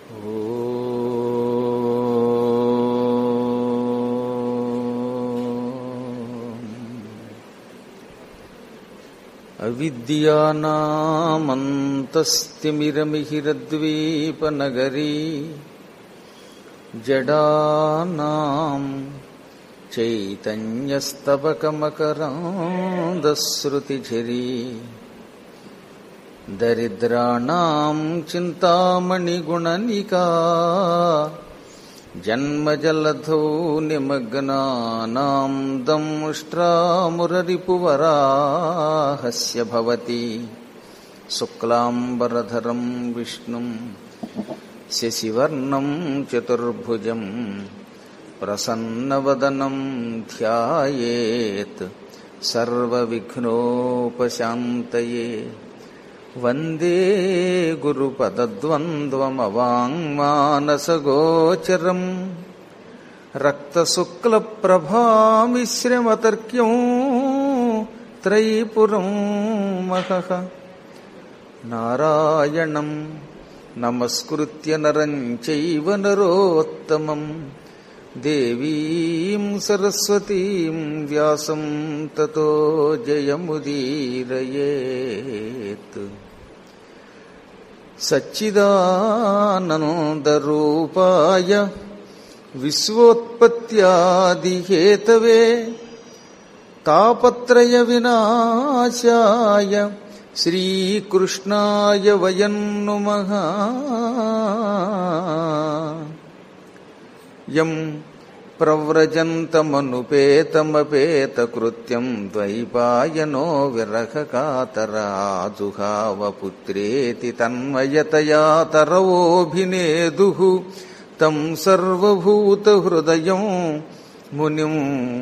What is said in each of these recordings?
అవిద్యానామంతస్తిమిరమిహిరద్వీపనగరీ జడానాం చైతన్యస్తబకమకరాందశ్రుతిఝరీ దరిద్రాణం చింతామణిగుణనికా జన్మజలధౌ నిమగ్నానాం దంష్ట్రామురరిపువరాహస్య భవతి శుక్లాంబరధరం విష్ణుం శశివర్ణం చతుర్భుజం ప్రసన్నవదనం ధ్యాయేత్ సర్వవిఘ్నోపశాంతయే వందే గురుపదద్వంద్వమవాङ्మానసగోచరం రక్తశుక్లప్రభామిశ్రమతర్క్యం త్రైపురం మహః నారాయణం నమస్కృత్య నరం చైవ నరోత్తమం దేవీం సరస్వతీం వ్యాసం తతో జయముదీరయేత్ సచ్చిదానందరూపాయ విశ్వోత్పత్యాదిహేతవే తాపత్రయ వినాశాయ శ్రీకృష్ణాయ వయం నుమః యం ప్రవ్రజంతమనుపేతమపేతకృత్యం ద్వైపాయనో విరహకాతరాజుహావపుత్రేతి తన్మయతయా తరవోభినేదుః తం సర్వభూతహృదయం మునిం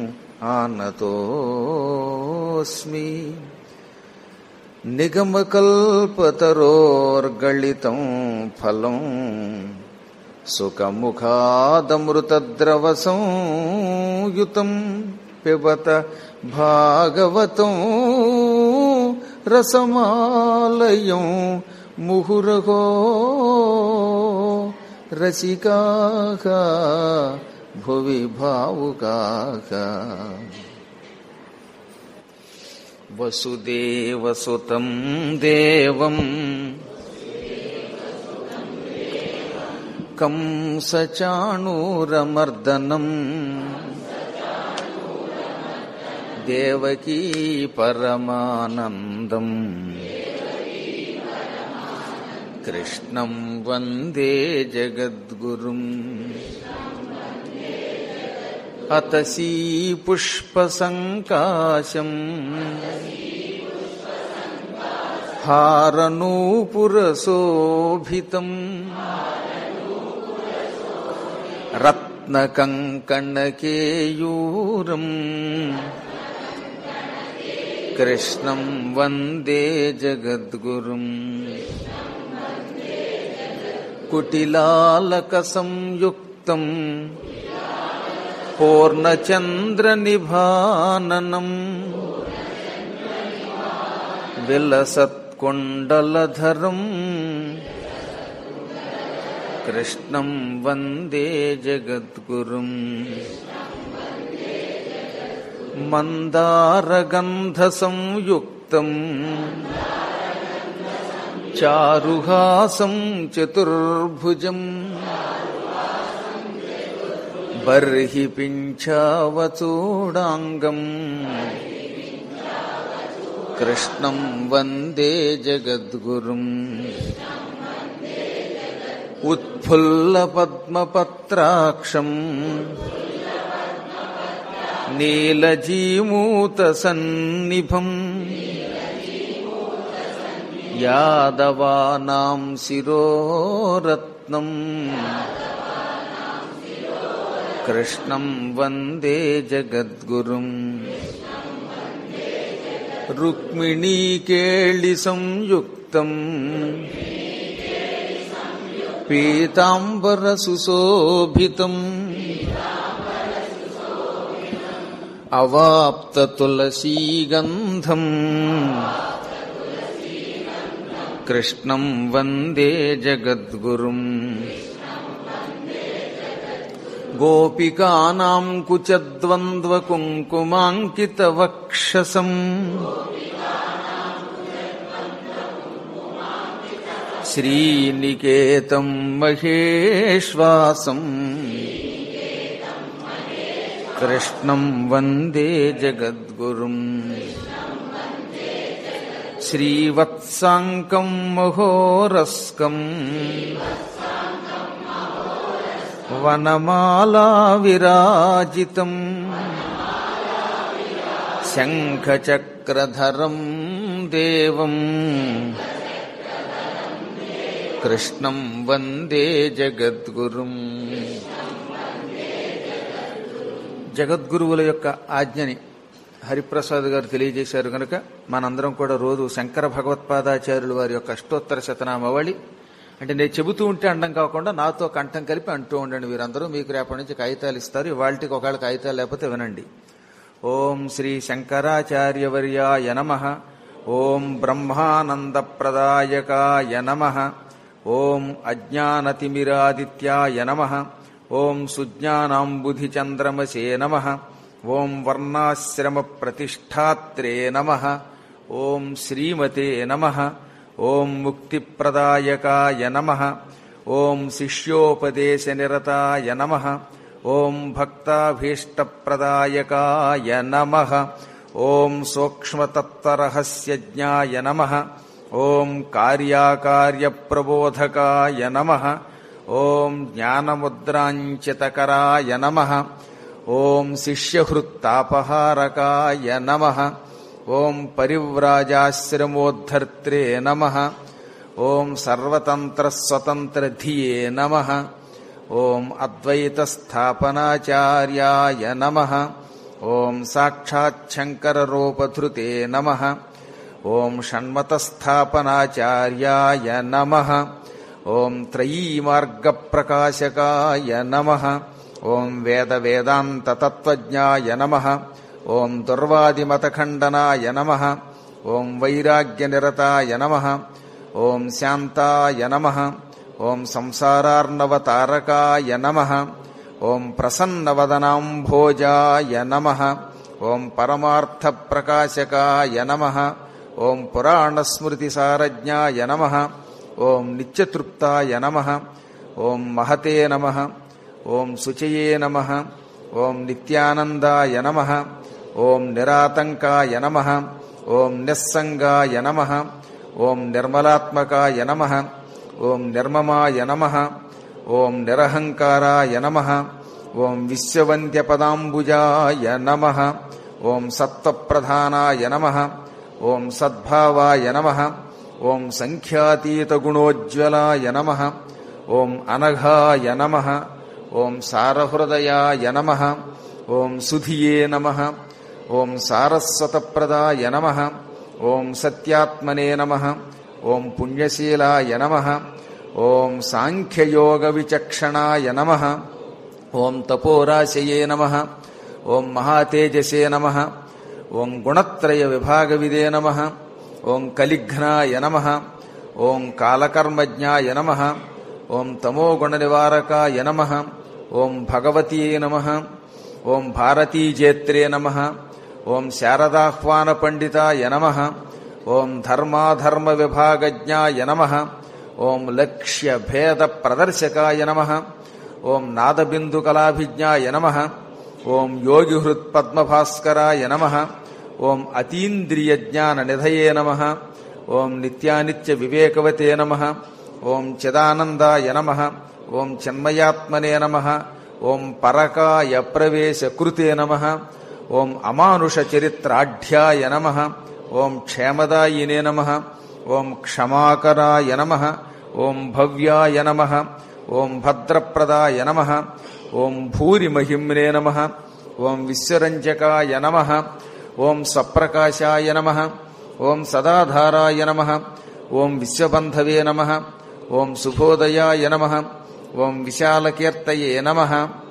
ఆనతోస్మి నిగమకల్పతరోర్గళితం ఫలం సుఖముఖాదమృతద్రవసంయుతం పిబత భాగవతం రసమాలయం ముహురహో రసికాః భువి భావుకాః వసుదేవసుతం దేవం కంసచాణూరమర్దనం దేవకీ పరమానందం కృష్ణం వందే జగద్గురుం అతసీ పుష్పసంకాశం హారనూపురశోభితం రత్నకంకణకేయూరం కృష్ణం వందే జగద్గురుం కుటిలాలకసంయుక్తం పూర్ణచంద్రనిభాననం విలసత్కుండలధరం కృష్ణం వందే జగద్గురుం మందారగంధసంయుక్తం చారుహాసం చతుర్భుజం బర్హి పింఛావచూడాంగం కృష్ణం వందే జగద్గురుం उत्फुल्लपद्मपत्राक्षम् नीलजीमूतसन्निभम् यादवानाम् शिरोरत्नम् कृष्णम् वन्दे जगद्गुरुम् रुक्मिणीकेळिसंयुक्तम् पीताम्बरसुशोभितम् अवाप्ततुलसीगन्धम् कृष्णम् वन्दे जगद्गुरुम् గోపికానాం కుచద్వంద్వకుంకుమాంకితవక్షసం శ్రీనికేతం మహేశ్వాసం కృష్ణం వందే జగద్గురుం శ్రీవత్సాంకం మహోరస్కం వనమాలా విరాజితం శంఖచక్రధరం దేవం కృష్ణం వందే జగద్గురుం జగద్గురువుల యొక్క ఆజ్ఞని హరిప్రసాద్ గారు తెలియజేశారు కనుక మనందరం కూడా రోజు శంకర భగవత్పాదాచార్యులు వారి యొక్క అష్టోత్తర శతనామవళి అంటే నేను చెబుతూ ఉంటే అండం కాకుండా నాతో కంఠం కలిపి అంటూ ఉండండి వీరందరూ మీకు రేపటి నుంచి కాగితాలు ఇస్తారు ఇవాళకి ఒకవేళ కాగితాలు లేకపోతే వినండి ఓం శ్రీ శంకరాచార్యవర్యాయ నమ ఓం బ్రహ్మానందప్రదాయకాయ నమ ఓం అజ్ఞానతిమిరాదిత్యాయ నమ ఓం సుజ్ఞానాంబుధిచంద్రమసే నమ ఓం వర్ణాశ్రమ ప్రతిష్టాత్రే నమ ఓం శ్రీమతే నమ ఓం ముక్తిప్రదాయకాయ నమ ఓం శిష్యోపదేశనిరతాయ నమ ఓం భక్తాభీష్టప్రదాయకాయ నమ ఓం సూక్ష్మతత్వరహస్యజ్ఞాయ నమ ఓం కార్యాకార్యప్రబోధకాయ నమ ఓం జ్ఞానముద్రాంచితకరాయ నమ ఓం శిష్యహృత్తాపహారకాయ నమ ఓం పరివ్రాజాశ్రమోద్ధర్త్రే నమ ఓం సర్వతంత్రస్వతంత్రధియే నమ ఓం అద్వైతస్థాపనాచార్యాయ నమ ఓం సాక్షాచ్చంకరరూపధృతే నమ ఓం షణ్మతస్థాపనాచార్యాయ నమ ఓం త్రయీమార్గప్రకాశకాయ నమ ఓం వేద వేదాంతతత్వజ్ఞాయ నమ ఓం దుర్వాదిమతఖండనాయ నమ ఓం వైరాగ్యనిరతాయ నమ ఓం శాంతాయ నమ ఓం సంసారార్ణవతారకాయ నమ ఓం ప్రసన్నవదనాంభోజాయ నమ ఓం పరమార్థప్రకాశకాయ నమ ఓం పురాణస్మృతిసారజ్ఞాయ నమ ఓం నిత్యతృప్తాయ నమ ఓం మహతే నమ ఓం శుచయే నమ ఓం నిత్యానందాయ నమ ఓం నిరాతంకాయ నమ ఓం నిస్సంగాయ నమ ఓం నిర్మలాత్మకాయ నమ ఓం నిర్మమాయ నమ ఓం నిరహంకారాయ నమ ఓం విశ్వవంద్యపదాంబుజాయ నమ ఓం సత్వప్రధానాయ నమ ఓం సద్భావాయ నమ ఓం సంఖ్యాతీతగుణోజ్వలాయ నమ ఓం అనఘాయ నమ ఓం సారహృదయాయ నమ ఓం సుధియే నమ ఓం సారస్వతప్రదాయ నమ ఓం సత్యాత్మనే నమ ఓం పుణ్యశీలాయ నమ ఓం సాంఖ్యయోగ విచక్షణాయ నమ ఓం తపోరాశయే నమ ఓం మహాతేజసే నమ ఓం గుణత్రయ విభాగవిదే నమ ఓం కలిఘ్నాయ నమ ఓం కాలకర్మజ్ఞాయ నమ ఓం తమోగుణ నివారకాయ నమ ఓం భగవతీ నమ ఓం భారతీజేత్రే నమ ఓం శారదాహ్వాన పండితాయ నమ ఓం ధర్మాధర్మ విభాగజ్ఞాయ నమ ఓం లక్ష్య భేద ప్రదర్శకాయ నమ ఓం నాదబిందు కళాభిజ్ఞాయ నమ ఓం యోగిహృత్ పద్మభాస్కరాయ నమ ఓం అతీంద్రియ జ్ఞాన నిధయే నమ ఓం నిత్యానిత్య వివేకవతే నమ ఓం చిదానందాయ నమ ఓం చిన్మయాత్మనే నమ ఓం పరకాయ ప్రవేశ కృతే నమ ఓం అమానుష చరిత్రాఢ్యాయ నమ ఓం క్షేమదాయినే నమ ఓం క్షమాకరాయ నమ ఓం భవ్యాయ నమ ఓం భద్రప్రదాయ నమ ఓం భూరిమహిమ్నే నమ ఓం విశ్వరంజకాయ నమ ఓం స్వప్రకాశాయ నమ ఓం సదాధారాయ నమ ఓం విశ్వబంధవే నమ ఓం శుభోదయాయ నమ ఓం విశాలకీర్తయే నమ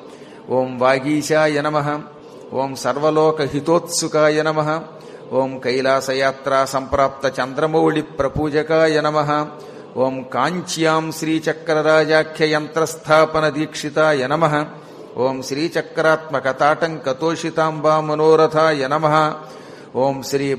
ఓం వాగీశాయ నమ ఓం సర్వలోకహితోత్సుకాయ నమ ఓం కైలాసయాత్రా సంప్రాప్త చంద్రమౌళి ప్రపూజకాయ నమ ఓం కాంచ్యాం శ్రీచక్రరాజాఖ్య యంత్రస్థాపన దీక్షితాయ నమ ఓం శ్రీచక్రాత్మక తాటంక తోషితాంబా మనోరథాయ నమ ఓం శ్రీ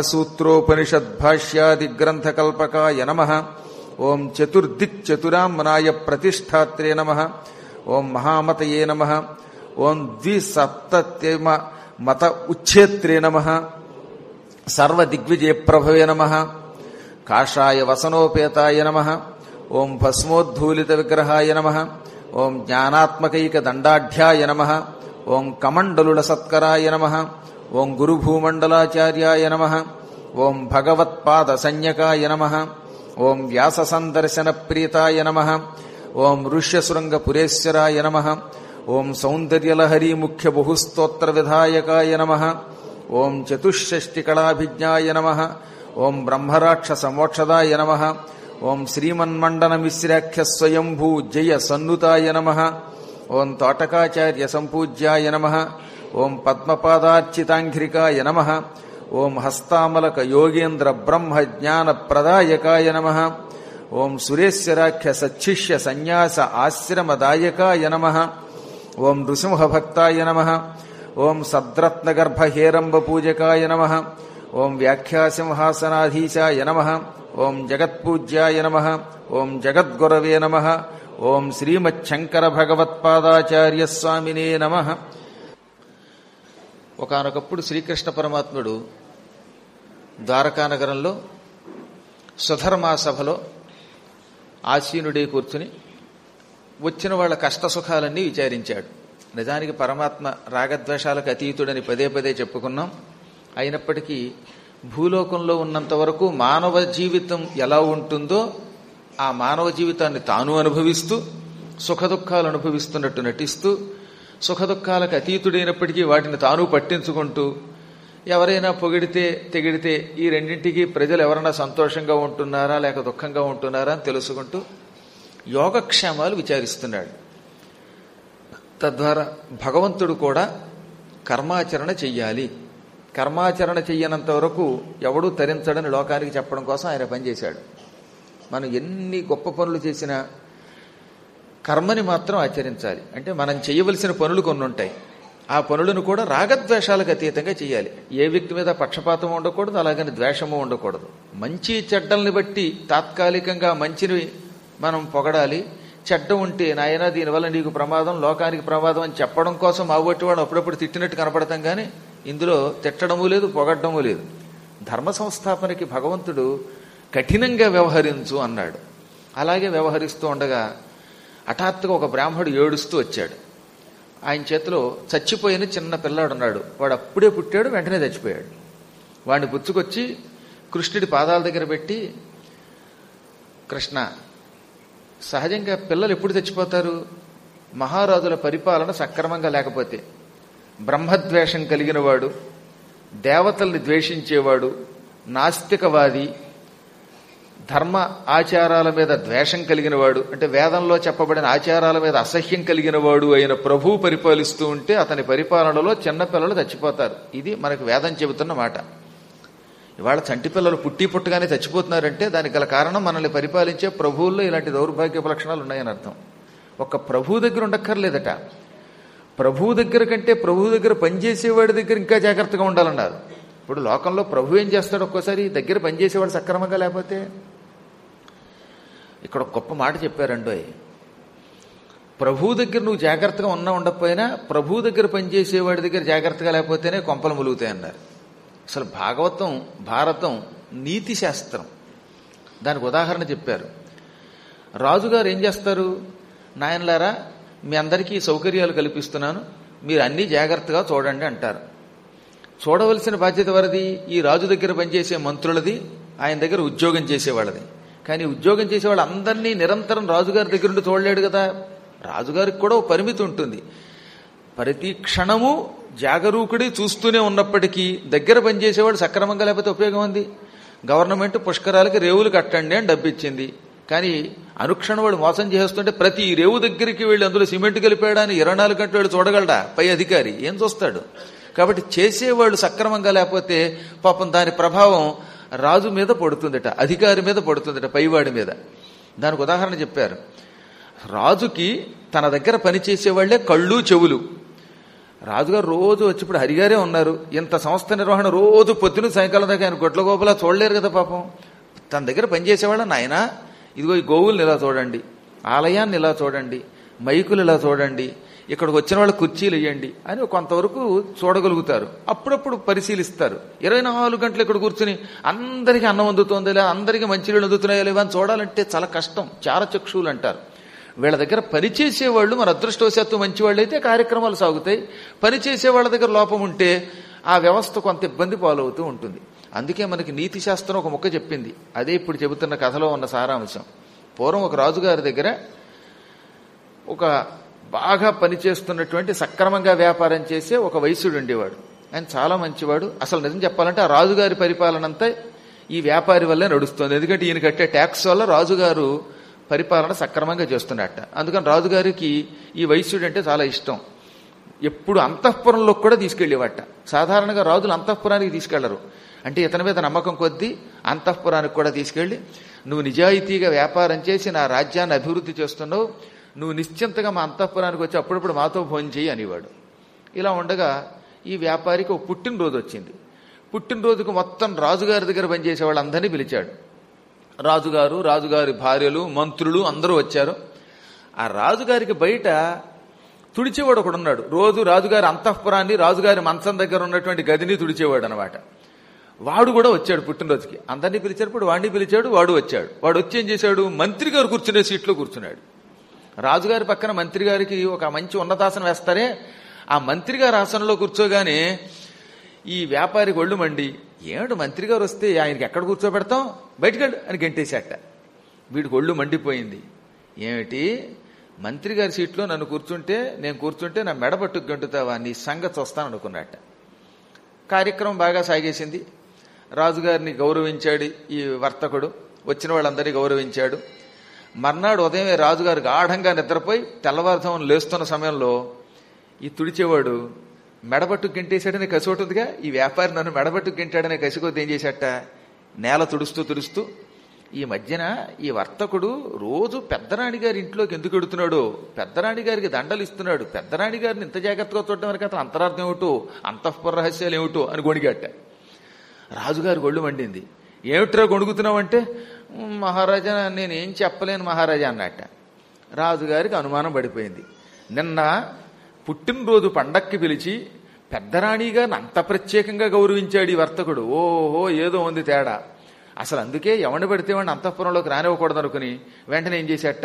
బ్రహ్మసూత్రోపనిషద్భాష్యాదిగ్రంథకల్పకాయ నమ ఓం చతుర్దిక్ చతురాంనాయ ప్రతిష్టాత్రే నమ ఓం మహామతయే నమ ఓం ద్విసప్తమ మత ఉచ్ఛేత్రే నమ సర్వదిగ్విజయ ప్రభవే నమ కాషాయ వసనోపేతాయ నమ ఓం భస్మోద్ధూలిత విగ్రహాయ నమ ఓం జ్ఞానాత్మకైక దండాఢ్యాయ నమ ఓం కమండలుల సత్కరాయ నమ ఓం గురుభూమండలాచార్యాయ నమ ఓం భగవత్పాద సంజ్ఞకాయ నమ ఓం వ్యాస సందర్శన ప్రీతాయ నమ ఓం ఋష్యశృంగపురేశ్వరాయ నమ ఓం సౌందర్యలహరీ ముఖ్య బహుస్తోత్ర విధాయకాయ నమ ఓం చతుషష్టికళాభిజ్ఞాయ నమ ఓం బ్రహ్మరాక్షస మోక్షదాయ నమ ఓం శ్రీమన్మండన మిశ్రాఖ్య స్వయంభూ జయ సన్నుతాయ నమ ఓం తోటకాచార్య సంపూజ్యాయ నమ ఓం పద్మపాదార్చితాంఘ్రికాయ నమ ఓం హస్తామలక యోగేంద్ర బ్రహ్మ జ్ఞాన ప్రదాయకాయ నమ ఓం సురేశ్వరాఖ్య సచ్చిష్య సన్యాస ఆశ్రమదాయకాయ నమ ఓం నృసింహభక్తాయ నమ ఓం సద్రత్నగర్భ హేరంబ పూజకాయ నమ ఓం వ్యాఖ్యాసింహాసనాధీశాయ నమ ఓం జగత్పూజ్యాయ నమ ఓం జగద్గురవే నమ ఓం శ్రీమచ్చంకర భగవత్పాదాచార్య స్వామినే నమ ఒకనొకప్పుడు శ్రీకృష్ణ పరమాత్ముడు ద్వారకానగరంలో సుధర్మా సభలో ఆసీనుడే కూర్చుని వచ్చిన వాళ్ళ కష్ట సుఖాలన్నీ విచారించాడు నిజానికి పరమాత్మ రాగద్వేషాలకు అతీతుడని పదే పదే చెప్పుకున్నాం అయినప్పటికీ భూలోకంలో ఉన్నంత వరకు మానవ జీవితం ఎలా ఉంటుందో ఆ మానవ జీవితాన్ని తాను అనుభవిస్తూ సుఖదుఖాలు అనుభవిస్తున్నట్టు నటిస్తూ సుఖదుఖాలకు అతీతుడైనప్పటికీ వాటిని తాను పట్టించుకుంటూ ఎవరైనా పొగిడితే తెగిడితే ఈ రెండింటికి ప్రజలు ఎవరైనా సంతోషంగా ఉంటున్నారా లేక దుఃఖంగా ఉంటున్నారా అని తెలుసుకుంటూ యోగక్షేమాలు విచారిస్తున్నాడు తద్వారా భగవంతుడు కూడా కర్మాచరణ చెయ్యాలి కర్మాచరణ చెయ్యనంత వరకు ఎవడూ తరించడని లోకానికి చెప్పడం కోసం ఆయన పనిచేశాడు మనం ఎన్ని గొప్ప పనులు చేసినా కర్మని మాత్రం ఆచరించాలి అంటే మనం చేయవలసిన పనులు కొన్ని ఉంటాయి ఆ పనులను కూడా రాగద్వేషాలకు అతీతంగా చేయాలి ఏ వ్యక్తి మీద పక్షపాతం ఉండకూడదు అలాగని ద్వేషము ఉండకూడదు మంచి చెడ్డల్ని బట్టి తాత్కాలికంగా మంచిని మనం పొగడాలి చెడ్డ ఉంటే నాయన దీనివల్ల నీకు ప్రమాదం లోకానికి ప్రమాదం అని చెప్పడం కోసం మావొట్టి వాడు అప్పుడప్పుడు తిట్టినట్టు కనపడతాం కానీ ఇందులో తిట్టడము లేదు పొగడ్డము లేదు ధర్మ సంస్థాపనకి భగవంతుడు కఠినంగా వ్యవహరించు అన్నాడు అలాగే వ్యవహరిస్తూ ఉండగా హఠాత్తుగా ఒక బ్రాహ్మడు ఏడుస్తూ వచ్చాడు ఆయన చేతిలో చచ్చిపోయిన చిన్న పిల్లాడు ఉన్నాడు వాడు అప్పుడే పుట్టాడు వెంటనే చచ్చిపోయాడు వాడిని పుచ్చుకొచ్చి కృష్ణుడి పాదాల దగ్గర పెట్టి కృష్ణ సహజంగా పిల్లలు ఎప్పుడు చచ్చిపోతారు మహారాజుల పరిపాలన సక్రమంగా లేకపోతే బ్రహ్మద్వేషం కలిగినవాడు దేవతల్ని ద్వేషించేవాడు నాస్తికవాది ధర్మ ఆచారాల మీద ద్వేషం కలిగినవాడు అంటే వేదంలో చెప్పబడిన ఆచారాల మీద అసహ్యం కలిగినవాడు అయిన ప్రభు పరిపాలిస్తూ ఉంటే అతని పరిపాలనలో చిన్నపిల్లలు చచ్చిపోతారు ఇది మనకు వేదం చెబుతున్న మాట ఇవాళ చంటి పిల్లలు పుట్టి పుట్టగానే చచ్చిపోతున్నారంటే దానికి గల కారణం మనల్ని పరిపాలించే ప్రభువుల్లో ఇలాంటి దౌర్భాగ్యపు లక్షణాలు ఉన్నాయని అర్థం ఒక ప్రభు దగ్గర ఉండక్కర్లేదట ప్రభువు దగ్గర కంటే ప్రభువు దగ్గర పనిచేసేవాడి దగ్గర ఇంకా జాగ్రత్తగా ఉండాలన్నారు ఇప్పుడు లోకంలో ప్రభు ఏం చేస్తాడు ఒక్కోసారి దగ్గర పనిచేసేవాడు సక్రమంగా లేకపోతే ఇక్కడ ఒక గొప్ప మాట చెప్పారండోయ్ ప్రభు దగ్గర నువ్వు జాగ్రత్తగా ఉన్నా ఉండకపోయినా ప్రభు దగ్గర పనిచేసేవాడి దగ్గర జాగ్రత్తగా లేకపోతేనే కొంపలు ములుగుతాయి అన్నారు అసలు భాగవతం భారతం నీతి శాస్త్రం దానికి ఉదాహరణ చెప్పారు రాజుగారు ఏం చేస్తారు నాయనలారా మీ అందరికీ సౌకర్యాలు కల్పిస్తున్నాను మీరు అన్నీ జాగ్రత్తగా చూడండి అంటారు చూడవలసిన బాధ్యత వరది ఈ రాజు దగ్గర పనిచేసే మంత్రులది ఆయన దగ్గర ఉద్యోగం చేసేవాళ్ళది కానీ ఉద్యోగం చేసేవాళ్ళు అందరినీ నిరంతరం రాజుగారి దగ్గర ఉండి చూడలేడు కదా రాజుగారికి కూడా ఒక పరిమితి ఉంటుంది ప్రతి క్షణము జాగరూకుడి చూస్తూనే ఉన్నప్పటికీ దగ్గర పనిచేసేవాడు సక్రమంగా లేకపోతే ఉపయోగం ఉంది గవర్నమెంట్ పుష్కరాలకి రేవులు కట్టండి అని డబ్బిచ్చింది కానీ అనుక్షణం వాడు మోసం చేస్తుంటే ప్రతి రేవు దగ్గరికి వెళ్ళి అందులో సిమెంట్ కలిపాడని ఇరవై నాలుగు గంటలు వాడు చూడగలడా పై అధికారి ఏం చూస్తాడు కాబట్టి చేసేవాళ్ళు సక్రమంగా లేకపోతే పాపం దాని ప్రభావం రాజు మీద పడుతుందట అధికారి మీద పడుతుందట పైవాడి మీద దానికి ఉదాహరణ చెప్పారు రాజుకి తన దగ్గర పనిచేసే వాళ్లే కళ్ళు చెవులు రాజుగారు రోజు వచ్చి ఇప్పుడు హరిగారే ఉన్నారు ఇంత సంస్థ నిర్వహణ రోజు పొద్దున సాయంకాలం దాకా ఆయన గొడ్ల గోపలా చూడలేరు కదా పాపం తన దగ్గర పనిచేసేవాళ్ళ నాయన ఇదిగో ఈ గోవుల్ని ఇలా చూడండి ఆలయాన్ని ఇలా చూడండి మైకులు ఇలా చూడండి ఇక్కడికి వచ్చిన వాళ్ళు కుర్చీలు ఇవ్వండి అని కొంతవరకు చూడగలుగుతారు అప్పుడప్పుడు పరిశీలిస్తారు ఇరవై నాలుగు గంటలు ఇక్కడ కూర్చుని అందరికీ అన్నం అందుతోంది లేదా అందరికీ మంచినీళ్ళు అందుతున్నాయో లేవా అని చూడాలంటే చాలా కష్టం చారచక్షువులు అంటారు వీళ్ళ దగ్గర పనిచేసే వాళ్ళు మన అదృష్టవశాత్తు మంచి వాళ్ళు అయితే కార్యక్రమాలు సాగుతాయి పనిచేసే వాళ్ళ దగ్గర లోపం ఉంటే ఆ వ్యవస్థ కొంత ఇబ్బంది పాలవుతూ ఉంటుంది అందుకే మనకి నీతి శాస్త్రం ఒక ముక్క చెప్పింది అదే ఇప్పుడు చెబుతున్న కథలో ఉన్న సారాంశం పూర్వం ఒక రాజుగారి దగ్గర ఒక బాగా పనిచేస్తున్నటువంటి సక్రమంగా వ్యాపారం చేసే ఒక వైశ్యుడు ఉండేవాడు ఆయన చాలా మంచివాడు అసలు నిజం చెప్పాలంటే ఆ రాజుగారి పరిపాలన అంతా ఈ వ్యాపారి వల్లే నడుస్తుంది ఎందుకంటే ఈయన కట్టే ట్యాక్స్ వల్ల రాజుగారు పరిపాలన సక్రమంగా చేస్తున్నట్ట అందుకని రాజుగారికి ఈ వైశ్యుడు అంటే చాలా ఇష్టం ఎప్పుడు అంతఃపురంలో కూడా తీసుకెళ్లేవాట సాధారణంగా రాజులు అంతఃపురానికి తీసుకెళ్లరు అంటే ఇతని మీద నమ్మకం కొద్దీ అంతఃపురానికి కూడా తీసుకెళ్లి నువ్వు నిజాయితీగా వ్యాపారం చేసి నా రాజ్యాన్ని అభివృద్ధి చేస్తున్నావు నువ్వు నిశ్చింతగా మా అంతఃపురానికి వచ్చి అప్పుడప్పుడు మాతో భోజనం చేయి అనేవాడు ఇలా ఉండగా ఈ వ్యాపారికి ఒక పుట్టినరోజు వచ్చింది పుట్టినరోజుకు మొత్తం రాజుగారి దగ్గర పనిచేసే వాళ్ళందరినీ పిలిచాడు రాజుగారు రాజుగారి భార్యలు మంత్రులు అందరూ వచ్చారు ఆ రాజుగారికి బయట తుడిచేవాడు ఒకడు ఉన్నాడు రోజు రాజుగారి అంతఃపురాన్ని రాజుగారి మంచం దగ్గర ఉన్నటువంటి గదిని తుడిచేవాడు అనమాట వాడు కూడా వచ్చాడు పుట్టినరోజుకి అందరినీ పిలిచాడు వాడిని పిలిచాడు వాడు వచ్చాడు వాడు వచ్చి ఏం చేశాడు మంత్రి గారు కూర్చునే సీట్లో కూర్చున్నాడు రాజుగారి పక్కన మంత్రి గారికి ఒక మంచి ఉన్నతాసనం వేస్తారే ఆ మంత్రి గారి ఆసనంలో కూర్చోగానే ఈ వ్యాపారికి ఒళ్ళు మండి ఏమిటి మంత్రి గారు వస్తే ఆయనకి ఎక్కడ కూర్చోబెడతాం బయటకెళ్ళు అని గంటేశాట వీడికి ఒళ్ళు మండిపోయింది ఏమిటి మంత్రి గారి సీట్లో నన్ను కూర్చుంటే నేను కూర్చుంటే నా మెడ పట్టుకు గంటుతావా నీ సంగతి వస్తాను అనుకున్నట్ట కార్యక్రమం బాగా సాగేసింది రాజుగారిని గౌరవించాడు ఈ వర్తకుడు వచ్చిన వాళ్ళందరినీ గౌరవించాడు మర్నాడు ఉదయమే రాజుగారు గాఢంగా నిద్రపోయి తెల్లవారుజామున లేస్తున్న సమయంలో ఈ తుడిచేవాడు మెడబట్టు గెంటేశాడనే కసి ఒకటి ఉందిగా ఈ వ్యాపారి నన్ను మెడబట్టు గెంటాడనే కసి కొద్ది ఏం చేశాట నేల తుడుస్తూ తుడుస్తూ ఈ మధ్యన ఈ వర్తకుడు రోజు పెద్దరాణి గారి ఇంట్లోకి ఎందుకు ఎడుతున్నాడు పెద్దరాణి గారికి దండలు ఇస్తున్నాడు పెద్దరాణి గారిని ఇంత జాగ్రత్తగా చూడటం వరకు అతను అంతరార్థం ఏమిటో అంతఃపుర రహస్యాలు ఏమిటో అని గొణిగట్ట రాజుగారి ఒళ్ళు మండింది ఏమిట్రా గొణుగుతున్నావంటే "ఉమ్, మహారాజా నేనేం చెప్పలేను మహారాజా అన్నట్ట రాజుగారికి అనుమానం పడిపోయింది నిన్న పుట్టినరోజు పండక్కి పిలిచి పెద్దరాణి గారిని అంత ప్రత్యేకంగా గౌరవించాడు ఈ వర్తకుడు ఓహో ఏదో ఉంది తేడా అసలు అందుకే ఎవరిని పడితే వాడిని అంతఃపురంలోకి రానివ్వకూడదు అనుకుని వెంటనే ఏం చేశాట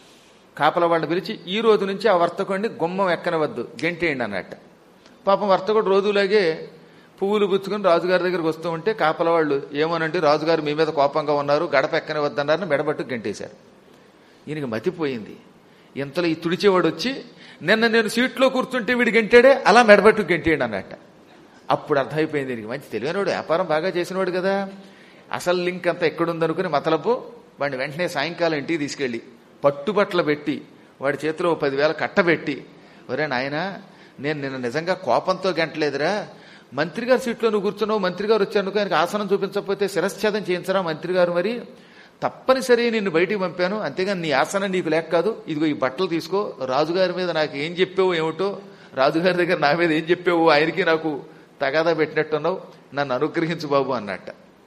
కాపల వాళ్ళని పిలిచి ఈ రోజు నుంచి ఆ వర్తకుడిని గుమ్మం ఎక్కనవద్దు గెంటేయండి అన్నట్ట పాపం వర్తకుడు రోజులాగే పువ్వులు పుచ్చుకుని రాజుగారి దగ్గరికి వస్తూ ఉంటే కాపల వాళ్ళు ఏమోనంటే రాజుగారు మీ మీద కోపంగా ఉన్నారు గడప ఎక్కనివద్దన్నారని మెడబట్టు గెంటేశారు ఈయనకి మతిపోయింది ఇంతలో ఈ తుడిచేవాడు వచ్చి నిన్న నేను సీట్లో కూర్చుంటే వీడు గెంటాడే అలా మెడబట్టు గెంటేయండి అన్నట్ట అప్పుడు అర్థమైపోయింది దీనికి మంచి తెలివైనవాడు వ్యాపారం బాగా చేసినవాడు కదా అసలు లింక్ అంతా ఎక్కడుందనుకుని మతలపు వాడిని వెంటనే సాయంకాలం ఇంటికి తీసుకెళ్ళి పట్టుబట్టలు పెట్టి వాడి చేతిలో ఓ పదివేల కట్టబెట్టి ఒరే నాయనా నేను నిన్న నిజంగా కోపంతో గంటలేదురా మంత్రి గారి సీట్లో నువ్వు కూర్చున్నావు మంత్రి గారు వచ్చాను ఆయనకు ఆసనం చూపించకపోతే శిరశ్ఛేదం చేయించరా మంత్రి గారు మరి తప్పనిసరి నిన్ను బయటికి పంపాను అంతేగాని నీ ఆసనం నీకు లేక కాదు ఇదిగో ఈ బట్టలు తీసుకో రాజుగారి మీద నాకు ఏం చెప్పావు ఏమిటో రాజుగారి దగ్గర నా మీద ఏం చెప్పావు ఆయనకి నాకు తగాదా పెట్టినట్టున్నావు నన్ను అనుగ్రహించు బాబు అన్నట్ట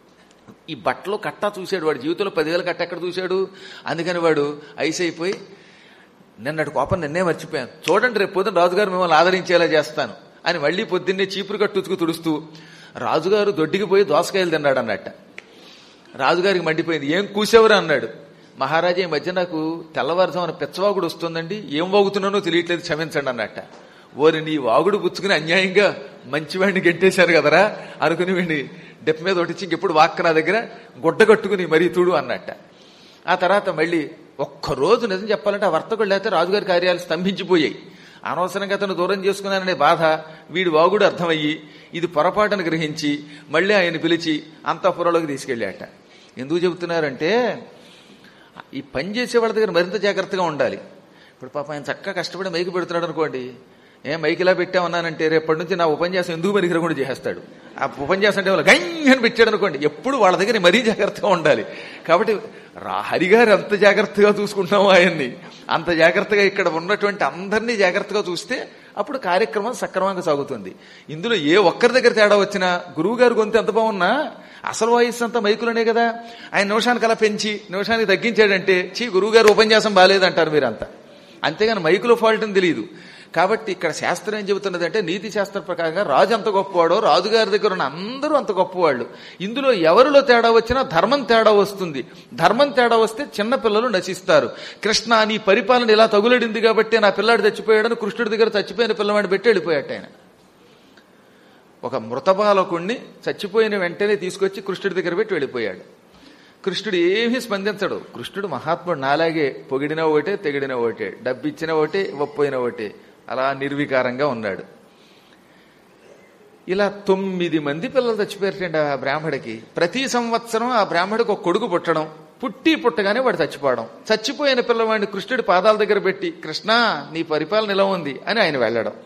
ఈ బట్టలు కట్టా చూశాడు వాడు జీవితంలో పదివేల కట్ట ఎక్కడ చూశాడు అందుకని వాడు ఐస్ అయిపోయి నిన్నటి కోపం నిన్నే మర్చిపోయాను చూడండి రేపు పొద్దున రాజుగారు మిమ్మల్ని ఆదరించేలా చేస్తాను అని మళ్ళీ పొద్దున్నే చీపురు కట్టుకు తుడుస్తూ రాజుగారు దొడ్డికి పోయి దోసకాయలు తిన్నాడు అన్నట్ట రాజుగారికి మండిపోయింది ఏం కూసేవరా అన్నాడు మహారాజా ఈ మధ్య నాకు తెల్లవారుజామున పిచ్చవాగుడు వస్తుందండి ఏం వాగుతున్నానో తెలియట్లేదు క్షమించండి అన్నట్ట ఓరి నీ వాగుడు పుచ్చుకుని అన్యాయంగా మంచివాడిని గెంటేశారు కదరా అనుకుని వీడిని డెప్ మీద ఒకటిచ్చి ఇంకెప్పుడు వాక్క నా దగ్గర గుడ్డ కట్టుకుని మరీ తుడు అన్నట్ట ఆ తర్వాత మళ్ళీ ఒక్కరోజు నిజం చెప్పాలంటే ఆ వర్తకుడు లేకపోతే రాజుగారి కార్యాలు స్తంభించిపోయాయి అనవసరంగా అతను దూరం చేసుకున్నాననే బాధ వీడి వాగుడు అర్థమయ్యి ఇది పొరపాటును గ్రహించి మళ్ళీ ఆయన పిలిచి అంతఃపురంలోకి తీసుకెళ్ళాట ఎందుకు చెబుతున్నారంటే ఈ పని చేసే వాళ్ళ దగ్గర మరింత జాగ్రత్తగా ఉండాలి ఇప్పుడు పాప ఆయన చక్కగా కష్టపడి మైకి పెడుతున్నాడు అనుకోండి ఏ మైక్ ఇలా పెట్టామన్నానంటే రేపటి నుంచి నా ఉపన్యాసం ఎందుకు మరి కూడా చేసేస్తాడు ఆ ఉపన్యాసం అంటే వాళ్ళు గై అని పెట్టాడు అనుకోండి ఎప్పుడు వాళ్ళ దగ్గర మరీ జాగ్రత్తగా ఉండాలి కాబట్టి రా హరిగారు ఎంత జాగ్రత్తగా చూసుకుంటామో ఆయన్ని అంత జాగ్రత్తగా ఇక్కడ ఉన్నటువంటి అందరినీ జాగ్రత్తగా చూస్తే అప్పుడు కార్యక్రమం సక్రమంగా సాగుతుంది ఇందులో ఏ ఒక్కరి దగ్గర తేడా వచ్చినా గురువు గారు గొంతు ఎంత బాగున్నా అసలు వాయిస్ అంతా మైకులనే కదా ఆయన నిమిషానికి అలా పెంచి నిమిషానికి తగ్గించాడంటే చీ గురువు గారు ఉపన్యాసం బాగాలేదంటారు మీరంతా అంతేగాని మైకులో ఫాల్ట్ అని తెలియదు కాబట్టి ఇక్కడ శాస్త్రం ఏం చెబుతున్నది అంటే నీతి శాస్త్రం ప్రకారంగా రాజు అంత గొప్పవాడో రాజుగారి దగ్గర ఉన్న అందరూ అంత గొప్పవాళ్ళు ఇందులో ఎవరిలో తేడా వచ్చినా ధర్మం తేడా వస్తుంది ధర్మం తేడా వస్తే చిన్న పిల్లలు నశిస్తారు కృష్ణ నీ పరిపాలన ఇలా తగులడింది కాబట్టి నా పిల్లాడు చచ్చిపోయాడని కృష్ణుడి దగ్గర చచ్చిపోయిన పిల్లవాడిని పెట్టి వెళ్ళిపోయాట ఆయన ఒక మృతబాలకుణ్ణి చచ్చిపోయిన వెంటనే తీసుకొచ్చి కృష్ణుడి దగ్గర పెట్టి వెళ్ళిపోయాడు కృష్ణుడు ఏమీ స్పందించడు కృష్ణుడు మహాత్ముడు నాలాగే పొగిడిన ఒకటే తెగిడిన ఒకటే డబ్బిచ్చిన ఒకటే ఇవ్వకపోయిన ఒకటే అలా నిర్వికారంగా ఉన్నాడు ఇలా తొమ్మిది మంది పిల్లలు చచ్చిపోయారటండి ఆ బ్రాహ్మడికి ప్రతి సంవత్సరం ఆ బ్రాహ్మడికి ఒక కొడుకు పుట్టడం పుట్టి పుట్టగానే వాడు చచ్చిపోవడం చచ్చిపోయిన పిల్లవాడిని కృష్ణుడి పాదాల దగ్గర పెట్టి కృష్ణ నీ పరిపాలన ఇలా ఉంది అని ఆయన వెళ్ళడం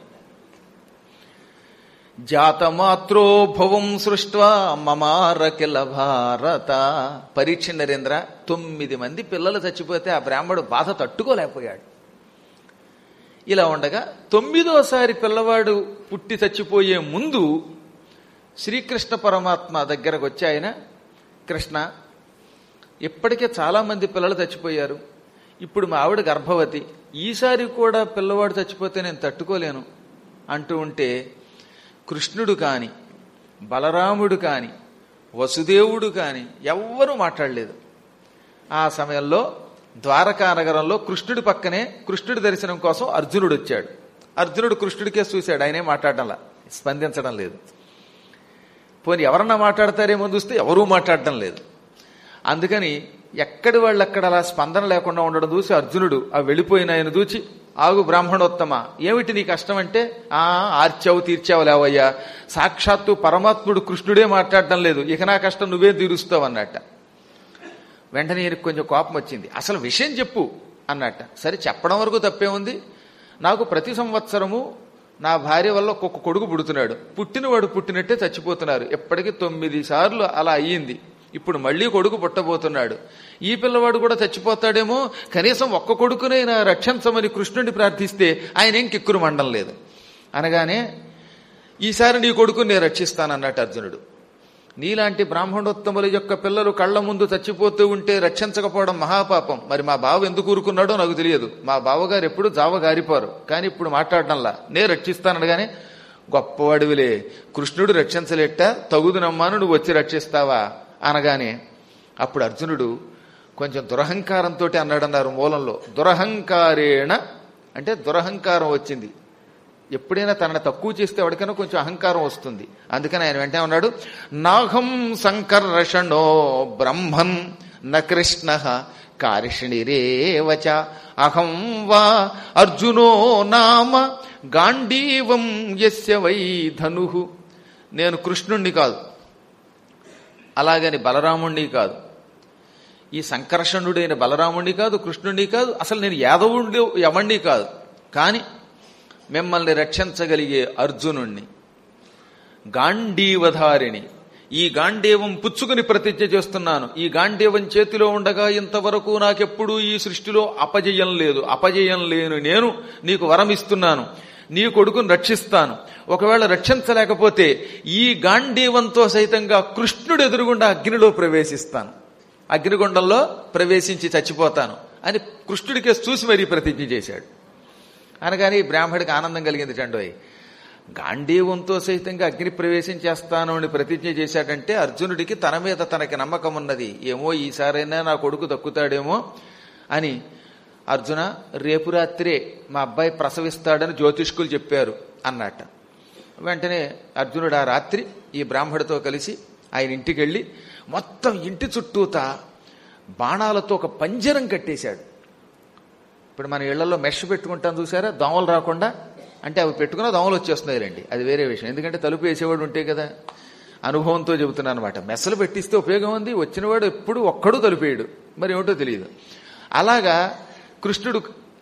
జాతమాత్రో భవం సృష్ట్వా మమారకిల భారత పరీక్ష నరేంద్ర తొమ్మిది మంది పిల్లలు చచ్చిపోతే ఆ బ్రాహ్మడు బాధ తట్టుకోలేకపోయాడు ఇలా ఉండగా తొమ్మిదోసారి పిల్లవాడు పుట్టి చచ్చిపోయే ముందు శ్రీకృష్ణ పరమాత్మ దగ్గరకు వచ్చి ఆయన కృష్ణ ఇప్పటికే చాలా మంది పిల్లలు చచ్చిపోయారు ఇప్పుడు మా ఆవిడ గర్భవతి ఈసారి కూడా పిల్లవాడు చచ్చిపోతే నేను తట్టుకోలేను అంటూ ఉంటే కృష్ణుడు కాని బలరాముడు కాని వసుదేవుడు కాని ఎవ్వరూ మాట్లాడలేదు ఆ సమయంలో ద్వారకా నగరంలో కృష్ణుడి పక్కనే కృష్ణుడి దర్శనం కోసం అర్జునుడు వచ్చాడు అర్జునుడు కృష్ణుడికే చూశాడు ఆయనే మాట్లాడడంలా స్పందించడం లేదు పోనీ ఎవరన్నా మాట్లాడతారేమో చూస్తే ఎవరూ మాట్లాడడం లేదు అందుకని ఎక్కడి వాళ్ళు అక్కడ అలా స్పందన లేకుండా ఉండడం చూసి అర్జునుడు ఆ వెళ్ళిపోయిన ఆయన చూచి ఆగు బ్రాహ్మణోత్తమ ఏమిటి నీ కష్టం అంటే ఆ ఆర్చావు తీర్చావు లేవయ్యా సాక్షాత్తు పరమాత్ముడు కృష్ణుడే మాట్లాడడం లేదు ఇక నా కష్టం నువ్వే తీరుస్తావు అన్నట్ట వెంటనే ఈయనకు కొంచెం కోపం వచ్చింది అసలు విషయం చెప్పు అన్నట్ట సరే చెప్పడం వరకు తప్పే ఉంది నాకు ప్రతి సంవత్సరము నా భార్య వల్ల ఒక్కొక్క కొడుకు పుడుతున్నాడు పుట్టినవాడు పుట్టినట్టే చచ్చిపోతున్నారు ఎప్పటికీ తొమ్మిది సార్లు అలా అయ్యింది ఇప్పుడు మళ్ళీ కొడుకు పుట్టబోతున్నాడు ఈ పిల్లవాడు కూడా చచ్చిపోతాడేమో కనీసం ఒక్క కొడుకునైనా రక్షించమని కృష్ణుడిని ప్రార్థిస్తే ఆయన ఏం కిక్కురు మండం లేదు అనగానే ఈసారి నీ కొడుకుని నేను రక్షిస్తానన్నట్టు అర్జునుడు నీలాంటి బ్రాహ్మణోత్తముల యొక్క పిల్లలు కళ్ళ ముందు చచ్చిపోతూ ఉంటే రక్షించకపోవడం మహాపాపం మరి మా బావ ఎందుకు ఊరుకున్నాడో నాకు తెలియదు మా బావగారు ఎప్పుడు జావ గారిపోరు కానీ ఇప్పుడు మాట్లాడడంలా నే రక్షిస్తానడగానే గొప్పవాడివిలే కృష్ణుడు రక్షించలేట తగుదునమ్మాను నువ్వు వచ్చి రక్షిస్తావా అనగానే అప్పుడు అర్జునుడు కొంచెం దురహంకారంతో అన్నాడన్నారు మూలంలో దురహంకారేణ అంటే దురహంకారం వచ్చింది ఎప్పుడైనా తనని తక్కువ చేస్తే ఎవరికైనా కొంచెం అహంకారం వస్తుంది అందుకని ఆయన వెంటనే ఉన్నాడు నాహం సంకర్షణో బ్రహ్మన్ న కృష్ణ కార్షిణిరేవచ అహం వా అర్జునో నామ గాంధీవం యస్య వై ధను నేను కృష్ణుణ్ణి కాదు అలాగని బలరాముణ్ణి కాదు ఈ సంకర్షణుడైన బలరాముణ్ణి కాదు కృష్ణుణ్ణి కాదు అసలు నేను యాదవుండి యమణ్ణి కాదు కానీ మిమ్మల్ని రక్షించగలిగే అర్జునుణ్ణి గాంధీవధారిణి ఈ గాంధీవం పుచ్చుకుని ప్రతిజ్ఞ చేస్తున్నాను ఈ గాంధీవం చేతిలో ఉండగా ఇంతవరకు నాకెప్పుడూ ఈ సృష్టిలో అపజయం లేదు అపజయం లేను నేను నీకు వరం ఇస్తున్నాను నీ కొడుకును రక్షిస్తాను ఒకవేళ రక్షించలేకపోతే ఈ గాంధీవంతో సైతంగా కృష్ణుడు ఎదురుగుండా అగ్నిలో ప్రవేశిస్తాను అగ్నిగుండంలో ప్రవేశించి చచ్చిపోతాను అని కృష్ణుడికే చూసి మరీ ప్రతిజ్ఞ చేశాడు అనగానే ఈ బ్రాహ్మడికి ఆనందం కలిగింది చండోయ్ గాంధీవంతో సైతంగా అగ్ని ప్రవేశం చేస్తాను అని ప్రతిజ్ఞ చేశాడంటే అర్జునుడికి తన మీద తనకి నమ్మకం ఉన్నది ఏమో ఈసారైనా నా కొడుకు దక్కుతాడేమో అని అర్జున రేపు రాత్రే మా అబ్బాయి ప్రసవిస్తాడని జ్యోతిష్కులు చెప్పారు అన్నట్ట వెంటనే అర్జునుడు ఆ రాత్రి ఈ బ్రాహ్మడితో కలిసి ఆయన ఇంటికి వెళ్ళి మొత్తం ఇంటి చుట్టూత బాణాలతో ఒక పంజరం కట్టేశాడు ఇప్పుడు మన ఇళ్లలో మెష్ పెట్టుకుంటాం చూసారా దోమలు రాకుండా అంటే అవి పెట్టుకున్న దోమలు వచ్చేస్తున్నాయి రండి అది వేరే విషయం ఎందుకంటే తలుపు వేసేవాడు ఉంటే కదా అనుభవంతో చెబుతున్నాను అనమాట మెస్సలు పెట్టిస్తే ఉపయోగం ఉంది వచ్చినవాడు ఎప్పుడు ఒక్కడూ తలుపేయడు మరి ఏమిటో తెలియదు అలాగా కృష్ణుడు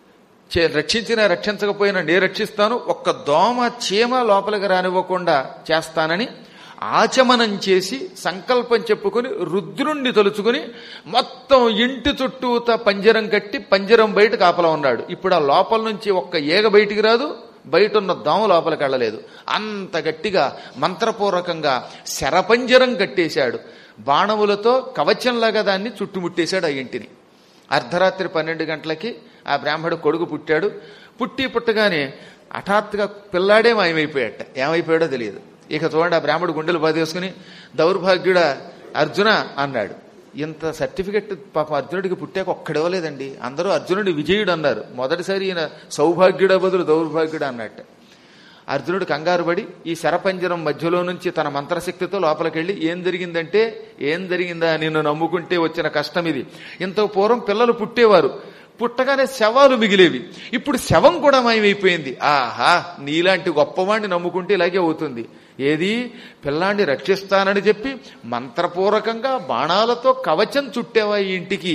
చే- రక్షించినా రక్షించకపోయినా నేను రక్షిస్తాను ఒక్క దోమ చీమ లోపలికి రానివ్వకుండా చేస్తానని ఆచమనం చేసి సంకల్పం చెప్పుకుని రుద్రుణ్ణి తలుచుకుని మొత్తం ఇంటి చుట్టూత పంజరం కట్టి పంజరం బయట కాపలా ఉన్నాడు ఇప్పుడు ఆ లోపల నుంచి ఒక్క ఏగ బయటికి రాదు బయట ఉన్న దోమ లోపలికి వెళ్ళలేదు అంత గట్టిగా మంత్రపూర్వకంగా శరపంజరం కట్టేశాడు బాణములతో కవచంలాగా దాన్ని చుట్టుముట్టేశాడు ఆ ఇంటిని అర్ధరాత్రి పన్నెండు గంటలకి ఆ బ్రాహ్మడు కొడుకు పుట్టాడు పుట్టి పుట్టగానే హఠాత్తుగా పిల్లాడే మాయమైపోయాట ఏమైపోయాడో తెలియదు ఇక చూడండి ఆ బ్రాహ్మడు గుండెలు బాధేసుకుని దౌర్భాగ్యుడా అర్జున అన్నాడు ఇంత సర్టిఫికెట్ పాప అర్జునుడికి పుట్టాక ఒక్కడివ్వలేదండి అందరూ అర్జునుడి విజయుడు అన్నారు మొదటిసారి ఈయన సౌభాగ్యుడ బదులు దౌర్భాగ్యుడు అన్నట్టు అర్జునుడు కంగారు పడి ఈ శరపంజరం మధ్యలో నుంచి తన మంత్రశక్తితో లోపలికెళ్ళి ఏం జరిగిందంటే ఏం జరిగిందా నిన్ను నమ్ముకుంటే వచ్చిన కష్టం ఇది ఇంత పూర్వం పిల్లలు పుట్టేవారు పుట్టగానే శవాలు మిగిలేవి ఇప్పుడు శవం కూడా మాయమైపోయింది ఆహా నీలాంటి గొప్పవాణ్ణి నమ్ముకుంటే ఇలాగే అవుతుంది ఏది పిల్లాన్ని రక్షిస్తానని చెప్పి మంత్రపూర్వకంగా బాణాలతో కవచం చుట్టేవా ఈ ఇంటికి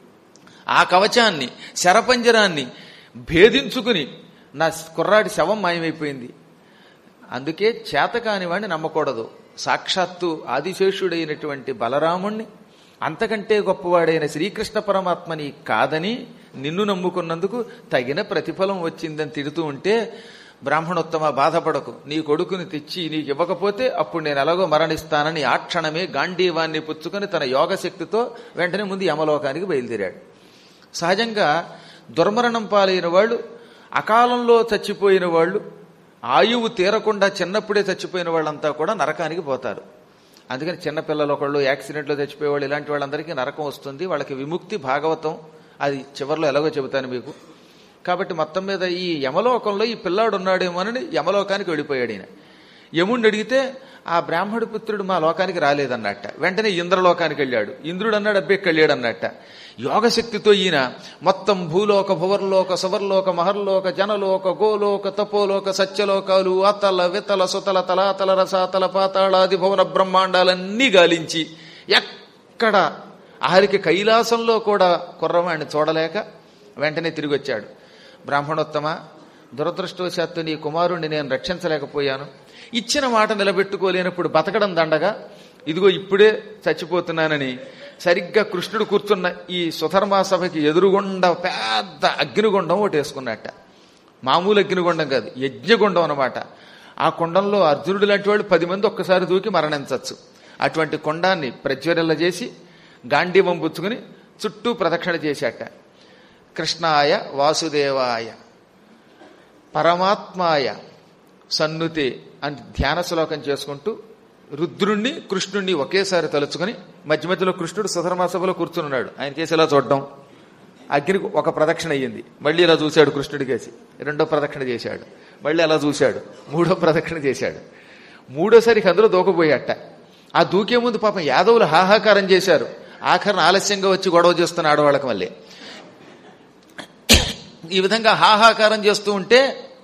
ఆ కవచాన్ని శరపంజరాన్ని భేదించుకుని నా కుర్రాడి శవం మాయమైపోయింది అందుకే చేతకాని వాడిని నమ్మకూడదు సాక్షాత్తు ఆదిశేషుడైనటువంటి బలరాముణ్ణి అంతకంటే గొప్పవాడైన శ్రీకృష్ణ పరమాత్మని కాదని నిన్ను నమ్ముకున్నందుకు తగిన ప్రతిఫలం వచ్చిందని తిడుతూ ఉంటే బ్రాహ్మణోత్తమ బాధపడకు నీ కొడుకుని తెచ్చి నీకు ఇవ్వకపోతే అప్పుడు నేను ఎలాగో మరణిస్తానని ఆ క్షణమే గాంధీవాన్ని పుచ్చుకొని తన యోగశక్తితో వెంటనే ముందు యమలోకానికి బయలుదేరాడు సహజంగా దుర్మరణం పాలైన వాళ్ళు అకాలంలో చచ్చిపోయిన వాళ్ళు ఆయువు తీరకుండా చిన్నప్పుడే చచ్చిపోయిన వాళ్ళంతా కూడా నరకానికి పోతారు అందుకని చిన్నపిల్లలు ఒకళ్ళు యాక్సిడెంట్లో చచ్చిపోయే వాళ్ళు ఇలాంటి వాళ్ళందరికీ నరకం వస్తుంది వాళ్ళకి విముక్తి భాగవతం అది చివరిలో ఎలాగో చెబుతాను మీకు కాబట్టి మొత్తం మీద ఈ యమలోకంలో ఈ పిల్లాడు ఉన్నాడేమోనని యమలోకానికి వెళ్ళిపోయాడు ఈయన యముణ్ణి అడిగితే ఆ బ్రాహ్మడి పుత్రుడు మా లోకానికి రాలేదన్నట్ట వెంటనే ఇంద్రలోకానికి వెళ్ళాడు ఇంద్రుడు అన్నాడు అబ్బెక్కి వెళ్ళాడు అన్నట్ట యోగశక్తితో ఈయన మొత్తం భూలోక భువర్లోక సువర్లోక మహర్లోక జనలోక గోలోక తపోలోక సత్యలోకాలు అతల వితల సుతల తలాతల రసాతల పాతాళాది భువన బ్రహ్మాండాలన్నీ గాలించి ఎక్కడ ఆరికి కైలాసంలో కూడా కుర్రవాణ్ణి చూడలేక వెంటనే తిరిగి వచ్చాడు బ్రాహ్మణోత్తమ దురదృష్టవశాత్తు నీ కుమారుణ్ణి నేను రక్షించలేకపోయాను ఇచ్చిన మాట నిలబెట్టుకోలేనప్పుడు బతకడం దండగా ఇదిగో ఇప్పుడే చచ్చిపోతున్నానని సరిగ్గా కృష్ణుడు కూర్చున్న ఈ సుధర్మా సభకి ఎదురుగుండ పెద్ద అగ్నిగుండం ఒకటి వేసుకున్నట్ట మామూలు అగ్నిగుండం కాదు యజ్ఞగుండం అనమాట ఆ కుండంలో అర్జునుడు లాంటి వాళ్ళు పది మంది ఒక్కసారి దూకి మరణించవచ్చు అటువంటి కొండాన్ని ప్రజ్వరిల్ల చేసి గాంధీవం పుచ్చుకుని చుట్టూ ప్రదక్షిణ చేశాట కృష్ణాయ వాసుదేవాయ పరమాత్మాయ సన్నుతే అని ధ్యాన శ్లోకం చేసుకుంటూ రుద్రుణ్ణి కృష్ణుణ్ణి ఒకేసారి తలుచుకుని మధ్య మధ్యలో కృష్ణుడు సుధర్మా సభలో కూర్చున్నాడు ఆయన కేసు ఇలా చూడడం అగ్నికి ఒక ప్రదక్షిణ అయ్యింది మళ్ళీ ఇలా చూశాడు కృష్ణుడి కేసి రెండో ప్రదక్షిణ చేశాడు మళ్ళీ అలా చూశాడు మూడో ప్రదక్షిణ చేశాడు మూడోసారికి అందులో దూకపోయాట ఆ దూకే ముందు పాపం యాదవులు హాహాకారం చేశారు ఆఖరణ ఆలస్యంగా వచ్చి గొడవ చేస్తున్న ఆడవాళ్ళకి మళ్ళీ ఈ విధంగా హాహాకారం చేస్తూ ఉంటే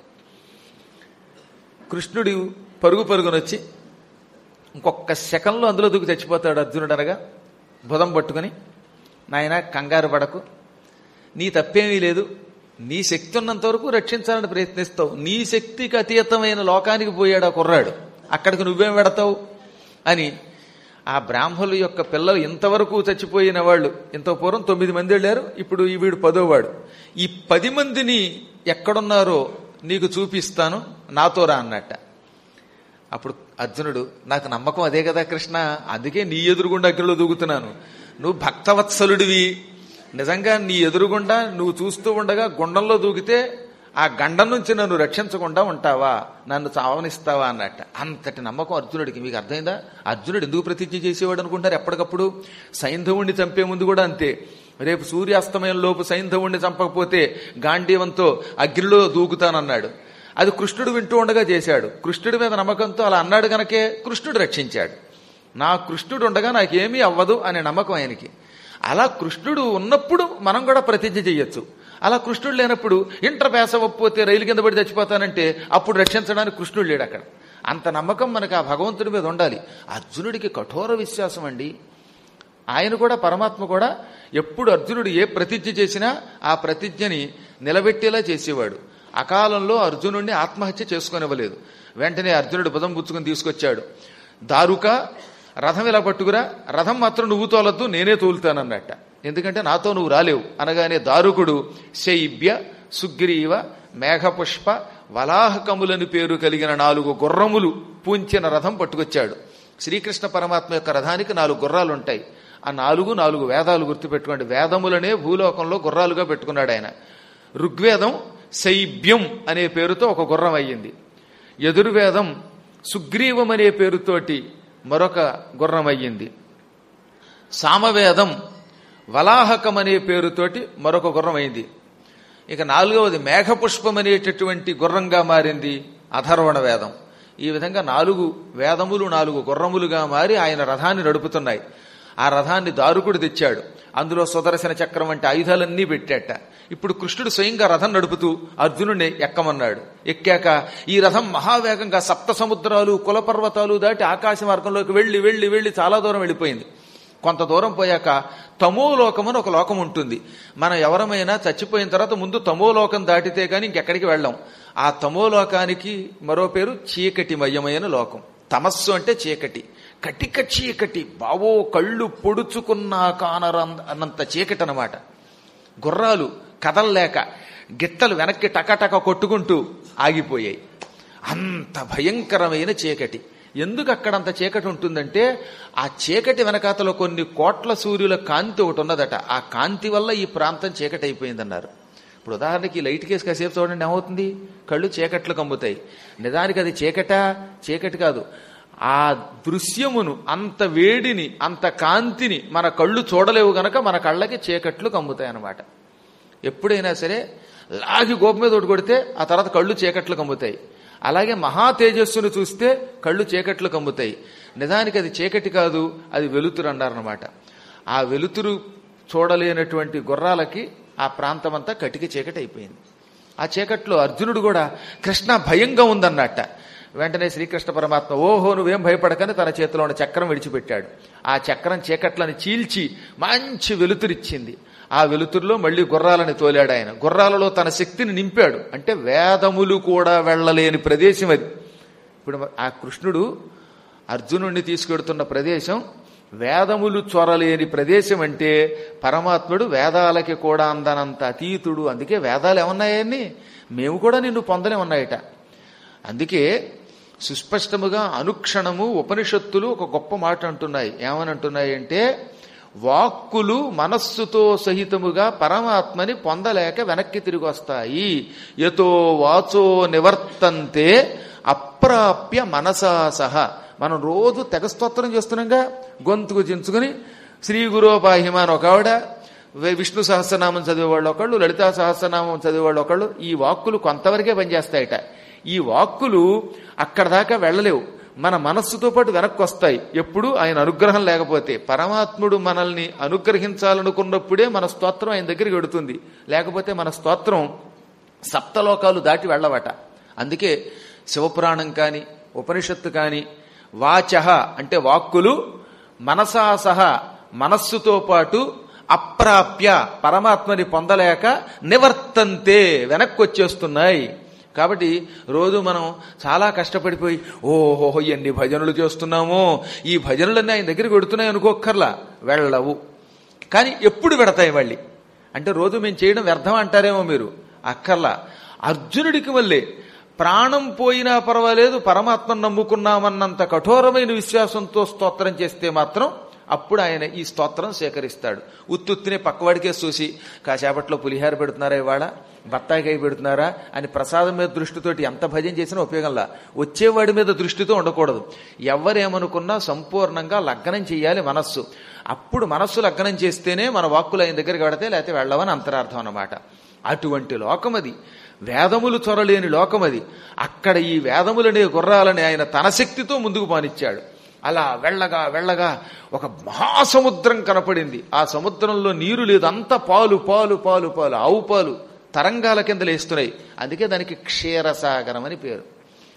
కృష్ణుడు పరుగు పరుగునొచ్చి ఇంకొక సెకండ్లో అందులో దూకి చచ్చిపోతాడు అర్జునుడు అనగా బుధం పట్టుకుని నాయన కంగారు పడకు నీ తప్పేమీ లేదు నీ శక్తి ఉన్నంత వరకు రక్షించాలని ప్రయత్నిస్తావు నీ శక్తికి అతీతమైన లోకానికి పోయాడు ఆ కుర్రాడు అక్కడికి నువ్వేం పెడతావు అని ఆ బ్రాహ్మణుల యొక్క పిల్లలు ఇంతవరకు చచ్చిపోయిన వాళ్ళు ఇంత పూర్వం తొమ్మిది మంది వెళ్ళారు ఇప్పుడు ఈ వీడు పదోవాడు ఈ పది మందిని ఎక్కడున్నారో నీకు చూపిస్తాను నాతో రా అన్నట్ట అప్పుడు అర్జునుడు నాకు నమ్మకం అదే కదా కృష్ణ అందుకే నీ ఎదురుగుండా అగ్నిలో దూకుతున్నాను నువ్వు భక్తవత్సలుడివి నిజంగా నీ ఎదురుగుండా నువ్వు చూస్తూ ఉండగా గుండంలో దూకితే ఆ గండం నుంచి నన్ను రక్షించకుండా ఉంటావా నన్ను చావనిస్తావా అన్నట్ట అంతటి నమ్మకం అర్జునుడికి మీకు అర్థమైందా అర్జునుడు ఎందుకు ప్రతిజ్ఞ చేసేవాడు అనుకుంటారు ఎప్పటికప్పుడు సైంధవుణ్ణి చంపే ముందు కూడా అంతే రేపు సూర్యాస్తమయం లోపు సైంధవుణ్ణి చంపకపోతే గాంధీవంతో అగ్నిలో దూకుతానన్నాడు అది కృష్ణుడు వింటూ ఉండగా చేశాడు కృష్ణుడి మీద నమ్మకంతో అలా అన్నాడు గనకే కృష్ణుడు రక్షించాడు నా కృష్ణుడు ఉండగా నాకేమీ అవ్వదు అనే నమ్మకం ఆయనకి అలా కృష్ణుడు ఉన్నప్పుడు మనం కూడా ప్రతిజ్ఞ చెయ్యొచ్చు అలా కృష్ణుడు లేనప్పుడు ఇంటర్ పేస ఒప్పితే రైలు కింద పడి చచ్చిపోతానంటే అప్పుడు రక్షించడానికి కృష్ణుడు లేడు అక్కడ అంత నమ్మకం మనకు ఆ భగవంతుడి మీద ఉండాలి అర్జునుడికి కఠోర విశ్వాసం అండి ఆయన కూడా పరమాత్మ కూడా ఎప్పుడు అర్జునుడు ఏ ప్రతిజ్ఞ చేసినా ఆ ప్రతిజ్ఞని నిలబెట్టేలా చేసేవాడు అకాలంలో అర్జునుడిని ఆత్మహత్య చేసుకునివ్వలేదు వెంటనే అర్జునుడు బుధం పుచ్చుకుని తీసుకొచ్చాడు దారుక రథం ఇలా పట్టుకురా రథం మాత్రం నువ్వు తోలద్దు నేనే తోలుతానన్నట్ట ఎందుకంటే నాతో నువ్వు రాలేవు అనగానే దారుకుడు శైబ్య సుగ్రీవ మేఘపుష్ప వలాహకములని పేరు కలిగిన నాలుగు గుర్రములు పూంచిన రథం పట్టుకొచ్చాడు శ్రీకృష్ణ పరమాత్మ యొక్క రథానికి నాలుగు గుర్రాలు ఉంటాయి ఆ నాలుగు నాలుగు వేదాలు గుర్తుపెట్టుకోండి వేదములనే భూలోకంలో గుర్రాలుగా పెట్టుకున్నాడు ఆయన ఋగ్వేదం శైబ్యం అనే పేరుతో ఒక గుర్రం అయ్యింది యజుర్వేదం సుగ్రీవం అనే పేరుతోటి మరొక గుర్రం అయ్యింది సామవేదం వలాహకం అనే పేరుతోటి మరొక గుర్రం అయింది ఇక నాలుగవది మేఘపుష్పం అనేటటువంటి గుర్రంగా మారింది అధర్వణ వేదం ఈ విధంగా నాలుగు వేదములు నాలుగు గుర్రములుగా మారి ఆయన రథాన్ని నడుపుతున్నాయి ఆ రథాన్ని దారుకుడు తెచ్చాడు అందులో సుదర్శన చక్రం వంటి ఆయుధాలన్నీ పెట్టాట ఇప్పుడు కృష్ణుడు స్వయంగా రథం నడుపుతూ అర్జునుడిని ఎక్కమన్నాడు ఎక్కాక ఈ రథం మహావేగంగా సప్త సముద్రాలు కులపర్వతాలు దాటి ఆకాశ మార్గంలోకి వెళ్లి వెళ్లి వెళ్లి చాలా దూరం వెళ్ళిపోయింది కొంత దూరం పోయాక తమోలోకం అని ఒక లోకం ఉంటుంది మనం ఎవరమైనా చచ్చిపోయిన తర్వాత ముందు తమోలోకం దాటితే కానీ ఇంకెక్కడికి వెళ్ళాం ఆ తమోలోకానికి మరో పేరు చీకటిమయమైన లోకం తమస్సు అంటే చీకటి కటిక చీకటి బావో కళ్ళు పొడుచుకున్నా కానరంద అన్నంత చీకటి అనమాట గుర్రాలు కదల్లేక గిట్టలు వెనక్కి టకటక కొట్టుకుంటూ ఆగిపోయాయి అంత భయంకరమైన చీకటి ఎందుకు అక్కడంత చీకటి ఉంటుందంటే ఆ చీకటి వెనకాతలో కొన్ని కోట్ల సూర్యుల కాంతి ఒకటి ఉన్నదట ఆ కాంతి వల్ల ఈ ప్రాంతం చీకటి అయిపోయిందన్నారు ఇప్పుడు ఉదాహరణకి ఈ లైట్ కేసు కాసేపు చూడండి ఏమవుతుంది కళ్ళు చీకట్లు కమ్ముతాయి నిజానికి అది చీకట చీకటి కాదు ఆ దృశ్యమును అంత వేడిని అంత కాంతిని మన కళ్ళు చూడలేవు గనక మన కళ్ళకి చీకట్లు కమ్ముతాయి అన్నమాట ఎప్పుడైనా సరే లాగి గోపు మీద ఒకటి కొడితే ఆ తర్వాత కళ్ళు చీకట్లు కమ్ముతాయి అలాగే మహా తేజస్సును చూస్తే కళ్ళు చీకట్లు కమ్ముతాయి నిజానికి అది చీకటి కాదు అది వెలుతురు అన్నారనమాట ఆ వెలుతురు చూడలేనటువంటి గుర్రాలకి ఆ ప్రాంతం అంతా కటిక చీకటి అయిపోయింది ఆ చీకట్లో అర్జునుడు కూడా కృష్ణ భయంగా ఉందన్నట్ట వెంటనే శ్రీకృష్ణ పరమాత్మ ఓహో నువ్వేం భయపడకని తన చేతిలో ఉన్న చక్రం విడిచిపెట్టాడు ఆ చక్రం చీకట్లను చీల్చి మంచి వెలుతురిచ్చింది ఆ వెలుతురులో మళ్ళీ గుర్రాలని తోలాడు ఆయన గుర్రాలలో తన శక్తిని నింపాడు అంటే వేదములు కూడా వెళ్ళలేని ప్రదేశం అది ఇప్పుడు ఆ కృష్ణుడు అర్జునుడిని తీసుకెడుతున్న ప్రదేశం వేదములు చొరలేని ప్రదేశం అంటే పరమాత్ముడు వేదాలకి కూడా అందనంత అతీతుడు అందుకే వేదాలు ఏమన్నాయని మేము కూడా నిన్ను పొందలేమన్నాయట అందుకే సుస్పష్టముగా అనుక్షణము ఉపనిషత్తులు ఒక గొప్ప మాట అంటున్నాయి ఏమని అంటున్నాయి అంటే వాక్కులు మనస్సుతో సహితముగా పరమాత్మని పొందలేక వెనక్కి తిరిగి వస్తాయి యతో వాచో నివర్తంతే అప్రాప్య మనసా సహ మనం రోజు తెగ స్తోత్రం చేస్తున్నాంగా గొంతుకు చించుకుని శ్రీ గురోపాహిమ అని ఒక ఆవిడ విష్ణు సహస్రనామం చదివేవాళ్ళు ఒకళ్ళు లలితా సహస్రనామం చదివేవాళ్ళు ఒకళ్ళు ఈ వాక్కులు కొంతవరకే పనిచేస్తాయట ఈ వాక్కులు అక్కడ దాకా వెళ్ళలేవు మన మనస్సుతో పాటు వెనక్కి వస్తాయి ఎప్పుడు ఆయన అనుగ్రహం లేకపోతే పరమాత్ముడు మనల్ని అనుగ్రహించాలనుకున్నప్పుడే మన స్తోత్రం ఆయన దగ్గరికి వెడుతుంది లేకపోతే మన స్తోత్రం సప్తలోకాలు దాటి వెళ్ళవట అందుకే శివపురాణం కాని ఉపనిషత్తు కాని వాచ అంటే వాక్కులు మనసా సహా మనస్సుతో పాటు అప్రాప్య పరమాత్మని పొందలేక నివర్తంతే వెనక్కి వచ్చేస్తున్నాయి కాబట్టి రోజు మనం చాలా కష్టపడిపోయి ఓహో ఎన్ని భజనలు చేస్తున్నామో ఈ భజనలన్నీ ఆయన దగ్గరికి వెడుతున్నాయి అనుకోక్కర్లా వెళ్ళవు కానీ ఎప్పుడు పెడతాయి మళ్ళీ అంటే రోజు మేము చేయడం వ్యర్థం అంటారేమో మీరు అక్కర్లా అర్జునుడికి మళ్ళీ ప్రాణం పోయినా పర్వాలేదు పరమాత్మను నమ్ముకున్నామన్నంత కఠోరమైన విశ్వాసంతో స్తోత్రం చేస్తే మాత్రం అప్పుడు ఆయన ఈ స్తోత్రం సేకరిస్తాడు ఉత్తుత్తినే పక్కవాడికే చూసి కాసేపట్లో పులిహార పెడుతున్నారా ఇవాళ బత్తాయికాయ పెడుతున్నారా అని ప్రసాదం మీద దృష్టితోటి ఎంత భజన చేసినా ఉపయోగంలా వచ్చేవాడి మీద దృష్టితో ఉండకూడదు ఎవరేమనుకున్నా సంపూర్ణంగా లగ్నం చేయాలి మనస్సు అప్పుడు మనస్సు లగ్నం చేస్తేనే మన వాక్కులు ఆయన దగ్గరికి వెళితే లేకపోతే వెళ్ళవని అంతరార్థం అన్నమాట అటువంటి లోకం అది వేదములు చొరలేని లోకం అది అక్కడ ఈ వేదములనే గుర్రాలని ఆయన తన శక్తితో ముందుకు పానిచ్చాడు అలా వెళ్ళగా వెళ్ళగా ఒక మహాసముద్రం కనపడింది ఆ సముద్రంలో నీరు లేదు అంత పాలు పాలు పాలు పాలు ఆవు పాలు తరంగాల కింద లేస్తున్నాయి అందుకే దానికి క్షీరసాగరం అని పేరు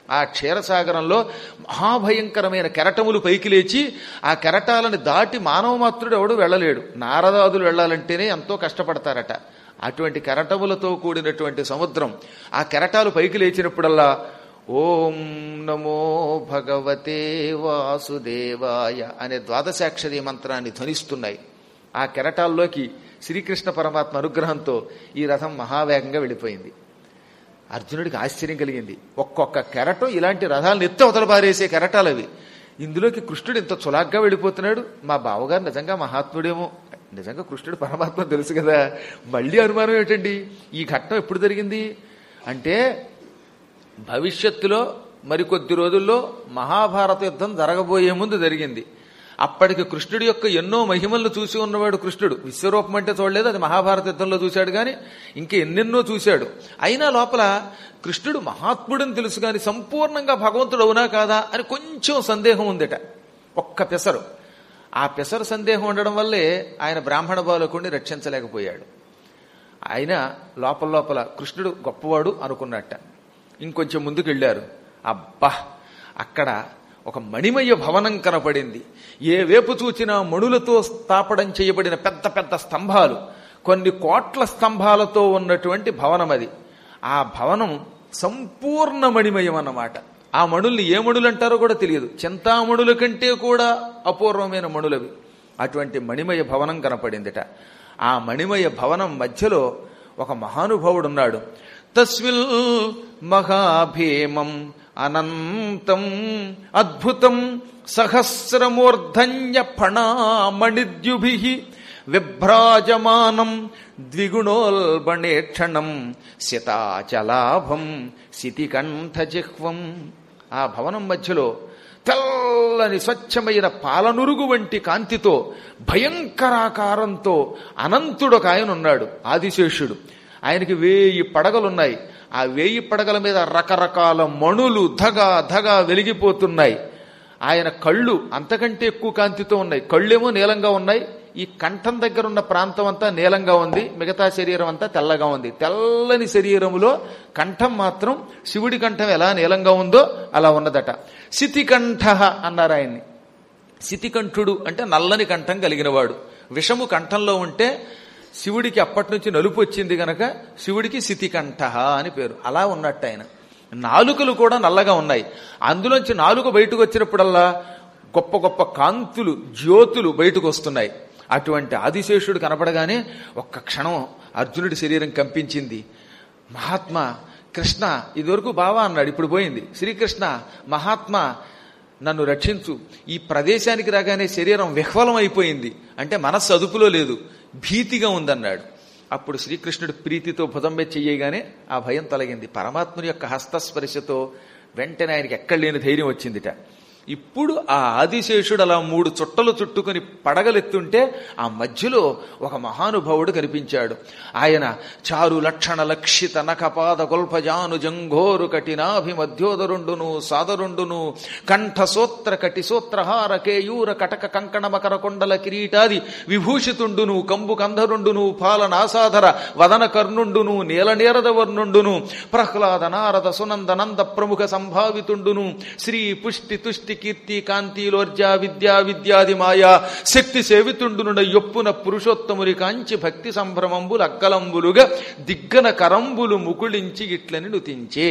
ఆ క్షీరసాగరంలో మహాభయంకరమైన కెరటములు పైకి లేచి ఆ కెరటాలను దాటి మానవ మాత్రుడు ఎవడు వెళ్ళలేడు నారదాదులు వెళ్ళాలంటేనే ఎంతో కష్టపడతారట అటువంటి కెరటములతో కూడినటువంటి సముద్రం ఆ కెరటాలు పైకి లేచినప్పుడల్లా ఓం నమో భగవతే వాసుదేవాయ అనే ద్వాదశాక్షరి మంత్రాన్ని ధ్వనిస్తున్నాయి ఆ కెరటాల్లోకి శ్రీకృష్ణ పరమాత్మ అనుగ్రహంతో ఈ రథం మహావేగంగా వెళ్ళిపోయింది అర్జునుడికి ఆశ్చర్యం కలిగింది ఒక్కొక్క కెరటం ఇలాంటి రథాలను ఎత్తి అవతల పారేసే కెరటాలు అవి ఇందులోకి కృష్ణుడు ఇంత చులాగ్గా వెళ్ళిపోతున్నాడు మా బావగారు నిజంగా మహాత్ముడేమో నిజంగా కృష్ణుడు పరమాత్మ తెలుసు కదా మళ్ళీ అనుమానం ఏమిటండి ఈ ఘట్టం ఎప్పుడు జరిగింది అంటే భవిష్యత్తులో మరికొద్ది రోజుల్లో మహాభారత యుద్ధం జరగబోయే ముందు జరిగింది అప్పటికి కృష్ణుడి యొక్క ఎన్నో మహిమలను చూసి ఉన్నవాడు కృష్ణుడు విశ్వరూపం అంటే చూడలేదు అది మహాభారత యుద్ధంలో చూశాడు కానీ ఇంకా ఎన్నెన్నో చూశాడు అయినా లోపల కృష్ణుడు మహాత్ముడని తెలుసు కానీ సంపూర్ణంగా భగవంతుడు అవునా కాదా అని కొంచెం సందేహం ఉందట ఒక్క పెసరు ఆ పెసరు సందేహం ఉండడం వల్లే ఆయన బ్రాహ్మణ బాలకుడిని రక్షించలేకపోయాడు ఆయన లోపల లోపల కృష్ణుడు గొప్పవాడు అనుకున్నట్ట ఇంకొంచెం ముందుకు వెళ్ళారు అబ్బా అక్కడ ఒక మణిమయ భవనం కనపడింది ఏ వేపు చూచినా మణులతో స్థాపడం చేయబడిన పెద్ద పెద్ద స్తంభాలు కొన్ని కోట్ల స్తంభాలతో ఉన్నటువంటి భవనం అది ఆ భవనం సంపూర్ణ మణిమయం అన్నమాట ఆ మణుల్ని ఏ మణులు అంటారో కూడా తెలియదు చింతామణుల కంటే కూడా అపూర్వమైన మణులవి అటువంటి మణిమయ భవనం కనపడిందిట ఆ మణిమయ భవనం మధ్యలో ఒక మహానుభావుడున్నాడు తస్విల్ మహాభీమం అనంతం అద్భుతం సహస్రమూర్ధన్య ఫణామణిద్యుభి విభ్రాజమానం ద్విగుణోల్బణేక్షణం శతాచలాభం శితికంఠజిహ్వం ఆ భవనం మధ్యలో తెల్లని స్వచ్ఛమైన పాలనురుగు వంటి కాంతితో భయంకరాకారంతో అనంతుడొక ఆయన ఉన్నాడు ఆదిశేషుడు ఆయనకి వేయి పడగలున్నాయి ఆ వేయి పడగల మీద రకరకాల మణులు ధగ ధగ వెలిగిపోతున్నాయి ఆయన కళ్ళు అంతకంటే ఎక్కువ కాంతితో ఉన్నాయి కళ్ళేమో నీలంగా ఉన్నాయి ఈ కంఠం దగ్గర ఉన్న ప్రాంతం అంతా నీలంగా ఉంది మిగతా శరీరం అంతా తెల్లగా ఉంది తెల్లని శరీరములో కంఠం మాత్రం శివుడి కంఠం ఎలా నీలంగా ఉందో అలా ఉన్నదట శితికంఠ అన్నారు ఆయన్ని శితికంఠుడు అంటే నల్లని కంఠం కలిగినవాడు విషము కంఠంలో ఉంటే శివుడికి అప్పటి నుంచి నలుపు వచ్చింది గనక శివుడికి శితికంఠ అని పేరు అలా ఉన్నట్టు ఆయన నాలుకలు కూడా నల్లగా ఉన్నాయి అందులోంచి నాలుక బయటకు వచ్చినప్పుడల్లా గొప్ప గొప్ప కాంతులు జ్యోతులు బయటకు వస్తున్నాయి అటువంటి ఆదిశేషుడు కనపడగానే ఒక్క క్షణం అర్జునుడి శరీరం కంపించింది మహాత్మా కృష్ణ ఇదివరకు బావా అన్నాడు ఇప్పుడు పోయింది శ్రీకృష్ణ మహాత్మా నన్ను రక్షించు ఈ ప్రదేశానికి రాగానే శరీరం విహ్వలం అయిపోయింది అంటే మనస్సు అదుపులో లేదు భీతిగా ఉందన్నాడు అప్పుడు శ్రీకృష్ణుడు ప్రీతితో భుజం మీద చెయ్యగానే ఆ భయం తొలగింది పరమాత్ముని యొక్క హస్తస్పర్శతో వెంటనే ఆయనకి ఎక్కడ లేని ధైర్యం వచ్చిందిట ఇప్పుడు ఆ ఆదిశేషుడు అలా మూడు చుట్టలు చుట్టుకుని పడగలెత్తుంటే ఆ మధ్యలో ఒక మహానుభావుడు కనిపించాడు ఆయన చారు లక్షణ లక్షిత నఖపాద గొల్పజాను జంఘోరు కఠినాభి మధ్యోదరుండును సాదరుండును కంఠ సూత్ర కటి సూత్రహార కేయూర కటక కంకణ మకర కొండల కిరీటాది విభూషితుండును కంబు కంధరుండును పాలనాసాధర వదన కర్ణుండును నీలనేరద వర్ణుండును ప్రహ్లాద నారద సునంద నంద ప్రముఖ సంభావితుండును శ్రీ పుష్టి తుష్టి కీర్తి కాంతిలోర్జా విద్యా విద్యాది మాయా శక్తి సేవితుండునుడ యొప్పున పురుషోత్తముని కాంచి భక్తి సంభ్రమంబులు అక్కలంబులుగా దిగ్గన కరంబులు ముకుళించి ఇట్లని నుతించే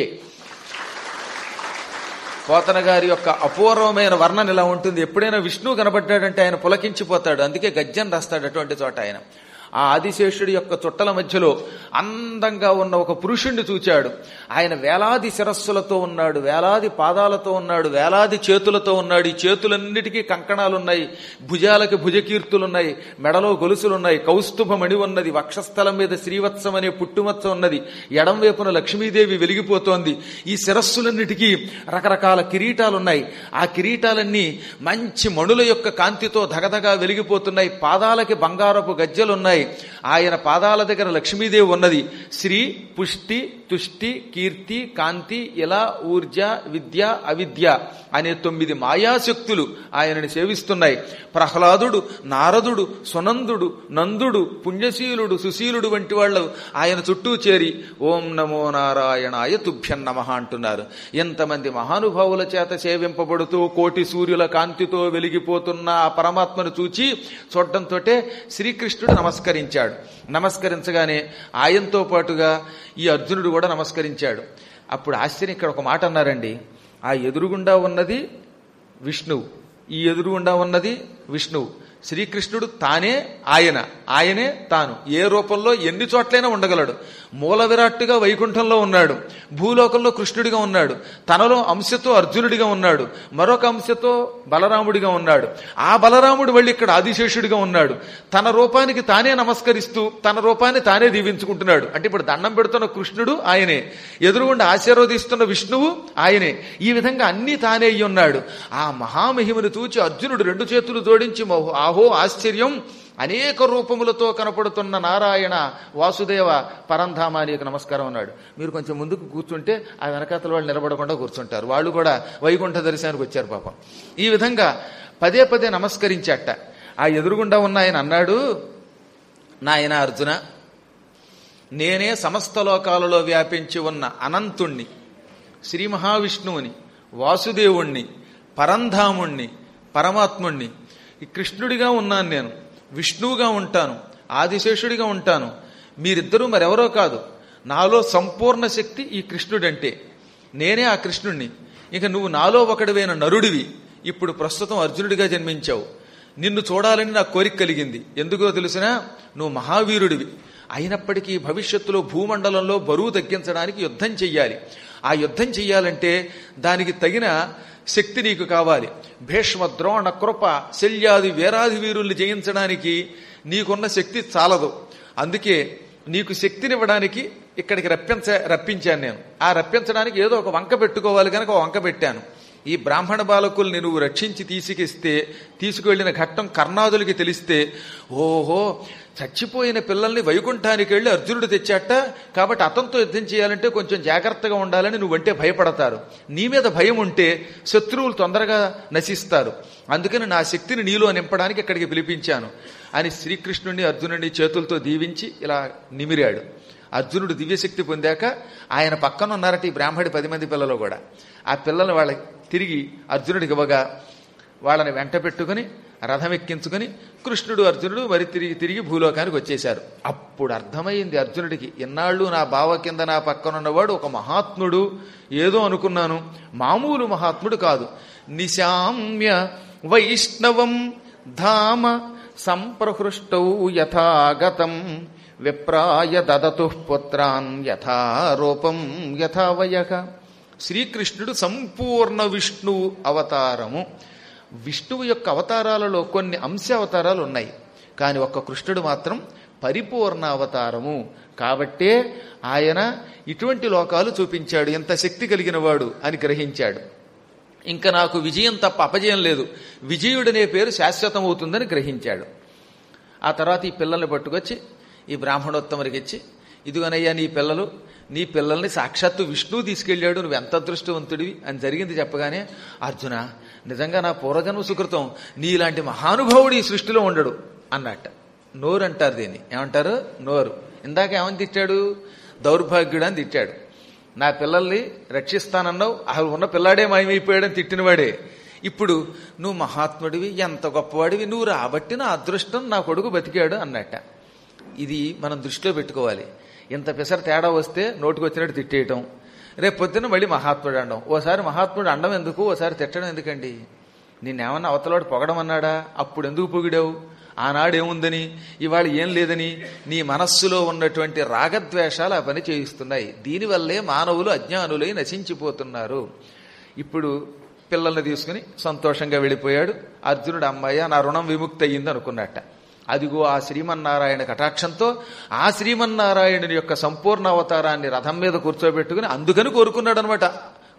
పోతన గారి యొక్క అపూర్వమైన వర్ణన ఇలా ఉంటుంది ఎప్పుడైనా విష్ణువు కనబడ్డాడంటే ఆయన పులకించిపోతాడు అందుకే గద్యం రాస్తాడు అటువంటి చోట ఆయన ఆ ఆదిశేషుడి యొక్క చుట్టల మధ్యలో అందంగా ఉన్న ఒక పురుషుణ్ణి చూచాడు ఆయన వేలాది శిరస్సులతో ఉన్నాడు వేలాది పాదాలతో ఉన్నాడు వేలాది చేతులతో ఉన్నాడు ఈ చేతులన్నిటికీ కంకణాలున్నాయి భుజాలకి భుజకీర్తులున్నాయి మెడలో గొలుసులున్నాయి కౌస్తుభమణి ఉన్నది వక్షస్థలం మీద శ్రీవత్సం అనే పుట్టుమచ్చ ఉన్నది ఎడం వైపున లక్ష్మీదేవి వెలిగిపోతోంది ఈ శిరస్సులన్నిటికీ రకరకాల కిరీటాలున్నాయి ఆ కిరీటాలన్నీ మంచి మణుల యొక్క కాంతితో ధగధగా వెలిగిపోతున్నాయి పాదాలకి బంగారపు గజ్జలున్నాయి ఆయన పాదాల దగ్గర లక్ష్మీదేవి ఉన్నది శ్రీ పుష్టి తుష్టి కీర్తి కాంతి ఇలా ఊర్జ విద్య అవిద్య అనే తొమ్మిది మాయాశక్తులు ఆయనని సేవిస్తున్నాయి ప్రహ్లాదుడు నారదుడు సునందుడు నందుడు పుణ్యశీలుడు సుశీలుడు వంటి వాళ్ళు ఆయన చుట్టూ చేరి ఓం నమో నారాయణాయ తుభ్యం నమ అంటున్నారు ఎంతమంది మహానుభావుల చేత సేవింపబడుతూ కోటి సూర్యుల కాంతితో వెలిగిపోతున్న ఆ పరమాత్మను చూచి చూడటంతో శ్రీకృష్ణుడు నమస్కరించాడు నమస్కరించగానే ఆయనతో పాటుగా ఈ అర్జునుడు కూడా నమస్కరించాడు అప్పుడు ఆశ్చర్యం ఇక్కడ ఒక మాట అన్నారండి ఆ ఎదురుగుండా ఉన్నది విష్ణువు ఈ ఎదురుగుండా ఉన్నది విష్ణువు శ్రీకృష్ణుడు తానే ఆయన ఆయనే తాను ఏ రూపంలో ఎన్ని చోట్లైనా ఉండగలడు మూల విరాట్టుగా వైకుంఠంలో ఉన్నాడు భూలోకంలో కృష్ణుడిగా ఉన్నాడు తనలో అంశతో అర్జునుడిగా ఉన్నాడు మరొక అంశతో బలరాముడిగా ఉన్నాడు ఆ బలరాముడు వెళ్ళి ఇక్కడ ఆదిశేషుడిగా ఉన్నాడు తన రూపానికి తానే నమస్కరిస్తూ తన రూపాన్ని తానే దీవించుకుంటున్నాడు అంటే ఇప్పుడు దండం పెడుతున్న కృష్ణుడు ఆయనే ఎదురుగుండా ఆశీర్వదిస్తున్న విష్ణువు ఆయనే ఈ విధంగా అన్ని తానే అయి ఉన్నాడు ఆ మహామహిమను చూచి అర్జునుడు రెండు చేతులు జోడించి మహో- ఆహో ఆశ్చర్యం అనేక రూపములతో కనపడుతున్న నారాయణ వాసుదేవ పరంధామ నీకు నమస్కారం అన్నాడు మీరు కొంచెం ముందుకు కూర్చుంటే ఆ వెనకాతల వాళ్ళు నిలబడకుండా కూర్చుంటారు వాళ్ళు కూడా వైకుంఠ దర్శనానికి వచ్చారు పాపం ఈ విధంగా పదే పదే నమస్కరించాట ఆ ఎదురుగుండా ఉన్న ఆయన అన్నాడు నాయన అర్జున నేనే సమస్త లోకాలలో వ్యాపించి ఉన్న అనంతుణ్ణి శ్రీ మహావిష్ణువుని వాసుదేవుణ్ణి పరంధాముణ్ణి పరమాత్ముణ్ణి ఈ కృష్ణుడిగా ఉన్నాను నేను విష్ణువుగా ఉంటాను ఆదిశేషుడిగా ఉంటాను మీరిద్దరూ మరెవరో కాదు నాలో సంపూర్ణ శక్తి ఈ కృష్ణుడంటే నేనే ఆ కృష్ణుణ్ణి ఇక నువ్వు నాలో ఒకడివైన నరుడివి ఇప్పుడు ప్రస్తుతం అర్జునుడిగా జన్మించావు నిన్ను చూడాలని నాకు కోరిక కలిగింది ఎందుకో తెలిసినా నువ్వు మహావీరుడివి అయినప్పటికీ భవిష్యత్తులో భూమండలంలో బరువు తగ్గించడానికి యుద్ధం చెయ్యాలి ఆ యుద్ధం చెయ్యాలంటే దానికి తగిన శక్తి నీకు కావాలి భీష్మ ద్రోణ కృప శల్యాది వీరాది వీరుల్ని జయించడానికి నీకున్న శక్తి చాలదు అందుకే నీకు శక్తినివ్వడానికి ఇక్కడికి రప్పించ రప్పించాను నేను ఆ రప్పించడానికి ఏదో ఒక వంక పెట్టుకోవాలి కనుక ఒక వంక పెట్టాను ఈ బ్రాహ్మణ బాలకుల్ని నువ్వు రక్షించి తీసుకిస్తే తీసుకువెళ్లిన ఘట్టం కర్ణాదులకి తెలిస్తే ఓహో చచ్చిపోయిన పిల్లల్ని వైకుంఠానికి వెళ్లి అర్జునుడు తెచ్చాట కాబట్టి అతనితో యుద్ధం చేయాలంటే కొంచెం జాగ్రత్తగా ఉండాలని నువ్వంటే భయపడతారు నీ మీద భయం ఉంటే శత్రువులు తొందరగా నశిస్తారు అందుకని నా శక్తిని నీలో నింపడానికి ఇక్కడికి పిలిపించాను అని శ్రీకృష్ణుడిని అర్జునుడిని చేతులతో దీవించి ఇలా నిమిరాడు అర్జునుడు దివ్యశక్తి పొందాక ఆయన పక్కన ఉన్నారట ఈ బ్రాహ్మడి పది మంది పిల్లలు కూడా ఆ పిల్లలు వాళ్ళ తిరిగి అర్జునుడికి ఇవ్వగా వాళ్ళని వెంట పెట్టుకుని రథం ఎక్కించుకుని కృష్ణుడు అర్జునుడు మరి తిరిగి తిరిగి భూలోకానికి వచ్చేశారు అప్పుడు అర్థమైంది అర్జునుడికి ఎన్నాళ్ళు నా బావ కింద నా పక్కన ఉన్నవాడు ఒక మహాత్ముడు ఏదో అనుకున్నాను మామూలు మహాత్ముడు కాదు నిశామ్య వైష్ణవం ధామ సంప్రహృష్టౌ యథాగతం విప్రాయ దదతు పుత్రాన్ యథారూపం యథావయ శ్రీకృష్ణుడు సంపూర్ణ విష్ణువు అవతారము విష్ణువు యొక్క అవతారాలలో కొన్ని అంశ అవతారాలు ఉన్నాయి కానీ ఒక్క కృష్ణుడు మాత్రం పరిపూర్ణ అవతారము కాబట్టే ఆయన ఇటువంటి లోకాలు చూపించాడు ఎంత శక్తి కలిగిన వాడు అని గ్రహించాడు ఇంకా నాకు విజయం తప్ప అపజయం లేదు విజయుడనే పేరు శాశ్వతం అవుతుందని గ్రహించాడు ఆ తర్వాత ఈ పిల్లల్ని పట్టుకొచ్చి ఈ బ్రాహ్మణోత్తమరికి ఇచ్చి ఇదిగోనయ్యా నీ పిల్లలు నీ పిల్లల్ని సాక్షాత్తు విష్ణువు తీసుకెళ్ళాడు నువ్వు ఎంత అదృష్టవంతుడివి అని జరిగింది చెప్పగానే అర్జున నిజంగా నా పూర్వజన్మ సుకృతం నీలాంటి మహానుభావుడు ఈ సృష్టిలో ఉండడు అన్నట్ట నోరు అంటారు దీన్ని ఏమంటారు నోరు ఇందాక ఏమని తిట్టాడు దౌర్భాగ్యుడు అని తిట్టాడు నా పిల్లల్ని రక్షిస్తానన్నావు అసలు ఉన్న పిల్లాడే మాయమైపోయాడని తిట్టినవాడే ఇప్పుడు నువ్వు మహాత్ముడివి ఎంత గొప్పవాడివి నువ్వు రాబట్టి నా అదృష్టం నా కొడుకు బతికాడు అన్నట్ట ఇది మనం దృష్టిలో పెట్టుకోవాలి ఇంత పిసర తేడా వస్తే నోటుకు వచ్చినట్టు తిట్టేయటం రేపు పొద్దున్న మళ్ళీ మహాత్ముడు అండం ఓసారి మహాత్ముడు అండం ఎందుకు ఓసారి తిట్టడం ఎందుకండి నిన్నేమన్నా అవతలోడు పొగడం అన్నాడా అప్పుడు ఎందుకు పొగిడావు ఆనాడు ఏముందని ఇవాళ ఏం లేదని నీ మనస్సులో ఉన్నటువంటి రాగద్వేషాలు ఆ పని చేయిస్తున్నాయి దీనివల్లే మానవులు అజ్ఞానులై నశించిపోతున్నారు ఇప్పుడు పిల్లల్ని తీసుకుని సంతోషంగా వెళ్ళిపోయాడు అర్జునుడు అమ్మాయి నా రుణం విముక్తి అయ్యింది అనుకున్నట్ట అదిగో ఆ శ్రీమన్నారాయణ కటాక్షంతో ఆ శ్రీమన్నారాయణుని యొక్క సంపూర్ణ అవతారాన్ని రథం మీద కూర్చోబెట్టుకుని అందుకని కోరుకున్నాడు అనమాట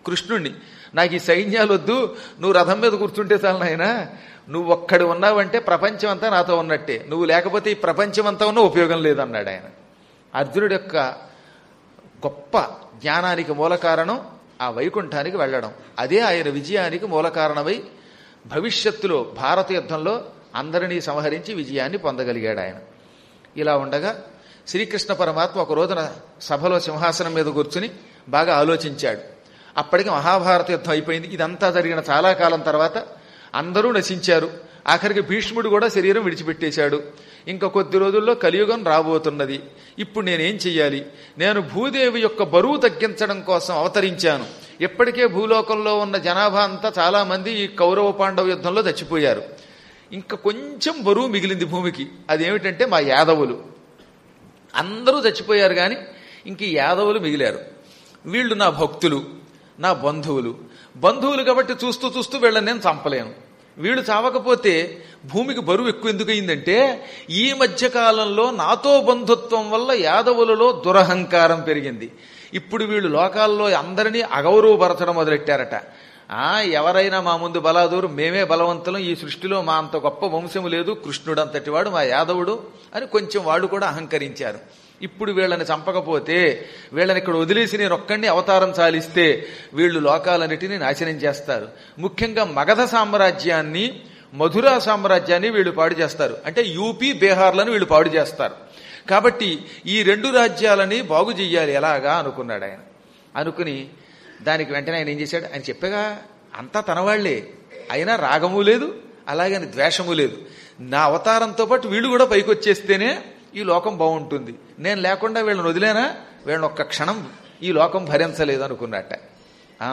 కృష్ణుణ్ణి నాకు ఈ సైన్యాలు వద్దు నువ్వు రథం మీద కూర్చుంటే చాలు నాయనా నువ్వు ఒక్కడు ఉన్నావంటే ప్రపంచం అంతా నాతో ఉన్నట్టే నువ్వు లేకపోతే ఈ ప్రపంచం అంతా ఉన్న ఉపయోగం లేదన్నాడు ఆయన అర్జునుడి యొక్క గొప్ప జ్ఞానానికి మూల కారణం ఆ వైకుంఠానికి వెళ్ళడం అదే ఆయన విజయానికి మూల కారణమై భవిష్యత్తులో భారత యుద్ధంలో అందరినీ సంహరించి విజయాన్ని పొందగలిగాడు ఆయన ఇలా ఉండగా శ్రీకృష్ణ పరమాత్మ ఒక రోజున సభలో సింహాసనం మీద కూర్చుని బాగా ఆలోచించాడు అప్పటికి మహాభారత యుద్ధం అయిపోయింది ఇదంతా జరిగిన చాలా కాలం తర్వాత అందరూ నశించారు ఆఖరికి భీష్ముడు కూడా శరీరం విడిచిపెట్టేశాడు ఇంకా కొద్ది రోజుల్లో కలియుగం రాబోతున్నది ఇప్పుడు నేనేం చెయ్యాలి నేను భూదేవి యొక్క బరువు తగ్గించడం కోసం అవతరించాను ఇప్పటికే భూలోకంలో ఉన్న జనాభా అంతా చాలా మంది ఈ కౌరవ పాండవ యుద్ధంలో చచ్చిపోయారు ఇంకా కొంచెం బరువు మిగిలింది భూమికి అదేమిటంటే మా యాదవులు అందరూ చచ్చిపోయారు కానీ ఇంక ఈ యాదవులు మిగిలారు వీళ్ళు నా భక్తులు నా బంధువులు బంధువులు కాబట్టి చూస్తూ చూస్తూ వీళ్ళని నేను చంపలేను వీళ్ళు చావకపోతే భూమికి బరువు ఎక్కువ ఎందుకు అయిందంటే ఈ మధ్య కాలంలో నాతో బంధుత్వం వల్ల యాదవులలో దురహంకారం పెరిగింది ఇప్పుడు వీళ్ళు లోకాల్లో అందరినీ అగౌరవపరచడం మొదలెట్టారట ఆ ఎవరైనా మా ముందు బలాదూరు మేమే బలవంతులం ఈ సృష్టిలో మా అంత గొప్ప వంశము లేదు కృష్ణుడు అంతటి వాడు మా యాదవుడు అని కొంచెం వాళ్ళు కూడా అహంకరించారు ఇప్పుడు వీళ్ళని చంపకపోతే వీళ్ళని ఇక్కడ వదిలేసి నేను ఒక్కడిని అవతారం చాలిస్తే వీళ్ళు లోకాలన్నిటినీ నాశనం చేస్తారు ముఖ్యంగా మగధ సామ్రాజ్యాన్ని మధురా సామ్రాజ్యాన్ని వీళ్ళు పాడు చేస్తారు అంటే యూపీ బీహార్లను వీళ్ళు పాడు చేస్తారు కాబట్టి ఈ రెండు రాజ్యాలని బాగు చెయ్యాలి ఎలాగా అనుకున్నాడు ఆయన అనుకుని దానికి వెంటనే ఆయన ఏం చేశాడు ఆయన చెప్పగా అంతా తనవాళ్లే అయినా రాగము లేదు అలాగని ద్వేషము లేదు నా అవతారంతో పాటు వీళ్ళు కూడా పైకి వచ్చేస్తేనే ఈ లోకం బాగుంటుంది నేను లేకుండా వీళ్ళని వదిలేనా వీళ్ళని ఒక్క క్షణం ఈ లోకం భరించలేదు అనుకున్నట్ట ఆ,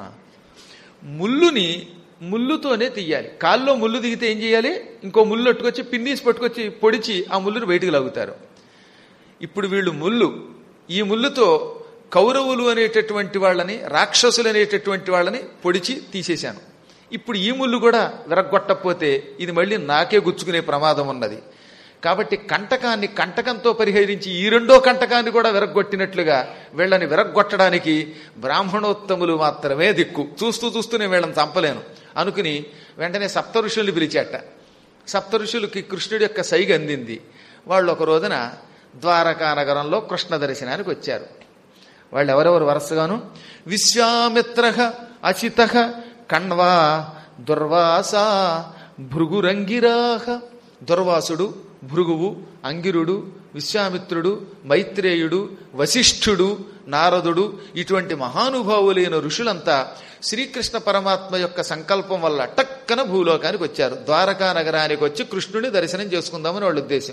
ముల్లుని ముల్లుతోనే తీయాలి కాల్లో ముళ్ళు దిగితే ఏం చేయాలి ఇంకో ముళ్ళు పట్టుకొచ్చి పిన్నీసి పట్టుకొచ్చి పొడిచి ఆ ముళ్ళుని బయటికి లాగుతారు ఇప్పుడు వీళ్ళు ముళ్ళు ఈ ముళ్ళుతో కౌరవులు అనేటటువంటి వాళ్ళని రాక్షసులు అనేటటువంటి వాళ్ళని పొడిచి తీసేశాను ఇప్పుడు ఈ ముళ్ళు కూడా విరగ్గొట్టకపోతే ఇది మళ్ళీ నాకే గుచ్చుకునే ప్రమాదం ఉన్నది కాబట్టి కంటకాన్ని కంటకంతో పరిహరించి ఈ రెండో కంటకాన్ని కూడా విరగ్గొట్టినట్లుగా వీళ్ళని విరగ్గొట్టడానికి బ్రాహ్మణోత్తములు మాత్రమే దిక్కు చూస్తూ చూస్తూ నేను వీళ్ళని చంపలేను అనుకుని వెంటనే సప్త ఋషుల్ని పిలిచాట సప్త ఋషులకి కృష్ణుడి యొక్క సైగ అందింది వాళ్ళు ఒక రోజున ద్వారకా నగరంలో కృష్ణ దర్శనానికి వచ్చారు వాళ్ళు ఎవరెవరు వరుసగాను విశ్వామిత్ర అచిత కణ్వా దుర్వాస భృగురంగిరాహ దుర్వాసుడు భృగువు అంగిరుడు విశ్వామిత్రుడు మైత్రేయుడు వశిష్ఠుడు నారదుడు ఇటువంటి మహానుభావులైన ఋషులంతా శ్రీకృష్ణ పరమాత్మ యొక్క సంకల్పం వల్ల టక్కన భూలోకానికి వచ్చారు ద్వారకా నగరానికి వచ్చి కృష్ణుని దర్శనం చేసుకుందామని వాళ్ళ ఉద్దేశం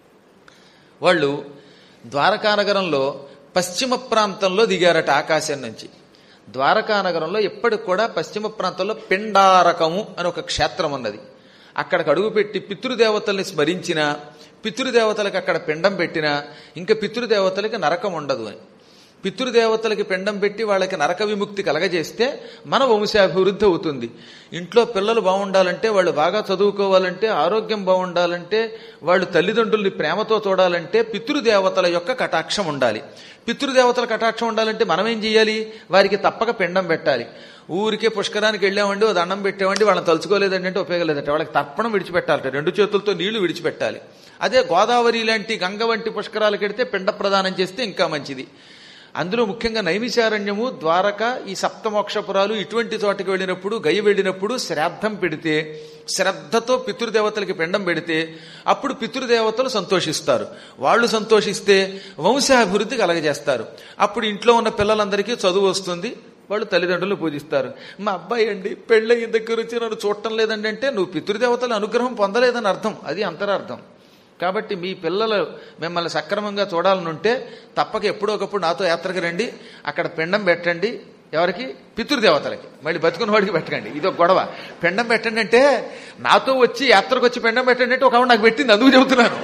వాళ్ళు ద్వారకా నగరంలో పశ్చిమ ప్రాంతంలో దిగారట ఆకాశం నుంచి ద్వారకా నగరంలో ఎప్పటికి కూడా పశ్చిమ ప్రాంతంలో పిండారకము అని ఒక క్షేత్రం ఉన్నది అక్కడికి అడుగుపెట్టి పితృదేవతల్ని స్మరించిన పితృదేవతలకు అక్కడ పిండం పెట్టినా ఇంకా పితృదేవతలకి నరకం ఉండదు అని పితృదేవతలకి పిండం పెట్టి వాళ్ళకి నరక విముక్తి కలగజేస్తే మన వంశాభివృద్ధి అవుతుంది ఇంట్లో పిల్లలు బాగుండాలంటే వాళ్ళు బాగా చదువుకోవాలంటే ఆరోగ్యం బాగుండాలంటే వాళ్ళు తల్లిదండ్రుల్ని ప్రేమతో చూడాలంటే పితృదేవతల యొక్క కటాక్షం ఉండాలి పితృదేవతల కటాక్షం ఉండాలంటే మనం ఏం చేయాలి వారికి తప్పక పిండం పెట్టాలి ఊరికే పుష్కరానికి వెళ్ళామండి ఓ దండం పెట్టామండి వాళ్ళని తలుచుకోలేదండి అంటే ఉపయోగం లేదంటే వాళ్ళకి తర్పణం విడిచిపెట్టాలట రెండు చేతులతో నీళ్లు విడిచిపెట్టాలి అదే గోదావరి లాంటి గంగ వంటి పుష్కరాలకు వెడితే పిండ ప్రదానం చేస్తే ఇంకా మంచిది అందులో ముఖ్యంగా నైమిషారణ్యము ద్వారక ఈ సప్తమోక్షపురాలు ఇటువంటి చోటకి వెళ్ళినప్పుడు గయ వెళ్ళినప్పుడు శ్రాద్ధం పెడితే శ్రద్ధతో పితృదేవతలకి పిండం పెడితే అప్పుడు పితృదేవతలు సంతోషిస్తారు వాళ్ళు సంతోషిస్తే వంశాభివృద్ధి కలగజేస్తారు అప్పుడు ఇంట్లో ఉన్న పిల్లలందరికీ చదువు వస్తుంది వాళ్ళు తల్లిదండ్రులు పూజిస్తారు మా అబ్బాయి అండి పెళ్ళయిన దగ్గర వచ్చి నన్ను చూడటం లేదండి అంటే నువ్వు పితృదేవతల అనుగ్రహం పొందలేదని అర్థం అది అంతరార్థం కాబట్టి మీ పిల్లలు మిమ్మల్ని సక్రమంగా చూడాలనుంటే తప్పక ఎప్పుడో ఒకప్పుడు నాతో యాత్రకు రండి అక్కడ పిండం పెట్టండి ఎవరికి పితృదేవతలకి మళ్ళీ బతుకున్న వాడికి పెట్టకండి ఇది ఒక గొడవ పిండం పెట్టండి అంటే నాతో వచ్చి యాత్రకు వచ్చి పిండం పెట్టండి అంటే ఒక ఆవిడ నాకు పెట్టింది అందుకు చెబుతున్నాను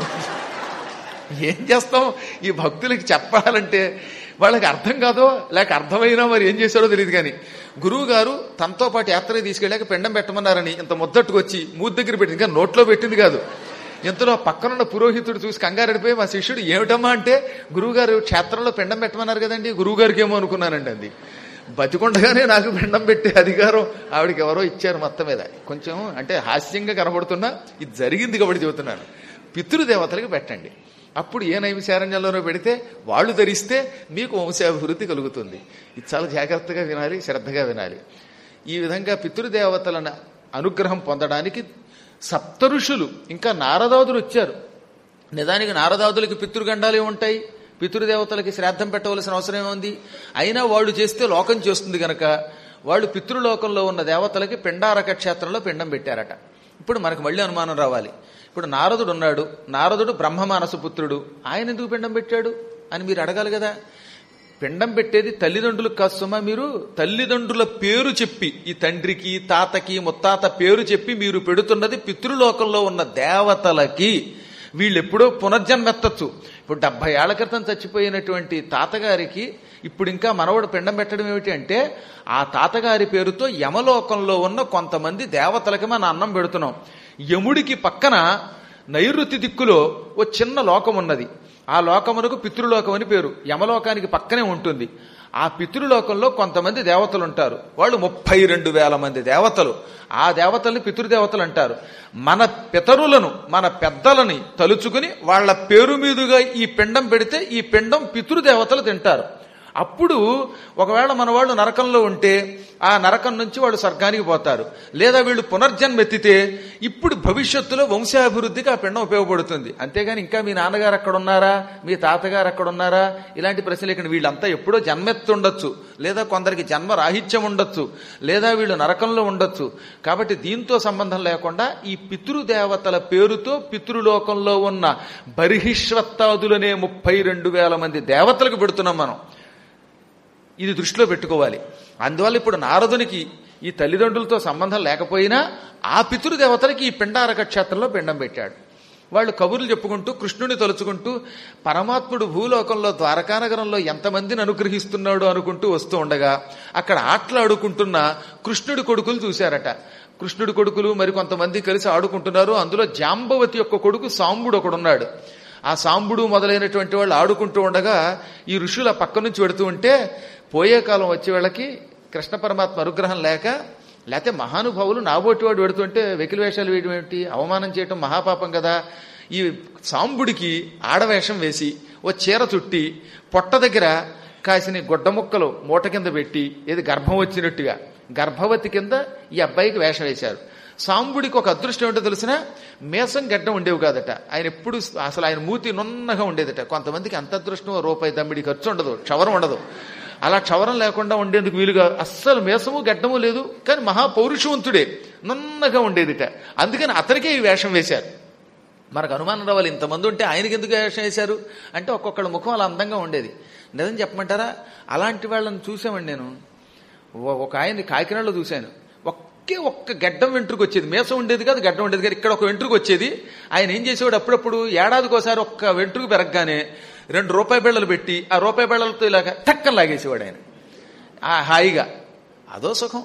ఏం చేస్తాం ఈ భక్తులకి చెప్పాలంటే వాళ్ళకి అర్థం కాదో లేక అర్థమైనా మరి ఏం చేశాడో తెలియదు కానీ గురువు గారు తనతో పాటు యాత్రకి తీసుకెళ్ళాక పిండం పెట్టమన్నారని ఇంత ముద్దట్టుకు వచ్చి మూతి దగ్గర పెట్టింది కానీ నోట్లో పెట్టింది కాదు ఇంతలో పక్కనున్న పురోహితుడు చూసి కంగారెడిపోయి మా శిష్యుడు ఏమిటమ్మా అంటే గురువుగారు క్షేత్రంలో పిండం పెట్టమన్నారు కదండి గురువు గారికి ఏమో అనుకున్నానండి అది బతికుండగానే నాకు పిండం పెట్టే అధికారం ఆవిడకి ఎవరో ఇచ్చారు మొత్తం మీద కొంచెం అంటే హాస్యంగా కనబడుతున్నా ఇది జరిగింది కాబట్టి చెబుతున్నాను పితృదేవతలకు పెట్టండి అప్పుడు ఏ నైమిశారణ్యంలోనో పెడితే వాళ్ళు ధరిస్తే మీకు వంశాభివృద్ధి కలుగుతుంది ఇది చాలా జాగ్రత్తగా వినాలి శ్రద్ధగా వినాలి ఈ విధంగా పితృదేవతలను అనుగ్రహం పొందడానికి సప్తఋషులు ఇంకా నారదాదులు వచ్చారు నిజానికి నారదాదులకి పితృగండాలు ఉంటాయి పితృదేవతలకి శ్రాద్ధం పెట్టవలసిన అవసరం ఏముంది అయినా వాళ్ళు చేస్తే లోకం చేస్తుంది గనక వాళ్ళు పితృలోకంలో ఉన్న దేవతలకి పిండారక క్షేత్రంలో పిండం పెట్టారట ఇప్పుడు మనకు మళ్ళీ అనుమానం రావాలి ఇప్పుడు నారదుడు ఉన్నాడు నారదుడు బ్రహ్మమానస పుత్రుడు ఆయన ఎందుకు పిండం పెట్టాడు అని మీరు అడగాలి కదా పిండం పెట్టేది తల్లిదండ్రులకు కాదు సుమా మీరు తల్లిదండ్రుల పేరు చెప్పి ఈ తండ్రికి తాతకి ముత్తాత పేరు చెప్పి మీరు పెడుతున్నది పితృలోకంలో ఉన్న దేవతలకి వీళ్ళు ఎప్పుడో పునర్జన్మెత్తచ్చు ఇప్పుడు డెబ్బై ఏళ్ల క్రితం చచ్చిపోయినటువంటి తాతగారికి ఇప్పుడు ఇంకా మనవడు పిండం పెట్టడం ఏమిటి అంటే ఆ తాతగారి పేరుతో యమలోకంలో ఉన్న కొంతమంది దేవతలకి మన అన్నం పెడుతున్నాం యముడికి పక్కన నైరుతి దిక్కులో ఓ చిన్న లోకం ఉన్నది ఆ లోకమునకు పితృలోకం అని పేరు యమలోకానికి పక్కనే ఉంటుంది ఆ పితృలోకంలో కొంతమంది దేవతలు ఉంటారు వాళ్ళు ముప్పై రెండు వేల మంది దేవతలు ఆ దేవతల్ని పితృదేవతలు అంటారు మన పితరులను మన పెద్దలని తలుచుకుని వాళ్ళ పేరు మీదుగా ఈ పిండం పెడితే ఈ పిండం పితృదేవతలు తింటారు అప్పుడు ఒకవేళ మన వాళ్ళు నరకంలో ఉంటే ఆ నరకం నుంచి వాళ్ళు స్వర్గానికి పోతారు లేదా వీళ్ళు పునర్జన్మెత్తితే ఇప్పుడు భవిష్యత్తులో వంశాభివృద్ధికి ఆ పిండం ఉపయోగపడుతుంది అంతేగాని ఇంకా మీ నాన్నగారు అక్కడ ఉన్నారా మీ తాతగారు అక్కడ ఉన్నారా ఇలాంటి ప్రశ్నలు ఇక్కడ వీళ్ళంతా ఎప్పుడో జన్మెత్తుండొచ్చు లేదా కొందరికి జన్మ రాహిత్యం ఉండొచ్చు లేదా వీళ్ళు నరకంలో ఉండొచ్చు కాబట్టి దీంతో సంబంధం లేకుండా ఈ పితృదేవతల పేరుతో పితృలోకంలో ఉన్న బర్హిష్వత్తాదులనే ముప్పై రెండు వేల మంది దేవతలకు పెడుతున్నాం మనం ఇది దృష్టిలో పెట్టుకోవాలి అందువల్ల ఇప్పుడు నారదునికి ఈ తల్లిదండ్రులతో సంబంధం లేకపోయినా ఆ పితృదేవతలకి ఈ పిండారక క్షేత్రంలో పిండం పెట్టాడు వాళ్ళు కబుర్లు చెప్పుకుంటూ కృష్ణుని తలుచుకుంటూ పరమాత్ముడు భూలోకంలో ద్వారకానగరంలో ఎంతమందిని అనుగ్రహిస్తున్నాడు అనుకుంటూ వస్తూ ఉండగా అక్కడ ఆటలాడుకుంటున్న కృష్ణుడి కొడుకులు చూశారట కృష్ణుడి కొడుకులు మరి కొంతమంది కలిసి ఆడుకుంటున్నారు అందులో జాంబవతి యొక్క కొడుకు సాంబుడు ఒకడున్నాడు ఆ సాంబుడు మొదలైనటువంటి వాళ్ళు ఆడుకుంటూ ఉండగా ఈ ఋషుల పక్క నుంచి పెడుతూ ఉంటే పోయే కాలం వచ్చే వాళ్ళకి కృష్ణ పరమాత్మ అనుగ్రహం లేక లేకపోతే మహానుభావులు నాబోటి వాడు పెడుతుంటే వెకిలి వేషాలు వేయడం ఏమిటి అవమానం చేయటం మహాపాపం కదా ఈ సాంబుడికి ఆడవేషం వేసి ఓ చీర చుట్టి పొట్ట దగ్గర కాసిన గుడ్డ ముక్కలు మూట కింద పెట్టి ఏది గర్భం వచ్చినట్టుగా గర్భవతి కింద ఈ అబ్బాయికి వేషం వేశారు సాంబుడికి ఒక అదృష్టం ఏంటో తెలిసిన మేసం గడ్డం ఉండేవి కాదట ఆయన ఎప్పుడు అసలు ఆయన మూతి నున్నగా ఉండేదట కొంతమందికి అంత అదృష్టం రూపాయి దమ్మిడి ఖర్చు ఉండదు క్షవరం ఉండదు అలా క్షవరం లేకుండా ఉండేందుకు వీలుగా అస్సలు మేసము గడ్డము లేదు కానీ మహాపౌరుషవంతుడే నున్నగా ఉండేదిట అందుకని అతనికే ఈ వేషం వేశారు మనకు అనుమానం రావాలి ఇంతమంది ఉంటే ఆయనకి ఎందుకు వేషం వేశారు అంటే ఒక్కొక్కళ్ళ ముఖం అలా అందంగా ఉండేది నిజం చెప్పమంటారా అలాంటి వాళ్ళని చూసామండి నేను ఓ- ఒక ఆయన్ని కాకినాడలో చూశాను ఒకే ఒక్క గడ్డం వెంట్రుకు వచ్చేది మేసం ఉండేది కాదు గడ్డం ఉండేది కాదు ఇక్కడ ఒక వెంట్రుకు వచ్చేది ఆయన ఏం చేసేవాడు అప్పుడప్పుడు ఏడాదికి ఒకసారి ఒక్క వెంట్రుకు పెరగగానే రెండు రూపాయి బిళ్ళలు పెట్టి ఆ రూపాయి బిళ్ళలతో ఇలాగ టక్కన లాగేసేవాడు ఆయన ఆ హాయిగా అదో సుఖం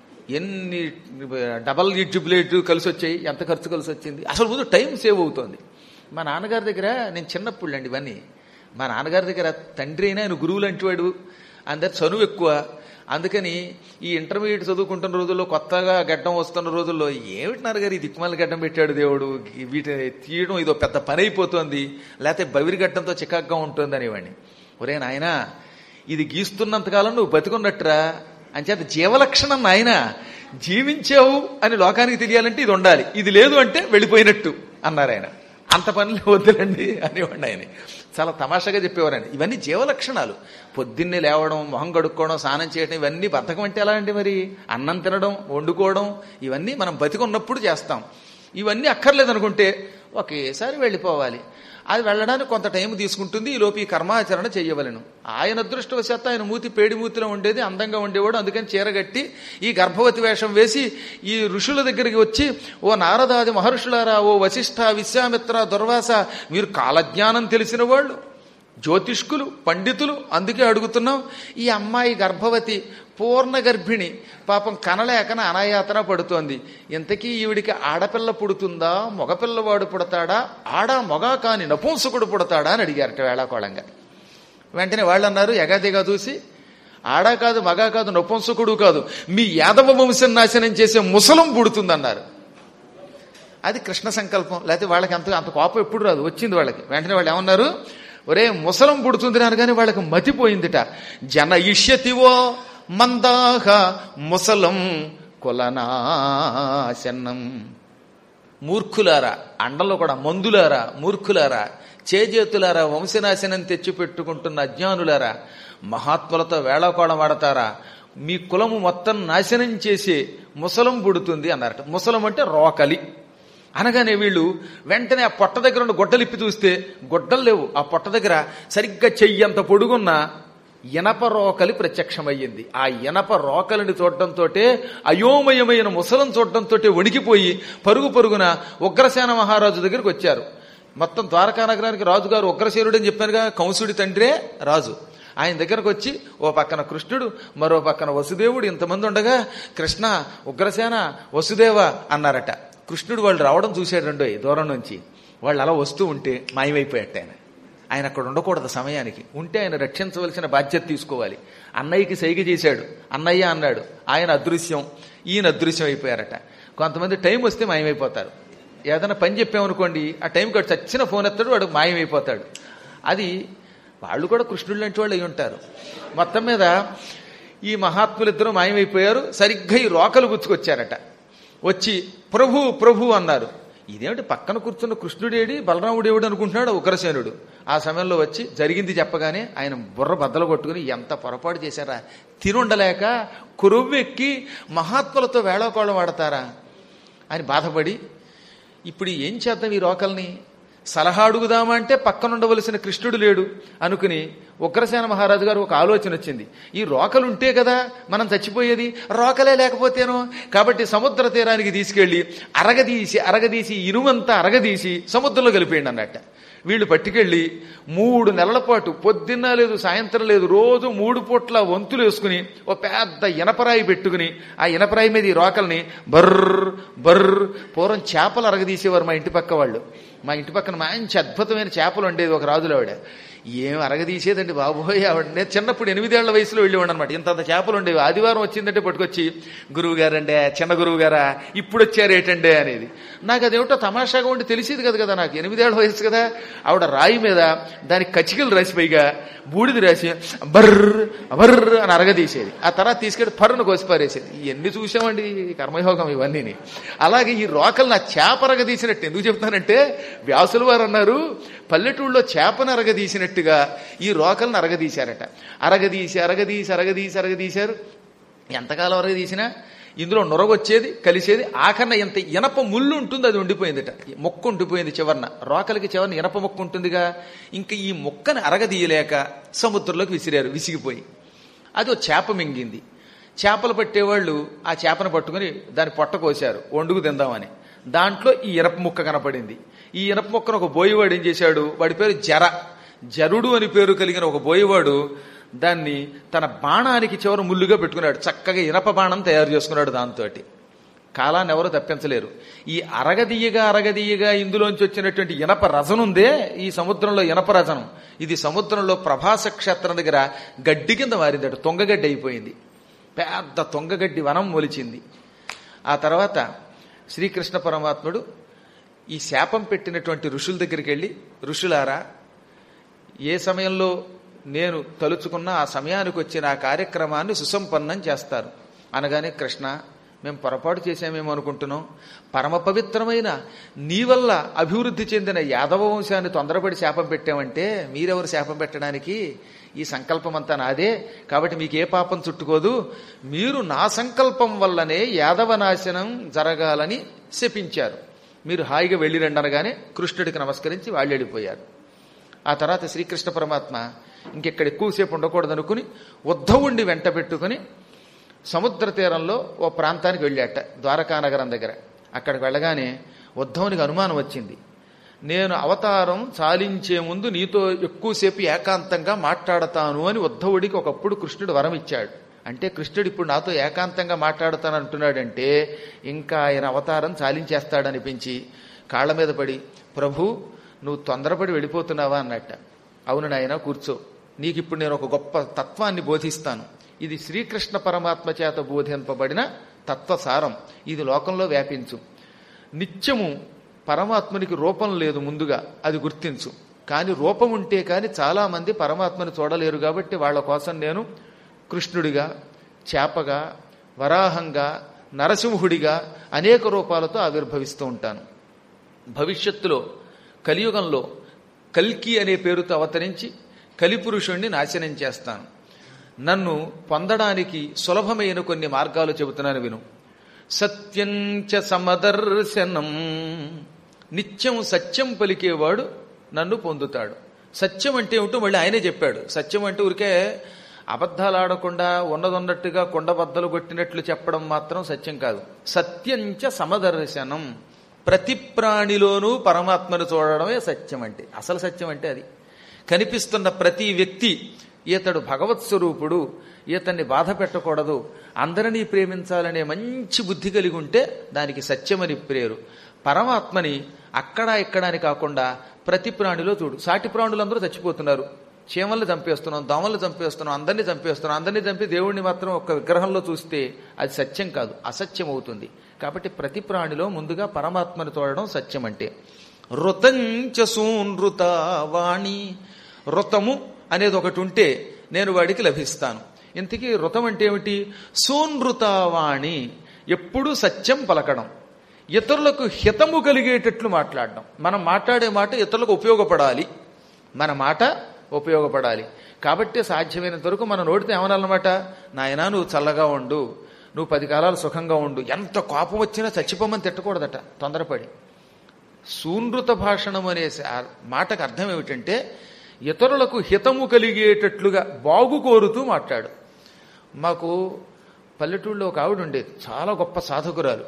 ఎన్ని డబల్ ఇడ్జుబ్లేట్ కలిసి వచ్చాయి ఎంత ఖర్చు కలిసి వచ్చింది అసలు ముందు టైం సేవ్ అవుతోంది మా నాన్నగారి దగ్గర నేను చిన్నప్పుడు అండి ఇవన్నీ మా నాన్నగారి దగ్గర తండ్రి అయినా ఆయన గురువు లాంటి వాడు అందరి చనువు ఎక్కువ అందుకని ఈ ఇంటర్మీడియట్ చదువుకుంటున్న రోజుల్లో కొత్తగా గడ్డం వస్తున్న రోజుల్లో ఏమిటి నాన్నగారు ఈ దిక్కుమాల గడ్డం పెట్టాడు దేవుడు వీటి తీయడం ఇదో పెద్ద పని అయిపోతుంది లేకపోతే బవిరి గడ్డంతో చికాగ్గా ఉంటుంది అనేవాడిని ఒరే నాయనా ఇది గీస్తున్నంతకాలం నువ్వు బతికున్నట్టురా అంచేత జీవలక్షణం నాయన జీవించావు అని లోకానికి తెలియాలంటే ఇది ఉండాలి ఇది లేదు అంటే వెళ్ళిపోయినట్టు అన్నారు ఆయన అంత పనులు వద్దులండి అనేవాడిని ఆయన చాలా తమాషాగా చెప్పేవారు ఆయన ఇవన్నీ జీవలక్షణాలు పొద్దున్నే లేవడం మొహం కడుక్కోవడం స్నానం చేయడం ఇవన్నీ బద్ధకం అంటే ఎలా అండి మరి అన్నం తినడం వండుకోవడం ఇవన్నీ మనం బతికున్నప్పుడు చేస్తాం ఇవన్నీ అక్కర్లేదనుకుంటే ఒకేసారి వెళ్ళిపోవాలి అది వెళ్ళడానికి కొంత టైం తీసుకుంటుంది ఈ లోపు ఈ కర్మాచరణ చేయవలను ఆయన అదృష్టవశాత్తు ఆయన మూతి పేడి మూతిలో ఉండేది అందంగా ఉండేవాడు అందుకని చీరగట్టి ఈ గర్భవతి వేషం వేసి ఈ ఋషుల దగ్గరికి వచ్చి ఓ నారదాది మహర్షులారా ఓ వశిష్ఠ విశ్వామిత్ర దుర్వాస మీరు కాలజ్ఞానం తెలిసిన వాళ్ళు జ్యోతిష్కులు పండితులు అందుకే అడుగుతున్నాం ఈ అమ్మాయి గర్భవతి పూర్ణ గర్భిణి పాపం కనలేకన అనాయాతన పడుతోంది ఇంతకీ ఈవిడికి ఆడపిల్ల పుడుతుందా మగపిల్లవాడు పుడతాడా ఆడ మొగ కాని నపుంసకుడు పుడతాడా అని అడిగారట వేళాకోళంగా వెంటనే వాళ్ళు అన్నారు ఎగాదిగా చూసి ఆడా కాదు మగా కాదు నపుంసకుడు కాదు మీ యాదవ వంశం నాశనం చేసే ముసలం పుడుతుందన్నారు అది కృష్ణ సంకల్పం లేకపోతే వాళ్ళకి అంత అంత కోపం ఎప్పుడు రాదు వచ్చింది వాళ్ళకి వెంటనే వాళ్ళు ఏమన్నారు ఒరే ముసలం పుడుతుంది కానీ వాళ్ళకి మతిపోయిందిట జన ఇష్యతివో మందాహ ముసలం కులనాశనం మూర్ఖులారా అండలో కూడా మందులారా మూర్ఖులారా చేజేతులారా వంశనాశనం తెచ్చిపెట్టుకుంటున్న అజ్ఞానులారా మహాత్ములతో వేళకోళం వాడతారా మీ కులము మొత్తం నాశనం చేసే ముసలం పుడుతుంది అన్నారట ముసలం అంటే రోకలి అనగానే వీళ్ళు వెంటనే ఆ పొట్ట దగ్గర ఉన్న గొడ్డలిప్పి చూస్తే గొడ్డలు లేవు ఆ పొట్ట దగ్గర సరిగ్గా చెయ్యంత పొడుగున్న ఇనప రోకలి ప్రత్యక్షమయ్యింది ఆ ఇనప రోకలిని చూడటంతో అయోమయమైన ముసలం చూడటంతో వణికిపోయి పరుగు పరుగున ఉగ్రసేన మహారాజు దగ్గరికి వచ్చారు మొత్తం ద్వారకా నగరానికి రాజుగారు ఉగ్రసేనుడు అని చెప్పానుగా కంసుడి తండ్రే రాజు ఆయన దగ్గరకు వచ్చి ఓ పక్కన కృష్ణుడు మరో పక్కన వసుదేవుడు ఇంతమంది ఉండగా కృష్ణ ఉగ్రసేన వసుదేవ అన్నారట కృష్ణుడు వాళ్ళు రావడం చూశాడు రెండో దూరం నుంచి వాళ్ళు అలా వస్తూ ఉంటే మాయమైపోయాట ఆయన ఆయన అక్కడ ఉండకూడదు సమయానికి ఉంటే ఆయన రక్షించవలసిన బాధ్యత తీసుకోవాలి అన్నయ్యకి సైగ చేశాడు అన్నయ్య అన్నాడు ఆయన అదృశ్యం ఈయన అదృశ్యం అయిపోయారట కొంతమంది టైం వస్తే మాయమైపోతారు ఏదైనా పని చెప్పామనుకోండి ఆ టైంకి వాడు చచ్చిన ఫోన్ ఎత్తాడు వాడు మాయమైపోతాడు అది వాళ్ళు కూడా కృష్ణుడు లాంటి వాళ్ళు అయి ఉంటారు మొత్తం మీద ఈ మహాత్ములిద్దరూ మాయమైపోయారు సరిగ్గా ఈ రోకలు గుచ్చుకొచ్చారట వచ్చి ప్రభు ప్రభు అన్నారు ఇదేమిటి పక్కన కూర్చున్న కృష్ణుడేడి బలరాముడేవుడు అనుకుంటున్నాడు ఉగ్రసేనుడు ఆ సమయంలో వచ్చి జరిగింది చెప్పగానే ఆయన బుర్ర బద్దలు కొట్టుకుని ఎంత పొరపాటు చేశారా తిరుండలేక కురువ్వెక్కి మహాత్ములతో వేళకోళం వాడతారా అని బాధపడి ఇప్పుడు ఏం చేద్దాం ఈ రోకల్ని సలహా అడుగుదామా అంటే పక్కనుండవలసిన కృష్ణుడు లేడు అనుకుని ఉగ్రసేన మహారాజు గారు ఒక ఆలోచన వచ్చింది ఈ రోకలు ఉంటే కదా మనం చచ్చిపోయేది రోకలే లేకపోతేనో కాబట్టి సముద్ర తీరానికి తీసుకెళ్లి అరగదీసి అరగదీసి ఇనుమంతా అరగదీసి సముద్రంలో కలిపేయండి అన్నట్ట వీళ్ళు పట్టుకెళ్ళి మూడు నెలల పాటు పొద్దున్న లేదు సాయంత్రం లేదు రోజు మూడు పూట్ల వంతులు వేసుకుని ఓ పెద్ద ఇనపరాయి పెట్టుకుని ఆ ఇనపరాయి మీద ఈ రోకల్ని బర్ర్ బర్ర్ పూర్వం చేపలు అరగదీసేవారు మా ఇంటి పక్క వాళ్ళు మా ఇంటి పక్కన మంచి అద్భుతమైన చేపలు ఉండేది ఒక రాజులు ఆవిడ ఏం అరగదీసేదండి బాబోయ్ ఆవిడ నేను చిన్నప్పుడు ఎనిమిదేళ్ల వయసులో వెళ్ళేవాడు అనమాట ఇంత చేపలు ఉండేవి ఆదివారం వచ్చిందంటే పట్టుకొచ్చి గురువు గారండే చిన్న గురువు గారా ఇప్పుడు వచ్చారు ఏటండే అనేది నాకు అదేమిటో తమాషాగా ఉండి తెలిసేది కదా కదా నాకు ఎనిమిదేళ్ల వయసు కదా ఆవిడ రాయి మీద దానికి కచ్చికలు రాసి పైగా బూడిది రాసి బర్ర్ బర్ర్ అని అరగదీసేది ఆ తర్వాత తీసుకెళ్లి పర్రును కోసిపారేసేది ఇవన్నీ చూసామండి ఈ కర్మయోగం ఇవన్నీ అలాగే ఈ రోకలు నా చేప అరగదీసినట్టు ఎందుకు చెప్తానంటే వ్యాసులు వారు అన్నారు పల్లెటూళ్ళలో చేపను అరగదీసినట్టుగా ఈ రోకలను అరగదీశారట అరగదీసి అరగదీసి అరగదీసి అరగదీశారు ఎంతకాలం అరగదీసినా ఇందులో నొరగొచ్చేది కలిసేది ఆఖరణ ఎంత ఇనప ముళ్ళు ఉంటుంది అది ఉండిపోయిందిట మొక్క ఉండిపోయింది చివరన రోకలకి చివరన ఇనప మొక్క ఉంటుందిగా ఇంకా ఈ మొక్కని అరగదీయలేక సముద్రంలోకి విసిరారు విసిగిపోయి అది ఓ చేప మింగింది చేపలు పట్టేవాళ్ళు ఆ చేపను పట్టుకుని దాని పొట్ట కోశారు వండుకు తిందామని దాంట్లో ఈ ఇనప ముక్క కనపడింది ఈ ఇనప ముక్కను ఒక బోయివాడు ఏం చేశాడు వాడి పేరు జర జరుడు అని పేరు కలిగిన ఒక బోయివాడు దాన్ని తన బాణానికి చివర ముల్లుగా పెట్టుకున్నాడు చక్కగా ఇనప బాణం తయారు చేసుకున్నాడు దాంతో కాలాన్ని ఎవరు తప్పించలేరు ఈ అరగదీయగా అరగదీయగా ఇందులోంచి వచ్చినటువంటి ఇనప రజనుందే ఈ సముద్రంలో ఇనప రజనం ఇది సముద్రంలో ప్రభాస క్షేత్రం దగ్గర గడ్డి కింద మారిందట తొంగగడ్డి అయిపోయింది పెద్ద తొంగగడ్డి వనం మొలిచింది ఆ తర్వాత శ్రీకృష్ణ పరమాత్ముడు ఈ శాపం పెట్టినటువంటి ఋషుల దగ్గరికి వెళ్ళి ఋషులారా ఏ సమయంలో నేను తలుచుకున్న ఆ సమయానికి వచ్చిన ఆ కార్యక్రమాన్ని సుసంపన్నం చేస్తారు అనగానే కృష్ణ మేము పొరపాటు చేశామేమో అనుకుంటున్నాం పరమ పవిత్రమైన నీ వల్ల అభివృద్ధి చెందిన యాదవ వంశాన్ని తొందరపడి శాపం పెట్టామంటే మీరెవరు శాపం పెట్టడానికి ఈ సంకల్పం అంతా నాదే కాబట్టి మీకు ఏ పాపం చుట్టుకోదు మీరు నా సంకల్పం వల్లనే యాదవ నాశనం జరగాలని శపించారు మీరు హాయిగా వెళ్ళిరండి అనగానే కృష్ణుడికి నమస్కరించి వాళ్ళు వెళ్ళిపోయారు ఆ తర్వాత శ్రీకృష్ణ పరమాత్మ ఇంకెక్కడ ఎక్కువసేపు ఉండకూడదనుకుని ఉద్ధవుణ్ణి వెంట పెట్టుకుని సముద్ర తీరంలో ఓ ప్రాంతానికి వెళ్ళాట ద్వారకా నగరం దగ్గర అక్కడికి వెళ్ళగానే ఉద్ధవునికి అనుమానం వచ్చింది నేను అవతారం చాలించే ముందు నీతో ఎక్కువసేపు ఏకాంతంగా మాట్లాడతాను అని ఉద్ధవుడికి ఒకప్పుడు కృష్ణుడు వరం ఇచ్చాడు అంటే కృష్ణుడు ఇప్పుడు నాతో ఏకాంతంగా మాట్లాడతాను అంటున్నాడంటే ఇంకా ఆయన అవతారం చాలించేస్తాడనిపించి కాళ్ళ మీద పడి ప్రభు నువ్వు తొందరపడి వెళ్ళిపోతున్నావా అన్నట్ట అవును నాయన కూర్చో నీకు ఇప్పుడు నేను ఒక గొప్ప తత్వాన్ని బోధిస్తాను ఇది శ్రీకృష్ణ పరమాత్మ చేత బోధింపబడిన తత్వసారం ఇది లోకంలో వ్యాపించు నిత్యము పరమాత్మునికి రూపం లేదు ముందుగా అది గుర్తించు కానీ రూపం ఉంటే కానీ చాలామంది పరమాత్మని చూడలేరు కాబట్టి వాళ్ళ కోసం నేను కృష్ణుడిగా చేపగా వరాహంగా నరసింహుడిగా అనేక రూపాలతో ఆవిర్భవిస్తూ ఉంటాను భవిష్యత్తులో కలియుగంలో కల్కి అనే పేరుతో అవతరించి కలిపురుషుణ్ణి నాశనం చేస్తాను నన్ను పొందడానికి సులభమైన కొన్ని మార్గాలు చెబుతున్నాను విను సత్యంచ సమదర్శనం నిత్యం సత్యం పలికేవాడు నన్ను పొందుతాడు సత్యం అంటే ఏమిటో మళ్ళీ ఆయనే చెప్పాడు సత్యం అంటే ఊరికే అబద్ధాలు ఆడకుండా ఉన్నదొన్నట్టుగా కొండబద్దలు కొట్టినట్లు చెప్పడం మాత్రం సత్యం కాదు సత్యంచ సమదర్శనం ప్రతి ప్రాణిలోనూ పరమాత్మను చూడడమే సత్యం అంటే అసలు సత్యం అంటే అది కనిపిస్తున్న ప్రతి వ్యక్తి ఈతడు భగవత్ స్వరూపుడు ఈతన్ని బాధ పెట్టకూడదు అందరినీ ప్రేమించాలనే మంచి బుద్ధి కలిగి ఉంటే దానికి సత్యమని పేరు పరమాత్మని అక్కడ ఇక్కడ అని కాకుండా ప్రతి ప్రాణిలో చూడు సాటి ప్రాణులందరూ చచ్చిపోతున్నారు చీమల్ని చంపేస్తున్నాం దోమల్ని చంపేస్తున్నాం అందరినీ చంపేస్తున్నాం అందరినీ చంపి దేవుణ్ణి మాత్రం ఒక్క విగ్రహంలో చూస్తే అది సత్యం కాదు అసత్యం అవుతుంది కాబట్టి ప్రతి ప్రాణిలో ముందుగా పరమాత్మని చూడడం సత్యం అంటే రుతంచ సూనృత వాణి రుతము అనేది ఒకటి ఉంటే నేను వాడికి లభిస్తాను ఇంతకీ రుతం అంటే ఏమిటి సూనృతావాణి ఎప్పుడూ సత్యం పలకడం ఇతరులకు హితము కలిగేటట్లు మాట్లాడడం మనం మాట్లాడే మాట ఇతరులకు ఉపయోగపడాలి మన మాట ఉపయోగపడాలి కాబట్టి సాధ్యమైనంత వరకు మన నోటితో ఏమనాలన్నమాట నాయనా నువ్వు చల్లగా ఉండు నువ్వు పది కాలాలు సుఖంగా ఉండు ఎంత కోపం వచ్చినా చచ్చిపోమని తిట్టకూడదట తొందరపడి సూనృత భాషణం అనే సా- మాటకు అర్థం ఏమిటంటే ఇతరులకు హితము కలిగేటట్లుగా బాగు కోరుతూ మాట్లాడు మాకు పల్లెటూళ్ళలో ఒక ఆవిడ ఉండేది చాలా గొప్ప సాధకురాలు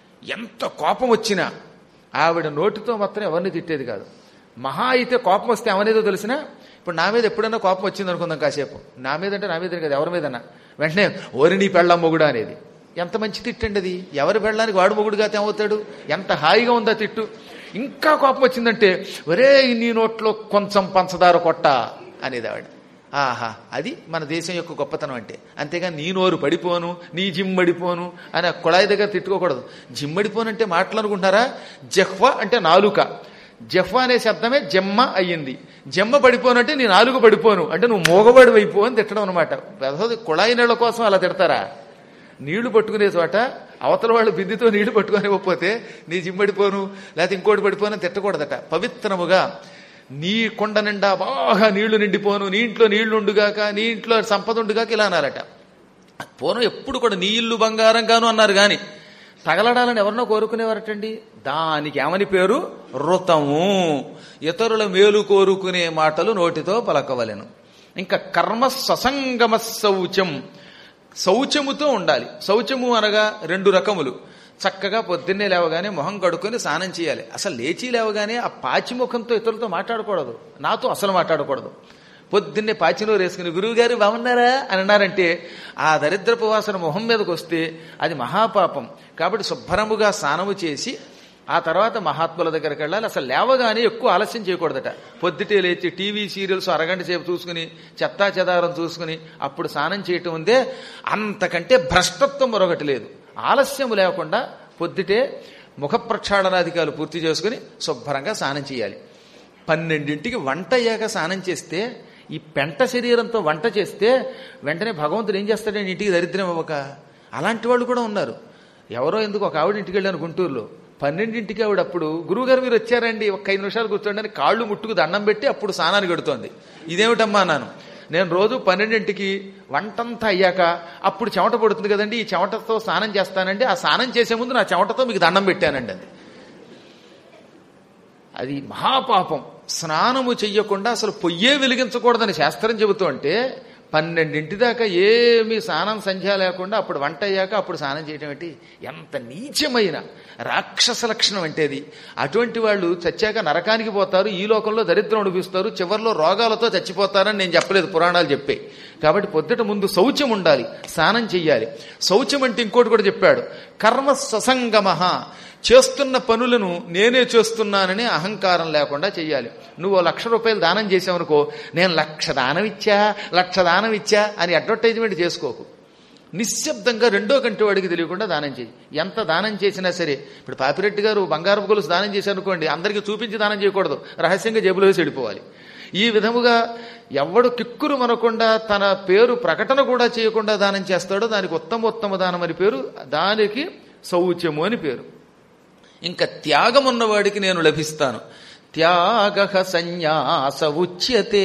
ఎంత కోపం వచ్చినా ఆవిడ నోటితో మాత్రం ఎవరిని తిట్టేది కాదు మహా అయితే కోపం వస్తే ఎవరినేదో తెలిసినా ఇప్పుడు నా మీద ఎప్పుడైనా కోపం వచ్చింది అనుకుందాం కాసేపు నా మీద అంటే నా మీద కదా ఎవరి మీదన్నా వెంటనే ఓరి నీ పెళ్ళం మొగుడా అనేది ఎంత మంచి తిట్టండి అది ఎవరి పెళ్ళానికి వాడు మొగుడుగా ఏమవుతాడు ఎంత హాయిగా ఉందా తిట్టు ఇంకా కోపం వచ్చిందంటే ఒరే నీ నోట్లో కొంచెం పంచదార కొట్ట అనేది ఆవిడ ఆహా అది మన దేశం యొక్క గొప్పతనం అంటే అంతేగా నీ నోరు పడిపోను నీ జిమ్మడిపోను అని ఆ కుళాయి దగ్గర తిట్టుకోకూడదు జిమ్మడిపోను అంటే మాటలు అనుకుంటారా జహ్వ అంటే నాలుక జహ్వ అనే శబ్దమే జమ్మ అయ్యింది జమ్మ పడిపోను అంటే నీ నాలుగు పడిపోను అంటే నువ్వు మోగబడి అయిపో అని తిట్టడం అనమాట కుళాయి నీళ్ళ కోసం అలా తిడతారా నీళ్లు పట్టుకునే చోట అవతల వాళ్ళు బిందితో నీళ్లు పట్టుకొని ఇవ్వకపోతే నీ జిమ్మడిపోను లేకపోతే ఇంకోటి పడిపోను అని తిట్టకూడదట పవిత్రముగా నీ కొండ నిండా బాగా నీళ్లు నిండిపోను నీ ఇంట్లో నీళ్లు ఉండుగాక నీ ఇంట్లో సంపద ఉండుగాక ఇలా అనాలట పూర్వం ఎప్పుడు కూడా నీ ఇల్లు బంగారం గాను అన్నారు గాని తగలడాలని ఎవరినో కోరుకునేవారటండి దానికి ఏమని పేరు రుతము ఇతరుల మేలు కోరుకునే మాటలు నోటితో పలకవలెను ఇంకా కర్మ ససంగమ శౌచం శౌచముతో ఉండాలి శౌచము అనగా రెండు రకములు చక్కగా పొద్దున్నే లేవగానే మొహం కడుక్కొని స్నానం చేయాలి అసలు లేచి లేవగానే ఆ పాచి ముఖంతో ఇతరులతో మాట్లాడకూడదు నాతో అసలు మాట్లాడకూడదు పొద్దున్నే పాచినోరు వేసుకుని గురువు గారు బాగున్నారా అని అన్నారంటే ఆ దరిద్రపు వాసన మొహం మీదకి వస్తే అది మహాపాపం కాబట్టి శుభ్రముగా స్నానము చేసి ఆ తర్వాత మహాత్ముల దగ్గరికి వెళ్ళాలి అసలు లేవగానే ఎక్కువ ఆలస్యం చేయకూడదట పొద్దుటే లేచి టీవీ సీరియల్స్ అరగంట సేపు చూసుకుని చెత్తా చెదారం చూసుకుని అప్పుడు స్నానం చేయటం ఉందే అంతకంటే భ్రష్టత్వం మరొకటి లేదు ఆలస్యం లేకుండా పొద్దుటే ముఖ ప్రక్షాళనాధికారులు పూర్తి చేసుకుని శుభ్రంగా స్నానం చేయాలి పన్నెండింటికి వంట అయ్యాక స్నానం చేస్తే ఈ పెంట శరీరంతో వంట చేస్తే వెంటనే భగవంతుడు ఏం చేస్తాడని ఇంటికి దరిద్రం ఇవ్వక అలాంటి వాళ్ళు కూడా ఉన్నారు ఎవరో ఎందుకు ఒక ఆవిడ ఇంటికి వెళ్ళాను గుంటూరులో పన్నెండింటికి ఆవిడ అప్పుడు గురువుగారు మీరు వచ్చారండి ఒక ఐదు నిమిషాలు కూర్చోండి అని కాళ్ళు ముట్టుకు దండం పెట్టి అప్పుడు స్నానానికి పెడుతోంది ఇదేమిటమ్మా అన్నాను నేను రోజు పన్నెండింటికి వంటంతా అయ్యాక అప్పుడు చెమట పడుతుంది కదండి ఈ చెమటతో స్నానం చేస్తానండి ఆ స్నానం చేసే ముందు నా చెమటతో మీకు దండం పెట్టానండి అది అది మహాపాపం స్నానము చెయ్యకుండా అసలు పొయ్యే వెలిగించకూడదని శాస్త్రం చెబుతూ అంటే పన్నెండింటి దాకా ఏమీ స్నానం సంధ్య లేకుండా అప్పుడు వంట అయ్యాక అప్పుడు స్నానం చేయటం ఏంటి ఎంత నీచమైన రాక్షస లక్షణం అంటే అది అటువంటి వాళ్ళు చచ్చాక నరకానికి పోతారు ఈ లోకంలో దరిద్రం అనిపిస్తారు చివరిలో రోగాలతో చచ్చిపోతారని నేను చెప్పలేదు పురాణాలు చెప్పాయి కాబట్టి పొద్దుట ముందు శౌచం ఉండాలి స్నానం చెయ్యాలి శౌచం అంటే ఇంకోటి కూడా చెప్పాడు కర్మ ససంగమ చేస్తున్న పనులను నేనే చేస్తున్నానని అహంకారం లేకుండా చెయ్యాలి నువ్వు ఓ లక్ష రూపాయలు దానం చేసావనుకో నేను లక్ష దానం ఇచ్చా లక్ష దానం ఇచ్చా అని అడ్వర్టైజ్మెంట్ చేసుకోకు నిశ్శబ్దంగా రెండో కంటి వాడికి తెలియకుండా దానం చేయి ఎంత దానం చేసినా సరే ఇప్పుడు పాపిరెడ్డి గారు బంగారపు గొలుసు దానం చేశారనుకోండి అందరికీ చూపించి దానం చేయకూడదు రహస్యంగా జేబులో వేసి వెళ్ళిపోవాలి ఈ విధముగా ఎవడు కిక్కురు మనకుండా తన పేరు ప్రకటన కూడా చేయకుండా దానం చేస్తాడో దానికి ఉత్తమ ఉత్తమ దానం అని పేరు దానికి శౌచ్యము అని పేరు ఇంకా త్యాగం ఉన్నవాడికి నేను లభిస్తాను త్యాగ సన్యాస ఉచ్యతే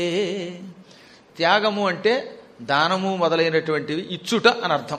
త్యాగము అంటే దానము మొదలైనటువంటివి ఇచ్చుట అని అర్థం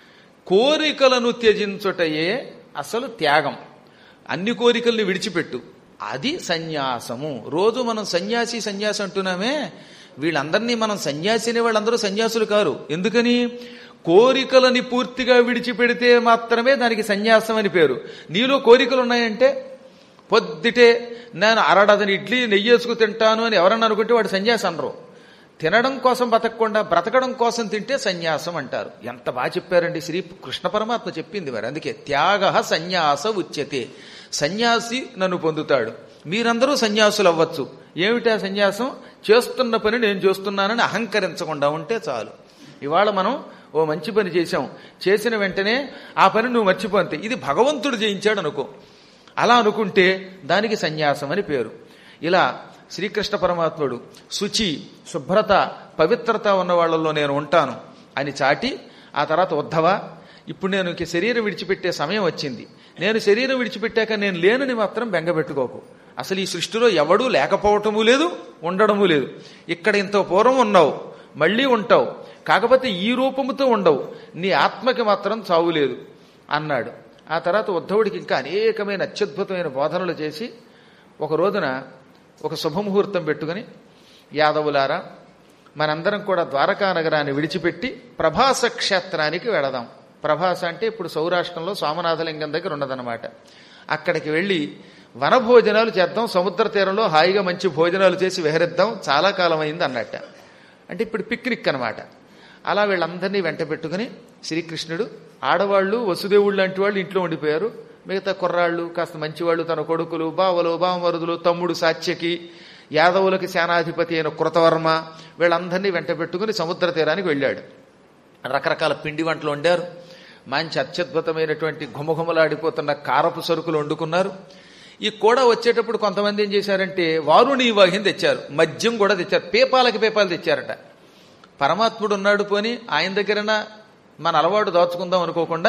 కోరికలను త్యజించుటయే అసలు త్యాగం అన్ని కోరికల్ని విడిచిపెట్టు అది సన్యాసము రోజు మనం సన్యాసి సన్యాసి అంటున్నామే వీళ్ళందరినీ మనం సన్యాసి అనే వాళ్ళందరూ సన్యాసులు కారు ఎందుకని కోరికలని పూర్తిగా విడిచిపెడితే మాత్రమే దానికి సన్యాసం అని పేరు నీలో కోరికలు ఉన్నాయంటే పొద్దుటే నేను అరడదని ఇడ్లీ నెయ్యేసుకు తింటాను అని ఎవరన్నా అనుకుంటే వాడు సన్యాసి అనరు తినడం కోసం బతకకుండా బ్రతకడం కోసం తింటే సన్యాసం అంటారు ఎంత బాగా చెప్పారండి శ్రీ కృష్ణ పరమాత్మ చెప్పింది మరి అందుకే త్యాగ సన్యాస ఉచ్యతే సన్యాసి నన్ను పొందుతాడు మీరందరూ సన్యాసులు అవ్వచ్చు ఏమిటా సన్యాసం చేస్తున్న పని నేను చేస్తున్నానని అహంకరించకుండా ఉంటే చాలు ఇవాళ మనం ఓ మంచి పని చేశాం చేసిన వెంటనే ఆ పని నువ్వు మర్చిపోతే ఇది భగవంతుడు చేయించాడు అనుకో అలా అనుకుంటే దానికి సన్యాసం అని పేరు ఇలా శ్రీకృష్ణ పరమాత్ముడు శుచి శుభ్రత పవిత్రత ఉన్న వాళ్ళల్లో నేను ఉంటాను అని చాటి ఆ తర్వాత ఉద్ధవ ఇప్పుడు నేను ఇంక శరీరం విడిచిపెట్టే సమయం వచ్చింది నేను శరీరం విడిచిపెట్టాక నేను లేనని మాత్రం బెంగపెట్టుకోకు అసలు ఈ సృష్టిలో ఎవడూ లేకపోవటము లేదు ఉండడము లేదు ఇక్కడ ఇంత పూర్వం ఉన్నావు మళ్ళీ ఉంటావు కాకపోతే ఈ రూపముతో ఉండవు నీ ఆత్మకి మాత్రం చావు లేదు అన్నాడు ఆ తర్వాత ఉద్ధవుడికి ఇంకా అనేకమైన అత్యద్భుతమైన బోధనలు చేసి ఒక రోజున ఒక శుభముహూర్తం పెట్టుకుని యాదవులారా మనందరం కూడా ద్వారకా నగరాన్ని విడిచిపెట్టి ప్రభాస క్షేత్రానికి వెళదాం ప్రభాస అంటే ఇప్పుడు సౌరాష్ట్రంలో సోమనాథలింగం దగ్గర ఉన్నదన్నమాట అక్కడికి వెళ్ళి వనభోజనాలు చేద్దాం సముద్ర తీరంలో హాయిగా మంచి భోజనాలు చేసి విహరిద్దాం చాలా కాలం అయింది అన్నట్ట అంటే ఇప్పుడు పిక్నిక్ అనమాట అలా వీళ్ళందరినీ వెంట పెట్టుకుని శ్రీకృష్ణుడు ఆడవాళ్ళు వసుదేవుళ్ళు లాంటి వాళ్ళు ఇంట్లో ఉండిపోయారు మిగతా కుర్రాళ్ళు కాస్త మంచివాళ్ళు తన కొడుకులు బావలు బావమరుదులు తమ్ముడు సాత్యకి యాదవులకి సేనాధిపతి అయిన కృతవర్మ వీళ్ళందరినీ వెంట పెట్టుకుని సముద్ర తీరానికి వెళ్ళాడు రకరకాల పిండి వంటలు వండారు మంచి అత్యద్భుతమైనటువంటి ఘుమఘుమలాడిపోతున్న కారపు సరుకులు వండుకున్నారు ఈ కూడా వచ్చేటప్పుడు కొంతమంది ఏం చేశారంటే వారుని వాహిని తెచ్చారు మద్యం కూడా తెచ్చారు పేపాలకి పేపాలు తెచ్చారట పరమాత్ముడు ఉన్నాడు పోని ఆయన దగ్గరన మన అలవాటు దాచుకుందాం అనుకోకుండా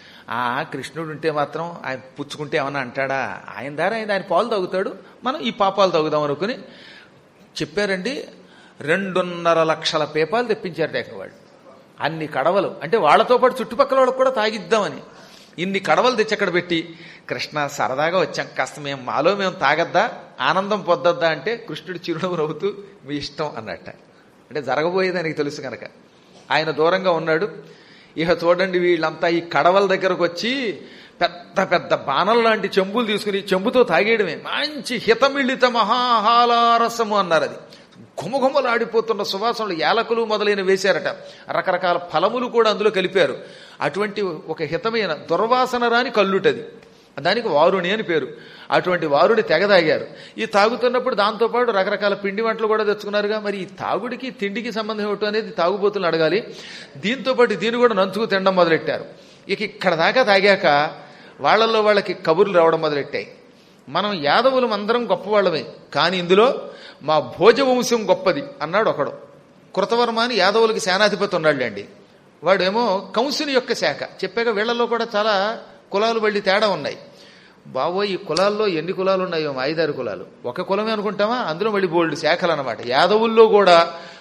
ఆ కృష్ణుడు ఉంటే మాత్రం ఆయన పుచ్చుకుంటే ఏమన్నా అంటాడా ఆయన ద్వారా ఆయన ఆయన పాలు తాగుతాడు మనం ఈ పాపాలు తాగుదాం అనుకుని చెప్పారండి రెండున్నర లక్షల పేపాలు తెప్పించారట వాళ్ళు అన్ని కడవలు అంటే వాళ్ళతో పాటు చుట్టుపక్కల వాళ్ళకు కూడా తాగిద్దామని ఇన్ని కడవలు తెచ్చి అక్కడ పెట్టి కృష్ణ సరదాగా వచ్చాం కాస్త మేము మాలో మేము తాగద్దా ఆనందం పొద్దద్దా అంటే కృష్ణుడు చిరునవ్వు నవ్వుతూ మీ ఇష్టం అన్నట్ట అంటే జరగబోయేది ఆయనకి తెలుసు కనుక ఆయన దూరంగా ఉన్నాడు ఇక చూడండి వీళ్ళంతా ఈ కడవల దగ్గరకు వచ్చి పెద్ద పెద్ద బాణం లాంటి చెంబులు తీసుకుని చెంబుతో తాగేయడమే మంచి హితమిళిత మహాహాలారసము అన్నారు అది ఘుమఘుమలాడిపోతున్న సువాసనలు యాలకులు మొదలైన వేశారట రకరకాల ఫలములు కూడా అందులో కలిపారు అటువంటి ఒక హితమైన దుర్వాసన రాని కల్లుటది దానికి వారుణి అని పేరు అటువంటి వారుని తెగదాగారు ఈ తాగుతున్నప్పుడు దాంతోపాటు రకరకాల పిండి వంటలు కూడా తెచ్చుకున్నారుగా మరి ఈ తాగుడికి తిండికి సంబంధం ఏమిటో అనేది తాగుబోతులు అడగాలి దీంతో పాటు దీన్ని కూడా నంచుకు తినడం మొదలెట్టారు ఇక ఇక్కడ దాకా తాగాక వాళ్ళల్లో వాళ్ళకి కబుర్లు రావడం మొదలెట్టాయి మనం యాదవులం అందరం గొప్పవాళ్ళమే కానీ ఇందులో మా భోజవంశం గొప్పది అన్నాడు ఒకడు కృతవర్మ అని యాదవులకి సేనాధిపతి ఉన్నాడులేండి వాడేమో కంసుని యొక్క శాఖ చెప్పాక వీళ్ళల్లో కూడా చాలా కులాలు వెళ్ళి తేడా ఉన్నాయి బాబోయ్ ఈ కులాల్లో ఎన్ని కులాలు ఉన్నాయో ఐదారు కులాలు ఒక కులమే అనుకుంటామా అందులో మళ్ళీ బోల్డ్ శాఖలు అనమాట యాదవుల్లో కూడా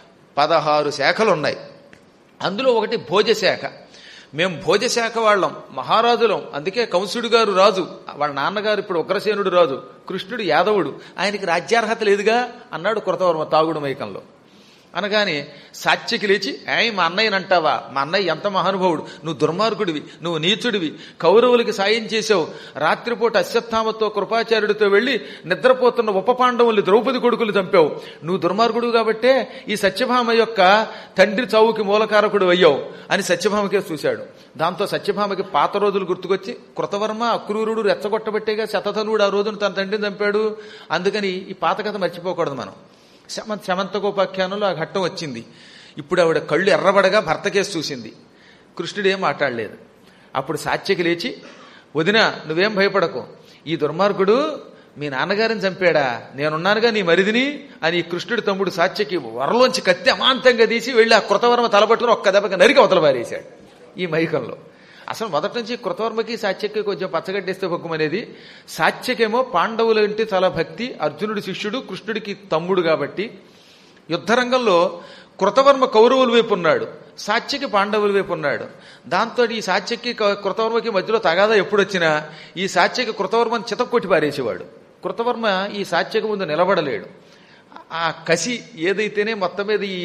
పదహారు శాఖలు ఉన్నాయి అందులో ఒకటి భోజ శాఖ మేము భోజశాఖ వాళ్ళం మహారాజులం అందుకే కంసుడు గారు రాజు వాళ్ళ నాన్నగారు ఇప్పుడు ఉగ్రసేనుడు రాజు కృష్ణుడు యాదవుడు ఆయనకి రాజ్యార్హత లేదుగా అన్నాడు కృతవర్మ తాగుడు మైకంలో అనగానే సాత్యకి లేచి ఏయ్ మా అన్నయ్యని అంటావా మా అన్నయ్య ఎంత మహానుభావుడు నువ్వు దుర్మార్గుడివి నువ్వు నీచుడివి కౌరవులకి సాయం చేసావు రాత్రిపూట అశ్వత్థామతో కృపాచార్యుడితో వెళ్లి నిద్రపోతున్న ఉప పాండవుల్ని ద్రౌపది కొడుకులు చంపావు నువ్వు దుర్మార్గుడు కాబట్టే ఈ సత్యభామ యొక్క తండ్రి చావుకి మూలకారకుడు అయ్యావు అని సత్యభామకే చూశాడు దాంతో సత్యభామకి పాత రోజులు గుర్తుకొచ్చి కృతవర్మ అక్రూరుడు రెచ్చగొట్టబట్టేగా శతధనుడు ఆ రోజున తన తండ్రిని చంపాడు అందుకని ఈ పాత కథ మర్చిపోకూడదు మనం శమ శమంతకోపాఖ్యానంలో ఆ ఘట్టం వచ్చింది ఇప్పుడు ఆవిడ కళ్ళు ఎర్రబడగా భర్తకేసి చూసింది కృష్ణుడు ఏం మాట్లాడలేదు అప్పుడు సాత్యకి లేచి వదిన నువ్వేం భయపడకు ఈ దుర్మార్గుడు మీ నాన్నగారిని చంపాడా నేనున్నానుగా నీ మరిదిని అని ఈ కృష్ణుడి తమ్ముడు సాత్యకి వరలోంచి కత్తి అమాంతంగా తీసి వెళ్ళి ఆ కృతవర్మ తలబట్టుకుని ఒక్క దెబ్బకి నరికి అవతల పారేశాడు ఈ మైకంలో అసలు మొదటి నుంచి కృతవర్మకి సాత్యకి కొంచెం పచ్చగడ్డేస్తే పొక్కుమనేది సాత్యకేమో పాండవుల అంటే చాలా భక్తి అర్జునుడి శిష్యుడు కృష్ణుడికి తమ్ముడు కాబట్టి యుద్ధరంగంలో కృతవర్మ కౌరవుల వైపు ఉన్నాడు సాత్యకి పాండవుల వైపు ఉన్నాడు దాంతో ఈ సాత్యకి క- కృతవర్మకి మధ్యలో తగాదా ఎప్పుడు వచ్చినా ఈ సాత్యకి కృతవర్మని చితక్కొట్టి పారేసేవాడు కృతవర్మ ఈ సాత్యకి ముందు నిలబడలేడు ఆ కసి ఏదైతేనే మొత్తం మీద ఈ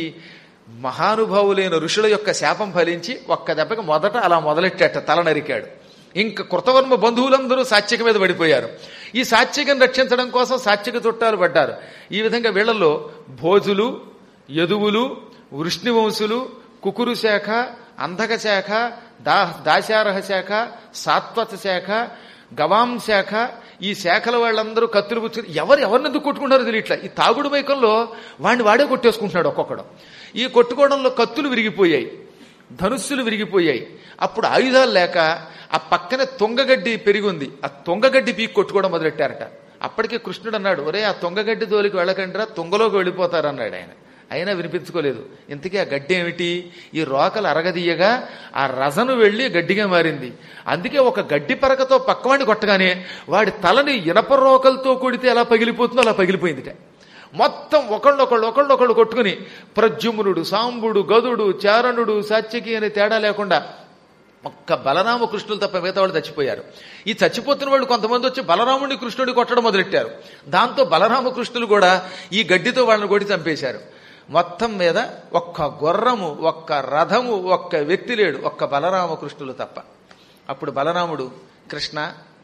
మహానుభావులైన ఋషుల యొక్క శాపం ఫలించి ఒక్క దెబ్బకి మొదట అలా మొదలెట్టాట తల నరికాడు ఇంక కృతవర్మ బంధువులందరూ సాత్యక మీద పడిపోయారు ఈ సాత్యకను రక్షించడం కోసం సాత్యక చుట్టాలు పడ్డారు ఈ విధంగా వీళ్ళల్లో భోజులు యదువులు వృష్ణివంశులు కుకురు శాఖ అంధక శాఖ దా దాశారహ శాఖ సాత్వత శాఖ గవాం శాఖ ఈ శాఖల వాళ్ళందరూ కత్తులు పుచ్చుకుని ఎవరు ఎవరిని ఎందుకు కొట్టుకుంటారో తెలియట్లా ఈ తాగుడు మైకంలో వాడిని వాడే కొట్టేసుకుంటున్నాడు ఒక్కొక్కడు ఈ కొట్టుకోవడంలో కత్తులు విరిగిపోయాయి ధనుస్సులు విరిగిపోయాయి అప్పుడు ఆయుధాలు లేక ఆ పక్కనే తొంగగడ్డి పెరిగింది ఆ తొంగగడ్డి పీక్ కొట్టుకోవడం మొదలెట్టారట అప్పటికే కృష్ణుడు అన్నాడు ఒరే ఆ తొంగగడ్డి దోలికి వెళ్ళకండిరా తొంగలోకి వెళ్ళిపోతారన్నాడు ఆయన అయినా వినిపించుకోలేదు ఇంతకీ ఆ గడ్డి ఏమిటి ఈ రోకలు అరగదీయగా ఆ రజను వెళ్లి గడ్డిగా మారింది అందుకే ఒక గడ్డి పరకతో పక్కవాడిని కొట్టగానే వాడి తలని ఇనప రోకలతో కొడితే ఎలా పగిలిపోతుందో అలా పగిలిపోయిందిట మొత్తం ఒకళ్ళొకళ్ళు ఒకళ్ళొకళ్ళు కొట్టుకుని ప్రద్యుమ్నుడు సాంబుడు గదుడు చారణుడు సాత్యకి అనే తేడా లేకుండా ఒక్క బలరామ కృష్ణులు తప్ప మిగతా వాళ్ళు చచ్చిపోయారు ఈ చచ్చిపోతున్న వాళ్ళు కొంతమంది వచ్చి బలరాముడిని కృష్ణుడిని కొట్టడం మొదలెట్టారు దాంతో బలరామ కృష్ణులు కూడా ఈ గడ్డితో వాళ్ళని కొట్టి చంపేశారు మొత్తం మీద ఒక్క గుర్రము ఒక్క రథము ఒక్క వ్యక్తి లేడు ఒక్క బలరామ కృష్ణులు తప్ప అప్పుడు బలరాముడు కృష్ణ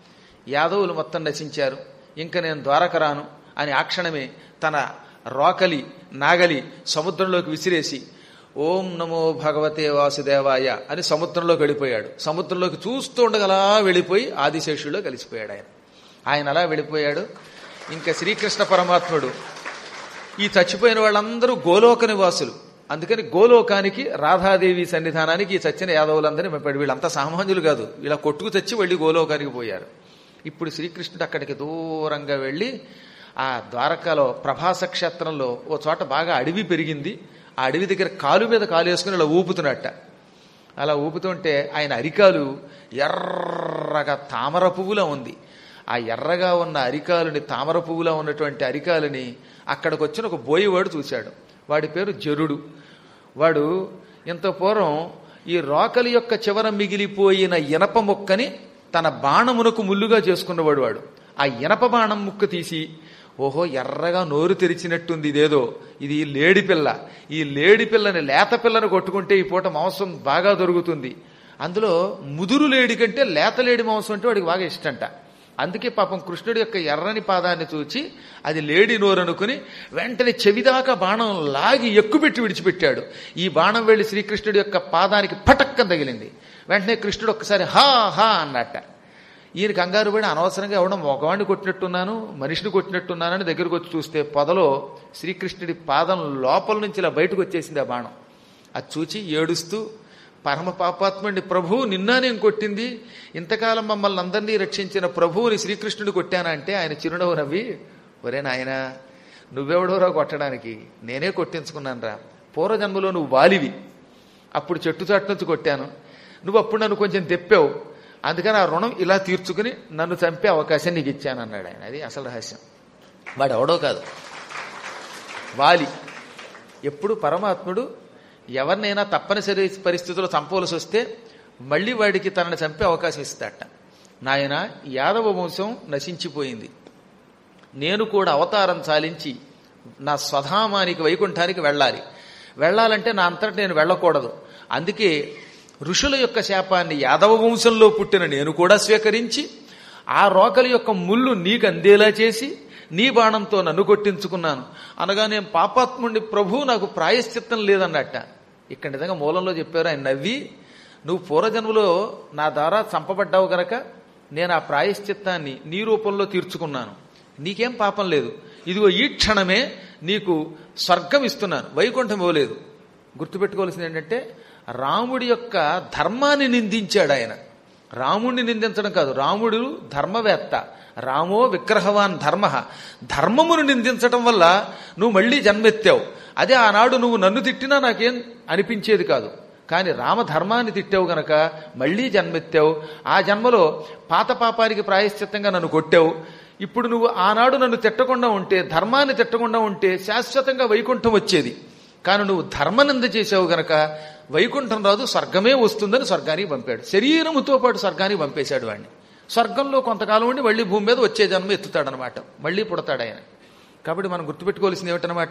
యాదవులు మొత్తం నశించారు ఇంకా నేను ద్వారక రాను అని ఆ క్షణమే తన రోకలి నాగలి సముద్రంలోకి విసిరేసి ఓం నమో భగవతే వాసుదేవాయ అని సముద్రంలోకి వెళ్ళిపోయాడు సముద్రంలోకి చూస్తూ ఉండగలా వెళ్ళిపోయి ఆదిశేషుల్లో కలిసిపోయాడు ఆయన ఆయన అలా వెళ్ళిపోయాడు ఇంకా శ్రీకృష్ణ పరమాత్ముడు ఈ చచ్చిపోయిన వాళ్ళందరూ గోలోక నివాసులు అందుకని గోలోకానికి రాధాదేవి సన్నిధానానికి ఈ చచ్చిన యాదవులందరినీ పంపాడు వీళ్ళంతా సామాన్యులు కాదు ఇలా కొట్టుకు చచ్చి వెళ్ళి గోలోకానికి పోయారు ఇప్పుడు శ్రీకృష్ణుడు అక్కడికి దూరంగా వెళ్ళి ఆ ద్వారకాలో ప్రభాస క్షేత్రంలో ఓ చోట బాగా అడవి పెరిగింది ఆ అడవి దగ్గర కాలు మీద కాలు వేసుకుని ఇలా ఊపుతున్నట్ట అలా ఊపుతుంటే ఆయన అరికాలు ఎర్రగా తామర పువ్వులా ఉంది ఆ ఎర్రగా ఉన్న అరికాలుని తామర పువ్వులా ఉన్నటువంటి అరికాలని అక్కడికి వచ్చిన ఒక బోయివాడు చూశాడు వాడి పేరు జరుడు వాడు ఇంత పూర్వం ఈ రోకలి యొక్క చివర మిగిలిపోయిన ఇనప ముక్కని తన బాణమునకు ముల్లుగా చేసుకున్నవాడు వాడు ఆ ఇనప బాణం ముక్క తీసి ఓహో ఎర్రగా నోరు తెరిచినట్టుంది ఇదేదో ఇది లేడి పిల్ల ఈ లేడి పిల్లని లేత పిల్లని కొట్టుకుంటే ఈ పూట మాంసం బాగా దొరుకుతుంది అందులో ముదురు లేడి కంటే లేత లేడి మాంసం అంటే వాడికి బాగా ఇష్టంట అందుకే పాపం కృష్ణుడి యొక్క ఎర్రని పాదాన్ని చూచి అది లేడి నోరు అనుకుని వెంటనే చెవిదాకా బాణం లాగి ఎక్కుపెట్టి విడిచిపెట్టాడు ఈ బాణం వెళ్లి శ్రీకృష్ణుడి యొక్క పాదానికి పటక్కం తగిలింది వెంటనే కృష్ణుడు ఒక్కసారి హా హా అన్నట్ట ఈయన కంగారు పడి అనవసరంగా ఎవడం మగవాడిని కొట్టినట్టున్నాను మనిషిని కొట్టినట్టున్నానని దగ్గరకు వచ్చి చూస్తే పొదలో శ్రీకృష్ణుడి పాదం లోపల నుంచి ఇలా బయటకు వచ్చేసింది ఆ బాణం అది చూచి ఏడుస్తూ పరమ పాపాత్ముడిని ప్రభువు నిన్నా నేను కొట్టింది ఇంతకాలం మమ్మల్ని అందరినీ రక్షించిన ప్రభువుని శ్రీకృష్ణుడు కొట్టానంటే ఆయన చిరునవ్వు నవ్వి ఒరే నాయన నువ్వెవడోరా కొట్టడానికి నేనే కొట్టించుకున్నాను రా పూర్వజన్మలో నువ్వు వాలివి అప్పుడు చెట్టు చాటు నుంచి కొట్టాను నువ్వు అప్పుడు నన్ను కొంచెం తెప్పావు అందుకని ఆ రుణం ఇలా తీర్చుకుని నన్ను చంపే అవకాశం నీకు ఇచ్చాను అన్నాడు ఆయన అది అసలు రహస్యం వాడు ఎవడో కాదు వాలి ఎప్పుడు పరమాత్ముడు ఎవరినైనా తప్పనిసరి పరిస్థితుల్లో చంపవలసి వస్తే మళ్ళీ వాడికి తనని చంపే అవకాశం ఇస్తాడట నాయన యాదవ వంశం నశించిపోయింది నేను కూడా అవతారం చాలించి నా స్వధామానికి వైకుంఠానికి వెళ్ళాలి వెళ్ళాలంటే నా అంతట నేను వెళ్ళకూడదు అందుకే ఋషుల యొక్క శాపాన్ని యాదవ వంశంలో పుట్టిన నేను కూడా స్వీకరించి ఆ రోకలి యొక్క ముళ్ళు నీకు అందేలా చేసి నీ బాణంతో నన్ను కొట్టించుకున్నాను అనగా నేను పాపాత్ముడి ప్రభు నాకు ప్రాయశ్చిత్తం లేదన్నట్ట ఇక్కడ నిజంగా మూలంలో చెప్పారు ఆయన నవ్వి నువ్వు పూర్వజన్మలో నా ద్వారా చంపబడ్డావు గనక నేను ఆ ప్రాయశ్చిత్తాన్ని నీ రూపంలో తీర్చుకున్నాను నీకేం పాపం లేదు ఇదిగో ఈ క్షణమే నీకు స్వర్గం ఇస్తున్నాను వైకుంఠం ఇవ్వలేదు గుర్తుపెట్టుకోవాల్సింది ఏంటంటే రాముడి యొక్క ధర్మాన్ని నిందించాడు ఆయన రాముడిని నిందించడం కాదు రాముడు ధర్మవేత్త రామో విగ్రహవాన్ ధర్మ ధర్మమును నిందించడం వల్ల నువ్వు మళ్ళీ జన్మెత్తావు అదే ఆనాడు నువ్వు నన్ను తిట్టినా నాకేం అనిపించేది కాదు కానీ రామధర్మాన్ని తిట్టావు గనక మళ్ళీ జన్మెత్తావు ఆ జన్మలో పాత పాపానికి ప్రాయశ్చిత్తంగా నన్ను కొట్టావు ఇప్పుడు నువ్వు ఆనాడు నన్ను తిట్టకుండా ఉంటే ధర్మాన్ని తిట్టకుండా ఉంటే శాశ్వతంగా వైకుంఠం వచ్చేది కానీ నువ్వు ధర్మనింద చేసావు గనక వైకుంఠం రాదు స్వర్గమే వస్తుందని స్వర్గానికి పంపాడు శరీరముతో పాటు స్వర్గానికి పంపేశాడు వాడిని స్వర్గంలో కొంతకాలం ఉండి మళ్ళీ భూమి మీద వచ్చే జన్మ ఎత్తుతాడనమాట మళ్ళీ పుడతాడు ఆయన కాబట్టి మనం గుర్తుపెట్టుకోవాల్సింది ఏమిటనమాట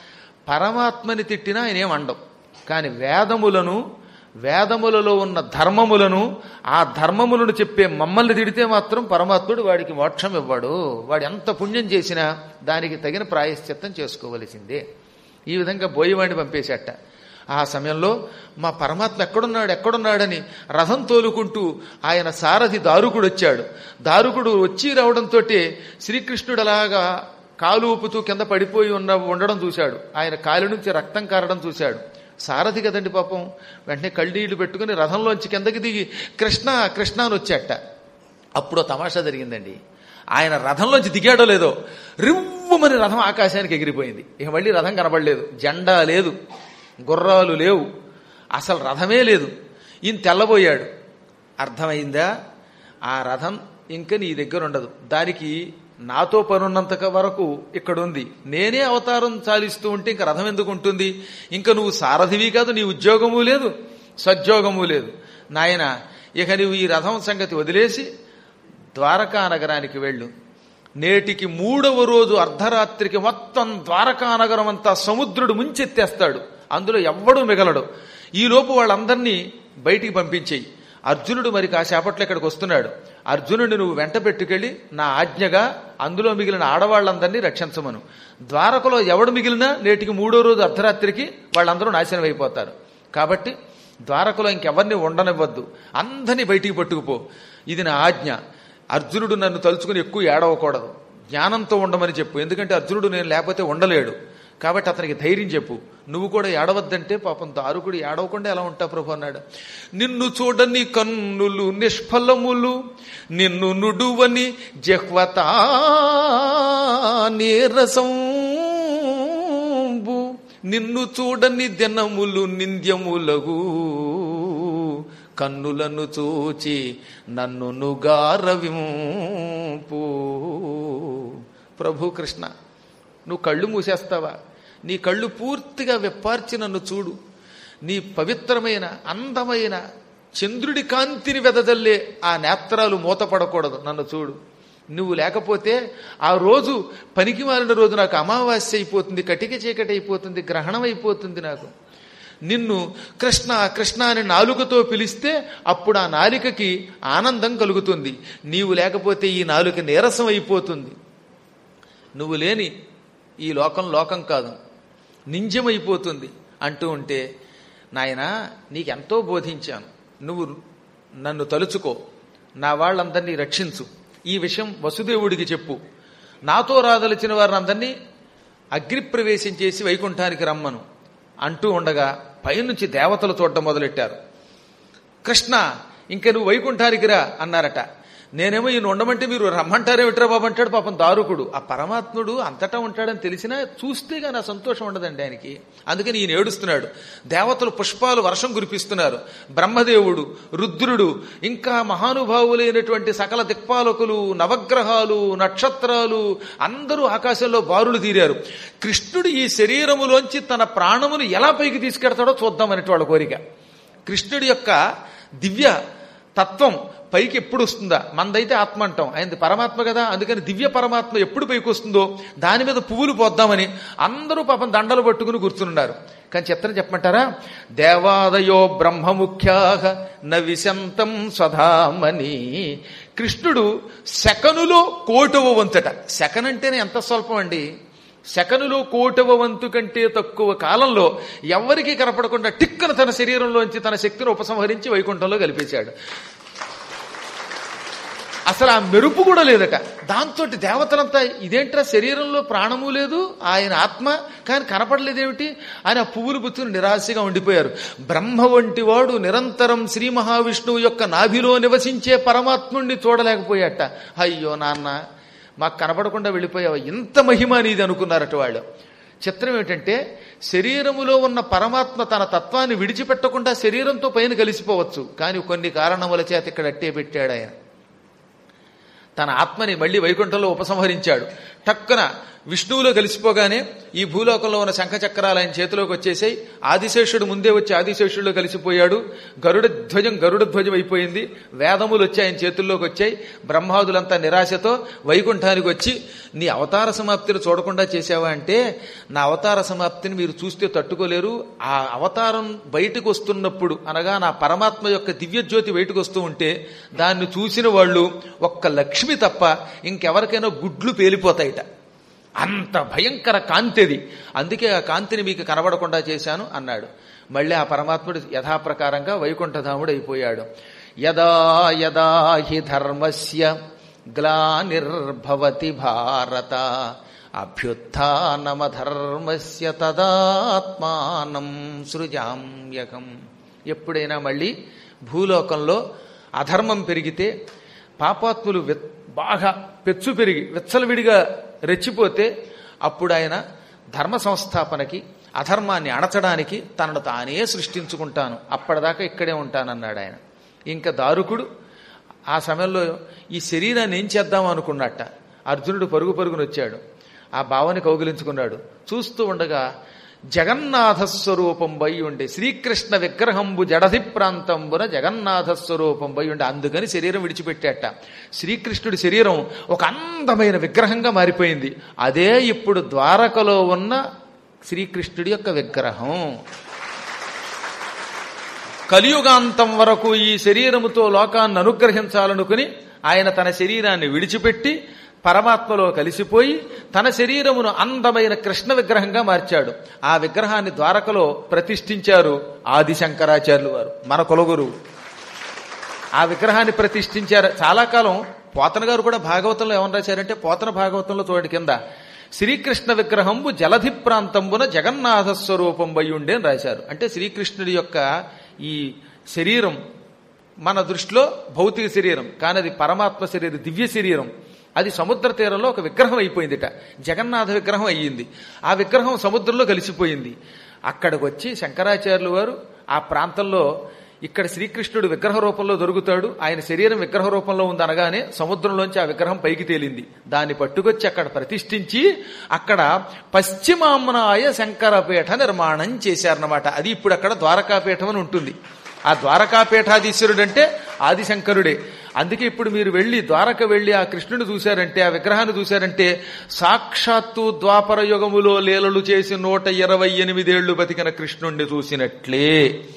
పరమాత్మని తిట్టినా ఆయన ఏం అండం కానీ వేదములను వేదములలో ఉన్న ధర్మములను ఆ ధర్మములను చెప్పే మమ్మల్ని తిడితే మాత్రం పరమాత్ముడు వాడికి మోక్షం ఇవ్వడు వాడు ఎంత పుణ్యం చేసినా దానికి తగిన ప్రాయశ్చిత్తం చేసుకోవలసిందే ఈ విధంగా బోయవాడిని పంపేశాట ఆ సమయంలో మా పరమాత్మ ఎక్కడున్నాడు ఎక్కడున్నాడని రథం తోలుకుంటూ ఆయన సారథి దారుకుడు వచ్చాడు దారుకుడు వచ్చి రావడంతో శ్రీకృష్ణుడు అలాగా కాలు ఊపుతూ కింద పడిపోయి ఉన్న ఉండడం చూశాడు ఆయన కాలి నుంచి రక్తం కారడం చూశాడు సారథి కదండి పాపం వెంటనే కళ్ళీళ్లు పెట్టుకుని రథంలోంచి కిందకి దిగి కృష్ణ కృష్ణ అని వచ్చాట అప్పుడు తమాషా జరిగిందండి ఆయన రథంలోంచి దిగాడో లేదో రివ్వుమని రథం ఆకాశానికి ఎగిరిపోయింది ఇక మళ్ళీ రథం కనబడలేదు జెండా లేదు గుర్రాలు లేవు అసలు రథమే లేదు ఈయన తెల్లబోయాడు అర్థమైందా ఆ రథం ఇంకా నీ దగ్గర ఉండదు దానికి నాతో పనున్నంత వరకు ఇక్కడ ఉంది నేనే అవతారం చాలిస్తూ ఉంటే ఇంకా రథం ఎందుకు ఉంటుంది ఇంకా నువ్వు సారథివి కాదు నీ ఉద్యోగము లేదు సద్యోగము లేదు నాయన ఇక నువ్వు ఈ రథం సంగతి వదిలేసి ద్వారకా నగరానికి వెళ్ళు నేటికి మూడవ రోజు అర్ధరాత్రికి మొత్తం ద్వారకా నగరం అంతా సముద్రుడు ముంచెత్తేస్తాడు అందులో ఎవ్వడూ మిగలడు ఈలోపు వాళ్ళందరినీ బయటికి పంపించేయి అర్జునుడు మరి కాసేపట్లో ఇక్కడికి వస్తున్నాడు అర్జునుడిని నువ్వు వెంట పెట్టుకెళ్ళి నా ఆజ్ఞగా అందులో మిగిలిన ఆడవాళ్ళందరినీ రక్షించమను ద్వారకలో ఎవడు మిగిలినా నేటికి మూడో రోజు అర్ధరాత్రికి వాళ్ళందరూ నాశనం అయిపోతారు కాబట్టి ద్వారకలో ఇంకెవరిని ఉండనివ్వద్దు అందరినీ బయటికి పట్టుకుపో ఇది నా ఆజ్ఞ అర్జునుడు నన్ను తలుచుకుని ఎక్కువ ఏడవకూడదు జ్ఞానంతో ఉండమని చెప్పు ఎందుకంటే అర్జునుడు నేను లేకపోతే ఉండలేడు కాబట్టి అతనికి ధైర్యం చెప్పు నువ్వు కూడా ఏడవద్దంటే పాపం దారుకుడు ఏడవకుండా ఎలా ఉంటా ప్రభు అన్నాడు నిన్ను చూడని కన్నులు నిష్ఫలములు నిన్ను నుడువని జహ్వత నీరసంబు నిన్ను చూడని దినములు నింద్యములగు కన్నులను చూచి నన్ను నుగారవింపు ప్రభు కృష్ణ నువ్వు కళ్ళు మూసేస్తావా నీ కళ్ళు పూర్తిగా విప్పార్చి నన్ను చూడు నీ పవిత్రమైన అందమైన చంద్రుడి కాంతిని వెదజల్లే ఆ నేత్రాలు మూతపడకూడదు నన్ను చూడు నువ్వు లేకపోతే ఆ రోజు పనికి మారిన రోజు నాకు అమావాస్య అయిపోతుంది కటిక చీకటి అయిపోతుంది గ్రహణం అయిపోతుంది నాకు నిన్ను కృష్ణ కృష్ణ అని నాలుకతో పిలిస్తే అప్పుడు ఆ నాలికకి ఆనందం కలుగుతుంది నీవు లేకపోతే ఈ నాలుక నీరసం అయిపోతుంది నువ్వు లేని ఈ లోకం లోకం కాదు నింజమైపోతుంది అంటూ ఉంటే నాయన నీకెంతో బోధించాను నువ్వు నన్ను తలుచుకో నా వాళ్ళందరినీ రక్షించు ఈ విషయం వసుదేవుడికి చెప్పు నాతో రాదలిచిన వారిని అగ్నిప్రవేశం చేసి వైకుంఠానికి రమ్మను అంటూ ఉండగా పైనుంచి దేవతలు చూడడం మొదలెట్టారు కృష్ణ ఇంక నువ్వు వైకుంఠానికి రా అన్నారట నేనేమో ఈయన ఉండమంటే మీరు రమ్మంటారేమిట్రా బాబు అంటాడు పాపం దారుకుడు ఆ పరమాత్ముడు అంతటా ఉంటాడని తెలిసినా చూస్తే కానీ ఆ సంతోషం ఉండదండి ఆయనకి అందుకని ఈయన ఏడుస్తున్నాడు దేవతలు పుష్పాలు వర్షం కురిపిస్తున్నారు బ్రహ్మదేవుడు రుద్రుడు ఇంకా మహానుభావులైనటువంటి సకల దిక్పాలకులు నవగ్రహాలు నక్షత్రాలు అందరూ ఆకాశంలో బారులు తీరారు కృష్ణుడు ఈ శరీరములోంచి తన ప్రాణమును ఎలా పైకి తీసుకెడతాడో చూద్దామనేటి వాళ్ళ కోరిక కృష్ణుడి యొక్క దివ్య తత్వం పైకి ఎప్పుడు వస్తుందా మనదైతే ఆత్మ అంటాం ఆయనది పరమాత్మ కదా అందుకని దివ్య పరమాత్మ ఎప్పుడు పైకి వస్తుందో దాని మీద పువ్వులు పోద్దామని అందరూ పాపం దండలు పట్టుకుని కూర్చున్నారు కానీ చిత్రం చెప్పమంటారా దేవాదయో బ్రహ్మముఖ్యా న విశంతం స్వధామని కృష్ణుడు శకనులో కోటవ వంతట శకన్ అంటేనే ఎంత స్వల్పం అండి శకనులో కోటవ వంతు కంటే తక్కువ కాలంలో ఎవ్వరికీ కనపడకుండా టిక్కన తన శరీరంలోంచి తన శక్తిని ఉపసంహరించి వైకుంఠంలో కలిపేశాడు అసలు ఆ మెరుపు కూడా లేదట దాంతో దేవతలంతా ఇదేంట్రా శరీరంలో ప్రాణము లేదు ఆయన ఆత్మ కానీ కనపడలేదేమిటి ఆయన ఆ పువ్వులు పుచ్చుని నిరాశగా ఉండిపోయారు బ్రహ్మ వంటి వాడు నిరంతరం శ్రీ మహావిష్ణువు యొక్క నాభిలో నివసించే పరమాత్ముణ్ణి చూడలేకపోయాట అయ్యో నాన్న మాకు కనపడకుండా వెళ్ళిపోయావు ఇంత మహిమ నీది అనుకున్నారట వాళ్ళు చిత్రం ఏమిటంటే శరీరములో ఉన్న పరమాత్మ తన తత్వాన్ని విడిచిపెట్టకుండా శరీరంతో పైన కలిసిపోవచ్చు కానీ కొన్ని కారణముల చేత ఇక్కడ అట్టే పెట్టాడు ఆయన తన ఆత్మని మళ్ళీ వైకుంఠంలో ఉపసంహరించాడు టక్కున విష్ణువులో కలిసిపోగానే ఈ భూలోకంలో ఉన్న శంఖచక్రాలు ఆయన చేతిలోకి వచ్చేసాయి ఆదిశేషుడు ముందే వచ్చి ఆదిశేషుడిలో కలిసిపోయాడు గరుడ ధ్వజం గరుడ ధ్వజం అయిపోయింది వేదములు వచ్చి ఆయన చేతుల్లోకి వచ్చాయి బ్రహ్మాదులంతా నిరాశతో వైకుంఠానికి వచ్చి నీ అవతార సమాప్తిని చూడకుండా చేసావా అంటే నా అవతార సమాప్తిని మీరు చూస్తే తట్టుకోలేరు ఆ అవతారం బయటకు వస్తున్నప్పుడు అనగా నా పరమాత్మ యొక్క దివ్యజ్యోతి బయటకు వస్తూ ఉంటే దాన్ని చూసిన వాళ్ళు ఒక్క లక్ష్మి తప్ప ఇంకెవరికైనా గుడ్లు పేలిపోతాయిట అంత భయంకర కాంతిది అందుకే ఆ కాంతిని మీకు కనబడకుండా చేశాను అన్నాడు మళ్ళీ ఆ పరమాత్ముడు యథాప్రకారంగా వైకుంఠధాముడు అయిపోయాడు యదా యదా హి ధర్మస్య గ్లానిర్భవతి భారత అభ్యుత్నమధర్మస్య తదాత్మానం సృజామ్యకం ఎప్పుడైనా మళ్ళీ భూలోకంలో అధర్మం పెరిగితే పాపాత్ములు వెత్- బాగా పెచ్చు పెరిగి విచ్చలవిడిగా రెచ్చిపోతే అప్పుడు ఆయన ధర్మ సంస్థాపనకి అధర్మాన్ని అణచడానికి తనను తానే సృష్టించుకుంటాను అప్పటిదాకా ఇక్కడే ఉంటానన్నాడు ఆయన ఇంకా దారుకుడు ఆ సమయంలో ఈ శరీరాన్ని ఏం చేద్దాం అనుకున్నట్ట అర్జునుడు పరుగు పరుగున వచ్చాడు ఆ భావని కౌగిలించుకున్నాడు చూస్తూ ఉండగా జగన్నాథ స్వరూపం వై ఉండే శ్రీకృష్ణ విగ్రహంబు జడధి ప్రాంతంబున జగన్నాథ స్వరూపం వై ఉండే అందుకని శరీరం విడిచిపెట్టాట శ్రీకృష్ణుడి శరీరం ఒక అందమైన విగ్రహంగా మారిపోయింది అదే ఇప్పుడు ద్వారకలో ఉన్న శ్రీకృష్ణుడి యొక్క విగ్రహం కలియుగాంతం వరకు ఈ శరీరముతో లోకాన్ని అనుగ్రహించాలనుకుని ఆయన తన శరీరాన్ని విడిచిపెట్టి పరమాత్మలో కలిసిపోయి తన శరీరమును అందమైన కృష్ణ విగ్రహంగా మార్చాడు ఆ విగ్రహాన్ని ద్వారకలో ప్రతిష్ఠించారు ఆది శంకరాచార్యులు వారు మన కులగురువు ఆ విగ్రహాన్ని ప్రతిష్ఠించారు చాలా కాలం పోతన గారు కూడా భాగవతంలో ఏమని రాశారంటే పోతన భాగవతంలో చూడండి కింద శ్రీకృష్ణ విగ్రహంబు జలధి ప్రాంతంబున జగన్నాథ స్వరూపం వయ్యుండే అని రాశారు అంటే శ్రీకృష్ణుడి యొక్క ఈ శరీరం మన దృష్టిలో భౌతిక శరీరం కానీ అది పరమాత్మ శరీరం దివ్య శరీరం అది సముద్ర తీరంలో ఒక విగ్రహం అయిపోయిందిట జగన్నాథ విగ్రహం అయ్యింది ఆ విగ్రహం సముద్రంలో కలిసిపోయింది అక్కడికి వచ్చి శంకరాచార్యులు వారు ఆ ప్రాంతంలో ఇక్కడ శ్రీకృష్ణుడు విగ్రహ రూపంలో దొరుకుతాడు ఆయన శరీరం విగ్రహ రూపంలో ఉంది అనగానే సముద్రంలోంచి ఆ విగ్రహం పైకి తేలింది దాన్ని పట్టుకొచ్చి అక్కడ ప్రతిష్ఠించి అక్కడ పశ్చిమామ్నాయ శంకరపీఠ నిర్మాణం చేశారన్నమాట అది ఇప్పుడు అక్కడ ద్వారకాపీఠం అని ఉంటుంది ఆ ద్వారకాపీఠాధీశ్వరుడు అంటే ఆదిశంకరుడే అందుకే ఇప్పుడు మీరు వెళ్ళి ద్వారక వెళ్ళి ఆ కృష్ణుని చూశారంటే ఆ విగ్రహాన్ని చూశారంటే సాక్షాత్తు ద్వాపర యుగములో లీలలు చేసి నూట ఇరవై ఎనిమిదేళ్లు బతికిన కృష్ణుణ్ణి చూసినట్లే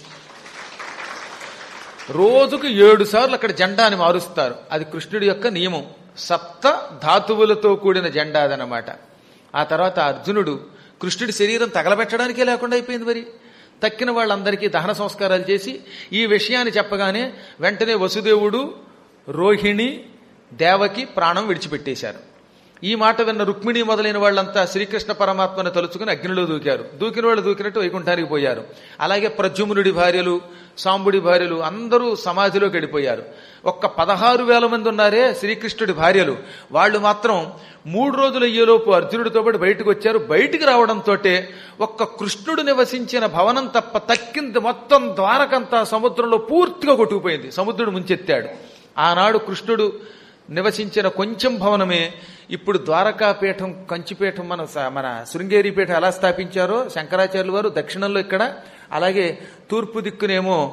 రోజుకు ఏడు సార్లు అక్కడ జెండాని మారుస్తారు అది కృష్ణుడి యొక్క నియమం సప్త ధాతువులతో కూడిన జెండా అదనమాట ఆ తర్వాత అర్జునుడు కృష్ణుడి శరీరం తగలబెట్టడానికే లేకుండా అయిపోయింది మరి తక్కిన వాళ్ళందరికీ దహన సంస్కారాలు చేసి ఈ విషయాన్ని చెప్పగానే వెంటనే వసుదేవుడు రోహిణి దేవకి ప్రాణం విడిచిపెట్టేశారు ఈ మాట విన్న రుక్మిణి మొదలైన వాళ్ళంతా శ్రీకృష్ణ పరమాత్మను తలుచుకుని అగ్నిలో దూకారు దూకిన వాళ్ళు దూకినట్టు వైకుంఠానికి పోయారు అలాగే ప్రద్యుమ్నుడి భార్యలు సాంబుడి భార్యలు అందరూ సమాధిలోకి వెళ్ళిపోయారు ఒక్క పదహారు వేల మంది ఉన్నారే శ్రీకృష్ణుడి భార్యలు వాళ్ళు మాత్రం మూడు రోజులు అయ్యేలోపు అర్జునుడితో పాటు బయటకు వచ్చారు బయటికి రావడంతో ఒక్క కృష్ణుడు నివసించిన భవనం తప్ప తక్కింది మొత్తం ద్వారకంతా సముద్రంలో పూర్తిగా కొట్టుకుపోయింది సముద్రుడు ముంచెత్తాడు ఆనాడు కృష్ణుడు నివసించిన కొంచెం భవనమే ఇప్పుడు ద్వారకాపీఠం కంచిపీఠం మన స- మన శృంగేరి పీఠం ఎలా స్థాపించారో శంకరాచార్యుల వారు దక్షిణంలో ఇక్కడ అలాగే తూర్పు దిక్కునేమో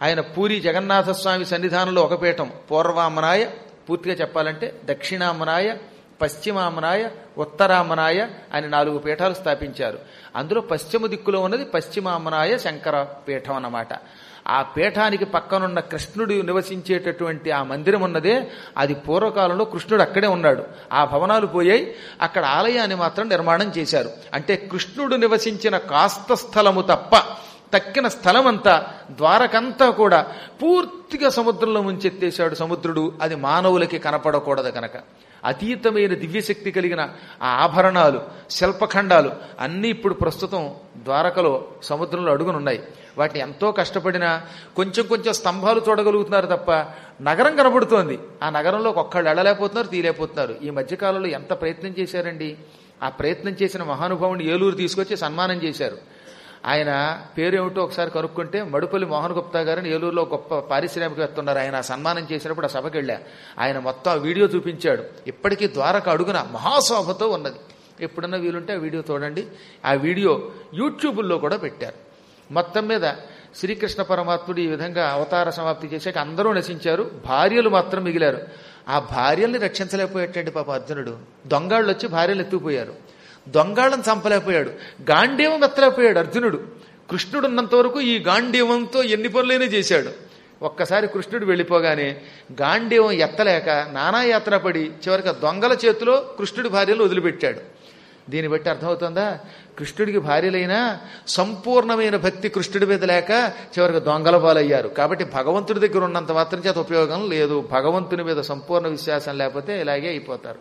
ఆయన పూరి జగన్నాథ స్వామి సన్నిధానంలో ఒక పీఠం పూర్వామనాయ పూర్తిగా చెప్పాలంటే దక్షిణామనాయ పశ్చిమామనాయ ఉత్తరామనాయ అని నాలుగు పీఠాలు స్థాపించారు అందులో పశ్చిమ దిక్కులో ఉన్నది పశ్చిమామనాయ శంకర పీఠం అన్నమాట ఆ పీఠానికి పక్కనున్న కృష్ణుడు నివసించేటటువంటి ఆ మందిరం ఉన్నదే అది పూర్వకాలంలో కృష్ణుడు అక్కడే ఉన్నాడు ఆ భవనాలు పోయాయి అక్కడ ఆలయాన్ని మాత్రం నిర్మాణం చేశారు అంటే కృష్ణుడు నివసించిన కాస్త స్థలము తప్ప తక్కిన స్థలమంతా ద్వారకంతా కూడా పూర్తిగా సముద్రంలో ముంచెత్తేశాడు సముద్రుడు అది మానవులకి కనపడకూడదు కనుక అతీతమైన దివ్యశక్తి కలిగిన ఆ ఆభరణాలు శిల్పఖండాలు అన్నీ ఇప్పుడు ప్రస్తుతం ద్వారకలో సముద్రంలో అడుగునున్నాయి వాటిని ఎంతో కష్టపడినా కొంచెం కొంచెం స్తంభాలు చూడగలుగుతున్నారు తప్ప నగరం కనబడుతోంది ఆ నగరంలో ఒక్కళ్ళు వెళ్ళలేకపోతున్నారు తీయలేకపోతున్నారు ఈ మధ్యకాలంలో ఎంత ప్రయత్నం చేశారండి ఆ ప్రయత్నం చేసిన మహానుభావుని ఏలూరు తీసుకొచ్చి సన్మానం చేశారు ఆయన పేరు ఏమిటో ఒకసారి కనుక్కుంటే మడుపల్లి మోహన్ గుప్తా గారిని ఏలూరులో గొప్ప పారిశ్రామికవేత్త ఉన్నారు ఆయన ఆ సన్మానం చేసినప్పుడు ఆ సభకి వెళ్ళా ఆయన మొత్తం ఆ వీడియో చూపించాడు ఇప్పటికీ ద్వారక అడుగున మహాశోభతో ఉన్నది ఎప్పుడన్నా వీలుంటే ఆ వీడియో చూడండి ఆ వీడియో యూట్యూబుల్లో కూడా పెట్టారు మొత్తం మీద శ్రీకృష్ణ పరమాత్ముడు ఈ విధంగా అవతార సమాప్తి చేశాక అందరూ నశించారు భార్యలు మాత్రం మిగిలారు ఆ భార్యల్ని రక్షించలేకపోయేటండి పాప అర్జునుడు దొంగాళ్ళు వచ్చి భార్యలు ఎత్తుకుపోయారు దొంగాళ్ళని చంపలేకపోయాడు గాంధీవం ఎత్తలేకపోయాడు అర్జునుడు కృష్ణుడు ఉన్నంత వరకు ఈ గాంధీవంతో ఎన్ని పనులైనా చేశాడు ఒక్కసారి కృష్ణుడు వెళ్ళిపోగానే గాంధీవం ఎత్తలేక నానాయాత్ర పడి చివరికి ఆ దొంగల చేతిలో కృష్ణుడి భార్యలు వదిలిపెట్టాడు దీన్ని బట్టి అర్థమవుతుందా కృష్ణుడికి భార్యలైనా సంపూర్ణమైన భక్తి కృష్ణుడి మీద లేక చివరికి దొంగల పాలయ్యారు కాబట్టి భగవంతుడి దగ్గర ఉన్నంత మాత్రం చేత ఉపయోగం లేదు భగవంతుని మీద సంపూర్ణ విశ్వాసం లేకపోతే ఇలాగే అయిపోతారు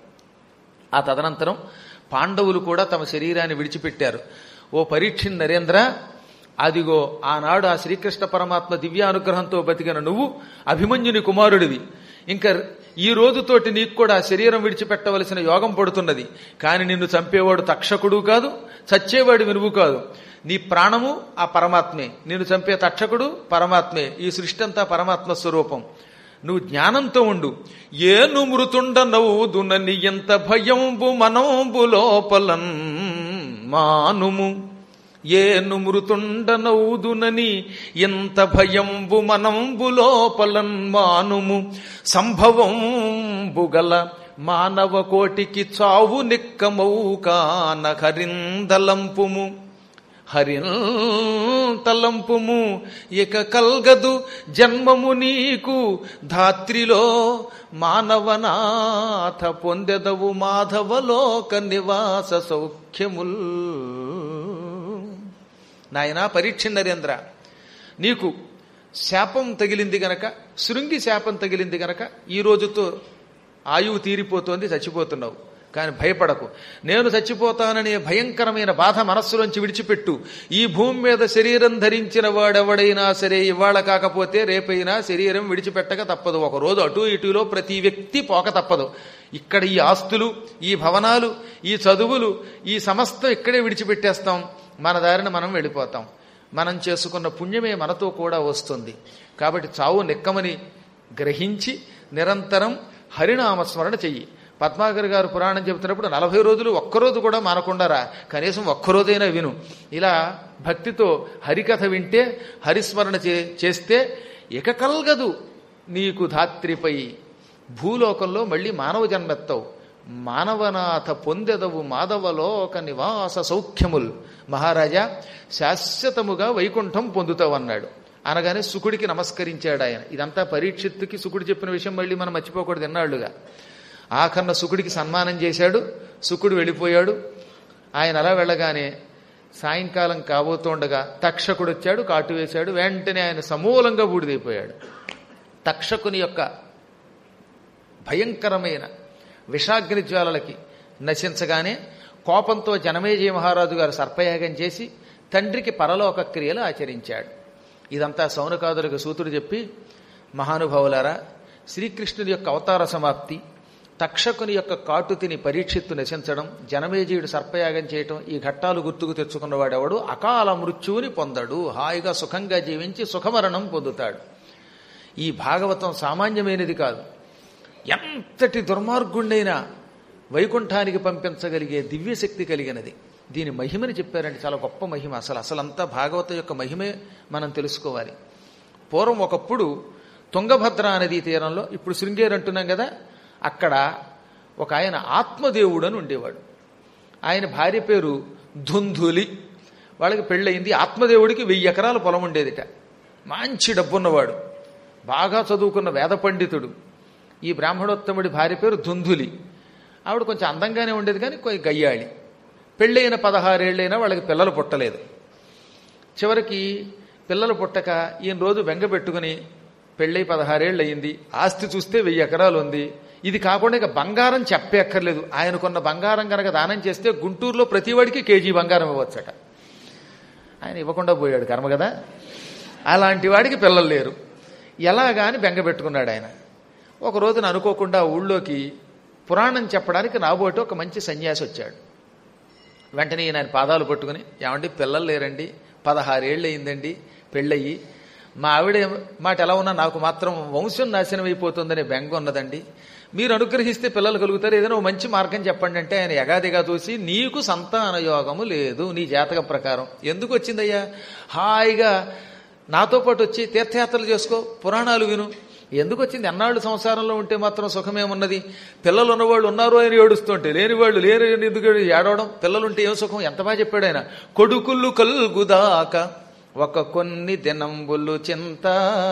ఆ తదనంతరం పాండవులు కూడా తమ శరీరాన్ని విడిచిపెట్టారు ఓ పరీక్ష నరేంద్ర అదిగో ఆనాడు ఆ శ్రీకృష్ణ పరమాత్మ దివ్యానుగ్రహంతో బతికిన నువ్వు అభిమన్యుని కుమారుడివి ఇంకా ఈ రోజుతోటి నీకు కూడా శరీరం విడిచిపెట్టవలసిన యోగం పడుతున్నది కానీ నిన్ను చంపేవాడు తక్షకుడు కాదు చచ్చేవాడు నువ్వు కాదు నీ ప్రాణము ఆ పరమాత్మే నిన్ను చంపే తక్షకుడు పరమాత్మే ఈ సృష్టి అంతా పరమాత్మ స్వరూపం నువ్వు జ్ఞానంతో ఉండు ఏను మృతుండ నవ్వుదునని ఎంత భయంబు మనంబు లోపలన్ మానుము ఏను మృతుండ నవ్వుదునని ఎంత భయంబు మనంబు లోపలన్ మానుము సంభవంబు గల మానవ కోటికి చావు నిక్కమౌకాన హరిందలంపుము హరితలంపుము ఇక కల్గదు జన్మము నీకు ధాత్రిలో మానవనాథ పొందెదవు మాధవలోక నివాస సౌఖ్యముల్ నాయనా పరీక్ష నరేంద్ర నీకు శాపం తగిలింది గనక శృంగి శాపం తగిలింది గనక ఈ రోజుతో ఆయువు తీరిపోతోంది చచ్చిపోతున్నావు కానీ భయపడకు నేను చచ్చిపోతాననే భయంకరమైన బాధ మనస్సులోంచి విడిచిపెట్టు ఈ భూమి మీద శరీరం ధరించిన వాడెవడైనా సరే ఇవాళ కాకపోతే రేపైనా శరీరం విడిచిపెట్టక తప్పదు ఒక రోజు అటు ఇటులో ప్రతి వ్యక్తి పోక తప్పదు ఇక్కడ ఈ ఆస్తులు ఈ భవనాలు ఈ చదువులు ఈ సమస్తం ఇక్కడే విడిచిపెట్టేస్తాం మన దారిన మనం వెళ్ళిపోతాం మనం చేసుకున్న పుణ్యమే మనతో కూడా వస్తుంది కాబట్టి చావు నిక్కమని గ్రహించి నిరంతరం హరినామస్మరణ చెయ్యి పద్మాకర్ గారు పురాణం చెబుతున్నప్పుడు నలభై రోజులు ఒక్కరోజు కూడా మానకుండా రా కనీసం ఒక్కరోజైనా విను ఇలా భక్తితో హరికథ వింటే హరిస్మరణ చే చేస్తే ఇక కల్గదు నీకు ధాత్రిపై భూలోకంలో మళ్ళీ మానవ జన్మెత్తవు మానవనాథ పొందెదవు మాధవలోక నివాస సౌఖ్యముల్ మహారాజా శాశ్వతముగా వైకుంఠం పొందుతావు అన్నాడు అనగానే సుకుడికి నమస్కరించాడు ఆయన ఇదంతా పరీక్షిత్తుకి సుకుడు చెప్పిన విషయం మళ్ళీ మనం మర్చిపోకూడదు ఎన్నాళ్లుగా ఆఖరణ సుకుడికి సన్మానం చేశాడు సుకుడు వెళ్ళిపోయాడు ఆయన అలా వెళ్ళగానే సాయంకాలం కాబోతుండగా తక్షకుడు వచ్చాడు కాటు వేశాడు వెంటనే ఆయన సమూలంగా బూడిదైపోయాడు తక్షకుని యొక్క భయంకరమైన విషాగ్ని జ్వాలలకి నశించగానే కోపంతో జనమేజయ మహారాజు గారు సర్పయాగం చేసి తండ్రికి పరలోక క్రియలు ఆచరించాడు ఇదంతా సౌనకాదులకు సూతుడు చెప్పి మహానుభావులారా శ్రీకృష్ణుడి యొక్క అవతార సమాప్తి తక్షకుని యొక్క కాటు తిని పరీక్షిత్తు నశించడం జనమేజయుడు సర్పయాగం చేయటం ఈ ఘట్టాలు గుర్తుకు తెచ్చుకున్నవాడెవడు అకాల మృత్యువుని పొందడు హాయిగా సుఖంగా జీవించి సుఖమరణం పొందుతాడు ఈ భాగవతం సామాన్యమైనది కాదు ఎంతటి దుర్మార్గుండైనా వైకుంఠానికి పంపించగలిగే దివ్యశక్తి కలిగినది దీని మహిమని చెప్పారండి చాలా గొప్ప మహిమ అసలు అసలంతా భాగవతం యొక్క మహిమే మనం తెలుసుకోవాలి పూర్వం ఒకప్పుడు తుంగభద్ర నదీ తీరంలో ఇప్పుడు శృంగేరి అంటున్నాం కదా అక్కడ ఒక ఆయన ఆత్మదేవుడు అని ఉండేవాడు ఆయన భార్య పేరు ధుంధులి వాళ్ళకి పెళ్ళయింది ఆత్మదేవుడికి వెయ్యి ఎకరాల పొలం ఉండేదిట మంచి డబ్బున్నవాడు బాగా చదువుకున్న వేద పండితుడు ఈ బ్రాహ్మణోత్తముడి భార్య పేరు ధుంధులి ఆవిడ కొంచెం అందంగానే ఉండేది కానీ కొంచెం గయ్యాళి పెళ్ళైన పదహారేళ్ళైనా వాళ్ళకి పిల్లలు పుట్టలేదు చివరికి పిల్లలు పుట్టక ఈయన రోజు బెంగ పెట్టుకుని పెళ్ళై పదహారేళ్ళు అయింది ఆస్తి చూస్తే వెయ్యి ఎకరాలు ఉంది ఇది కాకుండా ఇక బంగారం చెప్పక్కర్లేదు ఆయనకున్న బంగారం కనుక దానం చేస్తే గుంటూరులో ప్రతివాడికి కేజీ బంగారం ఇవ్వచ్చట ఆయన ఇవ్వకుండా పోయాడు కర్మ కదా అలాంటి వాడికి పిల్లలు లేరు ఎలాగా అని బెంగ పెట్టుకున్నాడు ఆయన ఒక రోజున అనుకోకుండా ఊళ్ళోకి పురాణం చెప్పడానికి నాబోటి ఒక మంచి సన్యాసి వచ్చాడు వెంటనే ఈయన ఆయన పాదాలు పట్టుకుని ఏమండి పిల్లలు లేరండి పదహారేళ్ళు అయిందండి పెళ్ళయి మా ఆవిడ మాట ఎలా ఉన్నా నాకు మాత్రం వంశం నాశనం అయిపోతుందనే బెంగ ఉన్నదండి మీరు అనుగ్రహిస్తే పిల్లలు కలుగుతారు ఏదైనా ఓ మంచి మార్గం చెప్పండి అంటే ఆయన ఎగాదిగా చూసి నీకు సంతాన యోగము లేదు నీ జాతక ప్రకారం ఎందుకు వచ్చిందయ్యా హాయిగా నాతో పాటు వచ్చి తీర్థయాత్రలు చేసుకో పురాణాలు విను ఎందుకు వచ్చింది ఎన్నాళ్ళు సంసారంలో ఉంటే మాత్రం సుఖమేమున్నది పిల్లలు ఉన్నవాళ్ళు ఉన్నారు అని ఏడుస్తుంటే లేని వాళ్ళు లేరు అని ఎందుకు ఏడవడం పిల్లలుంటే ఏం సుఖం ఎంత బాగా చెప్పాడు ఆయన కొడుకులు కల్గుదాక ఒక కొన్ని దినంబులు చింత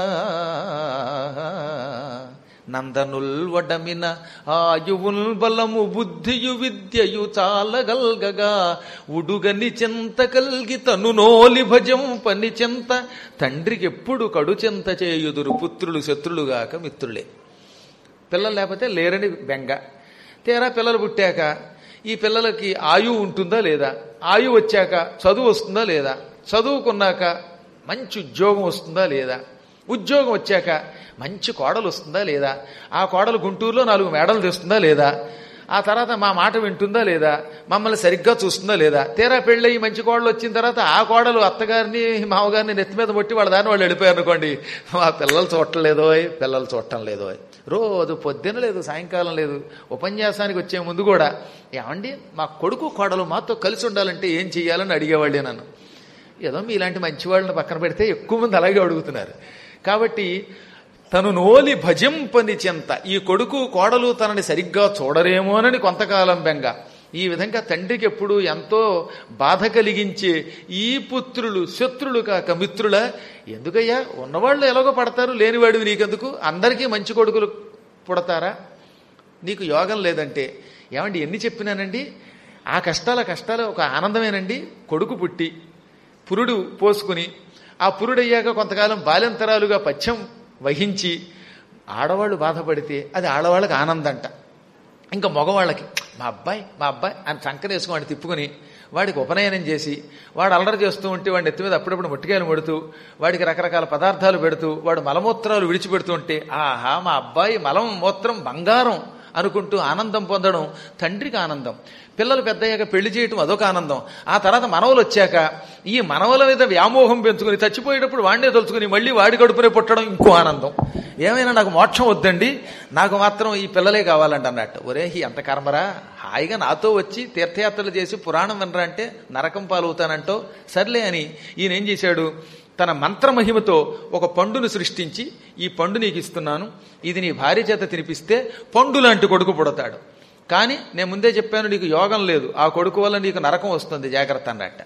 నందనుల్ వడమిన ఆయువుల్ బలము బుద్ధియు విద్యయు చాలగల్గగా ఉడుగని చింత కల్గి తను నోలి భజం పని చింత తండ్రికి ఎప్పుడు కడు చింత చేయుదురు పుత్రులు శత్రులుగాక మిత్రులే పిల్లలు లేకపోతే లేరని బెంగ తీరా పిల్లలు పుట్టాక ఈ పిల్లలకి ఆయువు ఉంటుందా లేదా ఆయువు వచ్చాక చదువు వస్తుందా లేదా చదువుకున్నాక మంచి ఉద్యోగం వస్తుందా లేదా ఉద్యోగం వచ్చాక మంచి కోడలు వస్తుందా లేదా ఆ కోడలు గుంటూరులో నాలుగు మేడలు తెస్తుందా లేదా ఆ తర్వాత మా మాట వింటుందా లేదా మమ్మల్ని సరిగ్గా చూస్తుందా లేదా తీరా పెళ్ళయి మంచి కోడలు వచ్చిన తర్వాత ఆ కోడలు అత్తగారిని మామగారిని నెత్తి మీద కొట్టి వాళ్ళ దాన్ని వాళ్ళు వెళ్ళిపోయారు అనుకోండి మా పిల్లలు చూడటం లేదో పిల్లలు చూడటం లేదో రోజు పొద్దున లేదు సాయంకాలం లేదు ఉపన్యాసానికి వచ్చే ముందు కూడా ఏమండి మా కొడుకు కోడలు మాతో కలిసి ఉండాలంటే ఏం చెయ్యాలని అడిగేవాళ్ళే నన్ను ఏదో మీలాంటి మంచి వాళ్ళని పక్కన పెడితే ఎక్కువ మంది అలాగే అడుగుతున్నారు కాబట్టి తను నోలి భజింపని చెంత ఈ కొడుకు కోడలు తనని సరిగ్గా చూడరేమోనని కొంతకాలం బెంగ ఈ విధంగా తండ్రికి ఎప్పుడు ఎంతో బాధ కలిగించే ఈ పుత్రులు శత్రులు కాక మిత్రుల ఎందుకయ్యా ఉన్నవాళ్ళు ఎలాగో పడతారు లేనివాడివి నీకెందుకు అందరికీ మంచి కొడుకులు పుడతారా నీకు యోగం లేదంటే ఏమండి ఎన్ని చెప్పినానండి ఆ కష్టాల కష్టాలు ఒక ఆనందమేనండి కొడుకు పుట్టి పురుడు పోసుకుని ఆ పురుడయ్యాక కొంతకాలం బాల్యంతరాలుగా పథ్యం వహించి ఆడవాళ్ళు బాధపడితే అది ఆడవాళ్ళకి ఆనందంట ఇంకా మగవాళ్ళకి మా అబ్బాయి మా అబ్బాయి అని చంకనేసుకుని వాడిని తిప్పుకొని వాడికి ఉపనయనం చేసి వాడు అల్లరి చేస్తూ ఉంటే వాడిని ఎత్తి మీద అప్పుడప్పుడు ముట్టికాయలు పెడుతూ వాడికి రకరకాల పదార్థాలు పెడుతూ వాడు మలమూత్రాలు విడిచిపెడుతూ ఉంటే ఆహా మా అబ్బాయి మలం మూత్రం బంగారం అనుకుంటూ ఆనందం పొందడం తండ్రికి ఆనందం పిల్లలు పెద్దయ్యాక పెళ్లి చేయటం అదొక ఆనందం ఆ తర్వాత మనవలు వచ్చాక ఈ మనవల మీద వ్యామోహం పెంచుకుని చచ్చిపోయేటప్పుడు వాడినే తలుచుకుని మళ్ళీ వాడి కడుపునే పుట్టడం ఇంకో ఆనందం ఏమైనా నాకు మోక్షం వద్దండి నాకు మాత్రం ఈ పిల్లలే కావాలంట అన్నట్టు ఒరే ఈ ఎంత కర్మరా హాయిగా నాతో వచ్చి తీర్థయాత్రలు చేసి పురాణం వినరా అంటే నరకం పాలవుతానంటో సర్లే అని ఈయన ఏం చేశాడు తన మంత్రమహిమతో ఒక పండును సృష్టించి ఈ పండు నీకు ఇస్తున్నాను ఇది నీ భార్య చేత తినిపిస్తే పండు లాంటి కొడుకు పుడతాడు కానీ నేను ముందే చెప్పాను నీకు యోగం లేదు ఆ కొడుకు వల్ల నీకు నరకం వస్తుంది జాగ్రత్త అన్నట్ట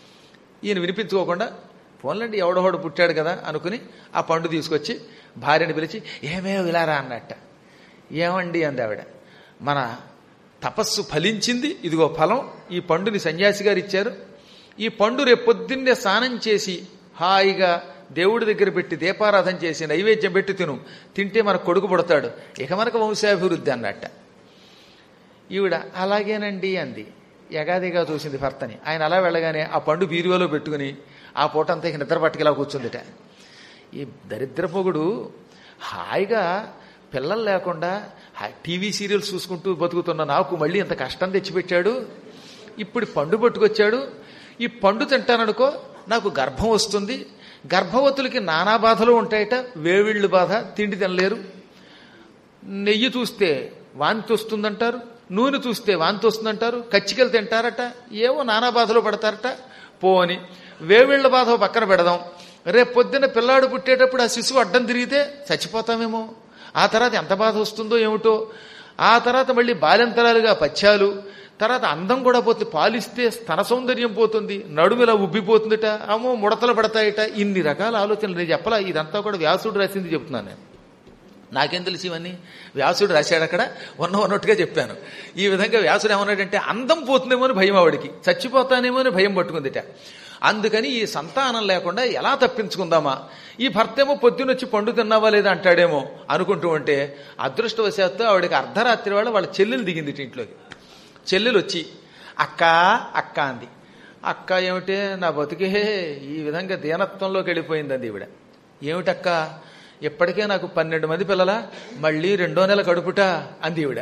ఈయన వినిపించుకోకుండా పోన్లండి ఎవడోహోడు పుట్టాడు కదా అనుకుని ఆ పండు తీసుకొచ్చి భార్యని పిలిచి ఏమేమి ఇలారా అన్నట్ట ఏమండి అంది ఆవిడ మన తపస్సు ఫలించింది ఇదిగో ఫలం ఈ పండుని సన్యాసి గారు ఇచ్చారు ఈ పండు రేపు పొద్దున్నే స్నానం చేసి హాయిగా దేవుడి దగ్గర పెట్టి దీపారాధన చేసి నైవేద్యం పెట్టి తిను తింటే మన కొడుకు పుడతాడు ఇక మనకు వంశాభివృద్ధి అన్నట్ట ఈవిడ అలాగేనండి అంది ఎగాదిగా చూసింది భర్తని ఆయన అలా వెళ్ళగానే ఆ పండు బీరువాలో పెట్టుకుని ఆ పూటంతా ఇక నిద్ర పట్టుకెలా కూర్చుందిట ఈ దరిద్రపొగుడు హాయిగా పిల్లలు లేకుండా టీవీ సీరియల్స్ చూసుకుంటూ బతుకుతున్న నాకు మళ్ళీ ఇంత కష్టం తెచ్చిపెట్టాడు ఇప్పుడు పండు పట్టుకొచ్చాడు ఈ పండు తింటాననుకో నాకు గర్భం వస్తుంది గర్భవతులకి నానా బాధలు ఉంటాయట వేవిళ్ళు బాధ తిండి తినలేరు నెయ్యి చూస్తే వాంతి వస్తుందంటారు నూనె చూస్తే వాంతి వస్తుందంటారు కచ్చికలు తింటారట ఏవో నానా బాధలు పడతారట పోని వేవిళ్ళ బాధ పక్కన పెడదాం రేపు పొద్దున్న పిల్లాడు పుట్టేటప్పుడు ఆ శిశువు అడ్డం తిరిగితే చచ్చిపోతామేమో ఆ తర్వాత ఎంత బాధ వస్తుందో ఏమిటో ఆ తర్వాత మళ్ళీ బాల్యంతరాలుగా పచ్చాలు తర్వాత అందం కూడా పోతుంది పాలిస్తే స్తన సౌందర్యం పోతుంది నడుమిలా ఉబ్బిపోతుందిట అమ్మో ముడతలు పడతాయిట ఇన్ని రకాల ఆలోచనలు నేను చెప్పలా ఇదంతా కూడా వ్యాసుడు రాసింది చెప్తున్నాను నేను నాకేం తెలుసు ఇవన్నీ వ్యాసుడు రాశాడు అక్కడ ఉన్న ఉన్నట్టుగా చెప్పాను ఈ విధంగా వ్యాసుడు ఏమన్నాడంటే అందం పోతుందేమో అని భయం ఆవిడికి చచ్చిపోతానేమో అని భయం పట్టుకుందిట అందుకని ఈ సంతానం లేకుండా ఎలా తప్పించుకుందామా ఈ భర్త ఏమో పొద్దునొచ్చి పండు తిన్నావా లేదా అంటాడేమో అనుకుంటూ ఉంటే అదృష్టవశాత్తు ఆవిడకి అర్ధరాత్రి వాళ్ళ వాళ్ళ చెల్లెలు దిగింది ఇంట్లోకి చెల్లెలు వచ్చి అక్క అక్క అంది అక్క ఏమిటే నా బతుకే ఈ విధంగా దీనత్వంలోకి వెళ్ళిపోయింది అంది ఈవిడ ఏమిటక్క ఇప్పటికే నాకు పన్నెండు మంది పిల్లల మళ్ళీ రెండో నెల కడుపుట అంది ఈవిడ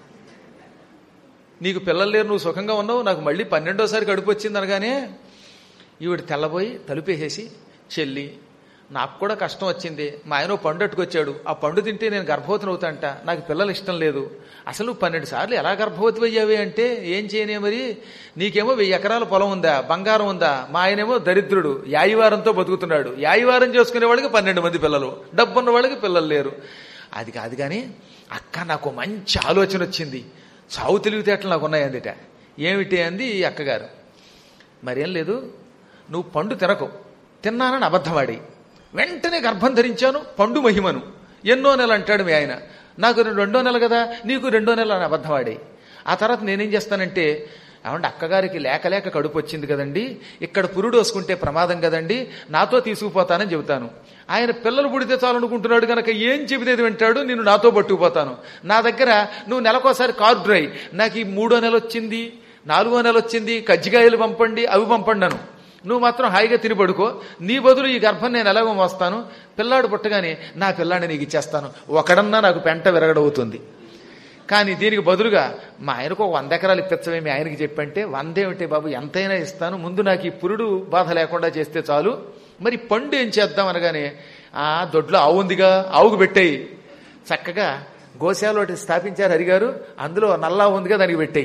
నీకు పిల్లలు లేరు నువ్వు సుఖంగా ఉన్నావు నాకు మళ్ళీ పన్నెండోసారి కడుపు వచ్చింది అనగానే ఈవిడ తెల్లబోయి తలుపేసేసి చెల్లి నాకు కూడా కష్టం వచ్చింది మా ఆయన ఓ పండు అట్టుకొచ్చాడు ఆ పండు తింటే నేను గర్భవతిని అవుతాంట నాకు పిల్లలు ఇష్టం లేదు అసలు నువ్వు పన్నెండు సార్లు ఎలా గర్భవతి అయ్యావి అంటే ఏం చేయనే మరి నీకేమో వెయ్యి ఎకరాల పొలం ఉందా బంగారం ఉందా మా ఆయనేమో దరిద్రుడు యాయివారంతో బతుకుతున్నాడు యాయివారం చేసుకునే వాళ్ళకి పన్నెండు మంది పిల్లలు డబ్బున్న వాళ్ళకి పిల్లలు లేరు అది కాదు కానీ అక్క నాకు మంచి ఆలోచన వచ్చింది చావు తెలివితేటలు నాకు ఉన్నాయి అందుట ఏమిటి అంది ఈ అక్కగారు మరేం లేదు నువ్వు పండు తినకు తిన్నానని అబద్ధమాడి వెంటనే గర్భం ధరించాను పండు మహిమను ఎన్నో నెల అంటాడు మీ ఆయన నాకు రెండో నెల కదా నీకు రెండో నెల అని అబద్ధమాడి ఆ తర్వాత నేనేం చేస్తానంటే ఏమంటే అక్కగారికి లేక లేక కడుపు వచ్చింది కదండి ఇక్కడ పురుడు వేసుకుంటే ప్రమాదం కదండి నాతో తీసుకుపోతానని చెబుతాను ఆయన పిల్లలు పుడితే చాలనుకుంటున్నాడు కనుక ఏం చెబితేది వింటాడు నేను నాతో పట్టుకుపోతాను నా దగ్గర నువ్వు నెలకోసారి కారు డ్రై నాకు ఈ మూడో నెల వచ్చింది నాలుగో నెల వచ్చింది కజ్జికాయలు పంపండి అవి పంపండి అను నువ్వు మాత్రం హాయిగా తిని పడుకో నీ బదులు ఈ గర్భం నేను ఎలాగో మోస్తాను పిల్లాడు పుట్టగానే నా పిల్లాడిని నీకు ఇచ్చేస్తాను ఒకడన్నా నాకు పెంట విరగడవుతుంది కానీ దీనికి బదులుగా మా ఆయనకు ఒక వంద ఎకరాలు ఇప్పించమే మీ ఆయనకి చెప్పంటే వందేమిటి బాబు ఎంతైనా ఇస్తాను ముందు నాకు ఈ పురుడు బాధ లేకుండా చేస్తే చాలు మరి పండు ఏం చేద్దాం అనగానే ఆ దొడ్లో ఆవు ఉందిగా ఆవుకు పెట్టేయి చక్కగా గోశాల ఒకటి స్థాపించారు హరిగారు అందులో నల్లా ఉందిగా దానికి పెట్టేయి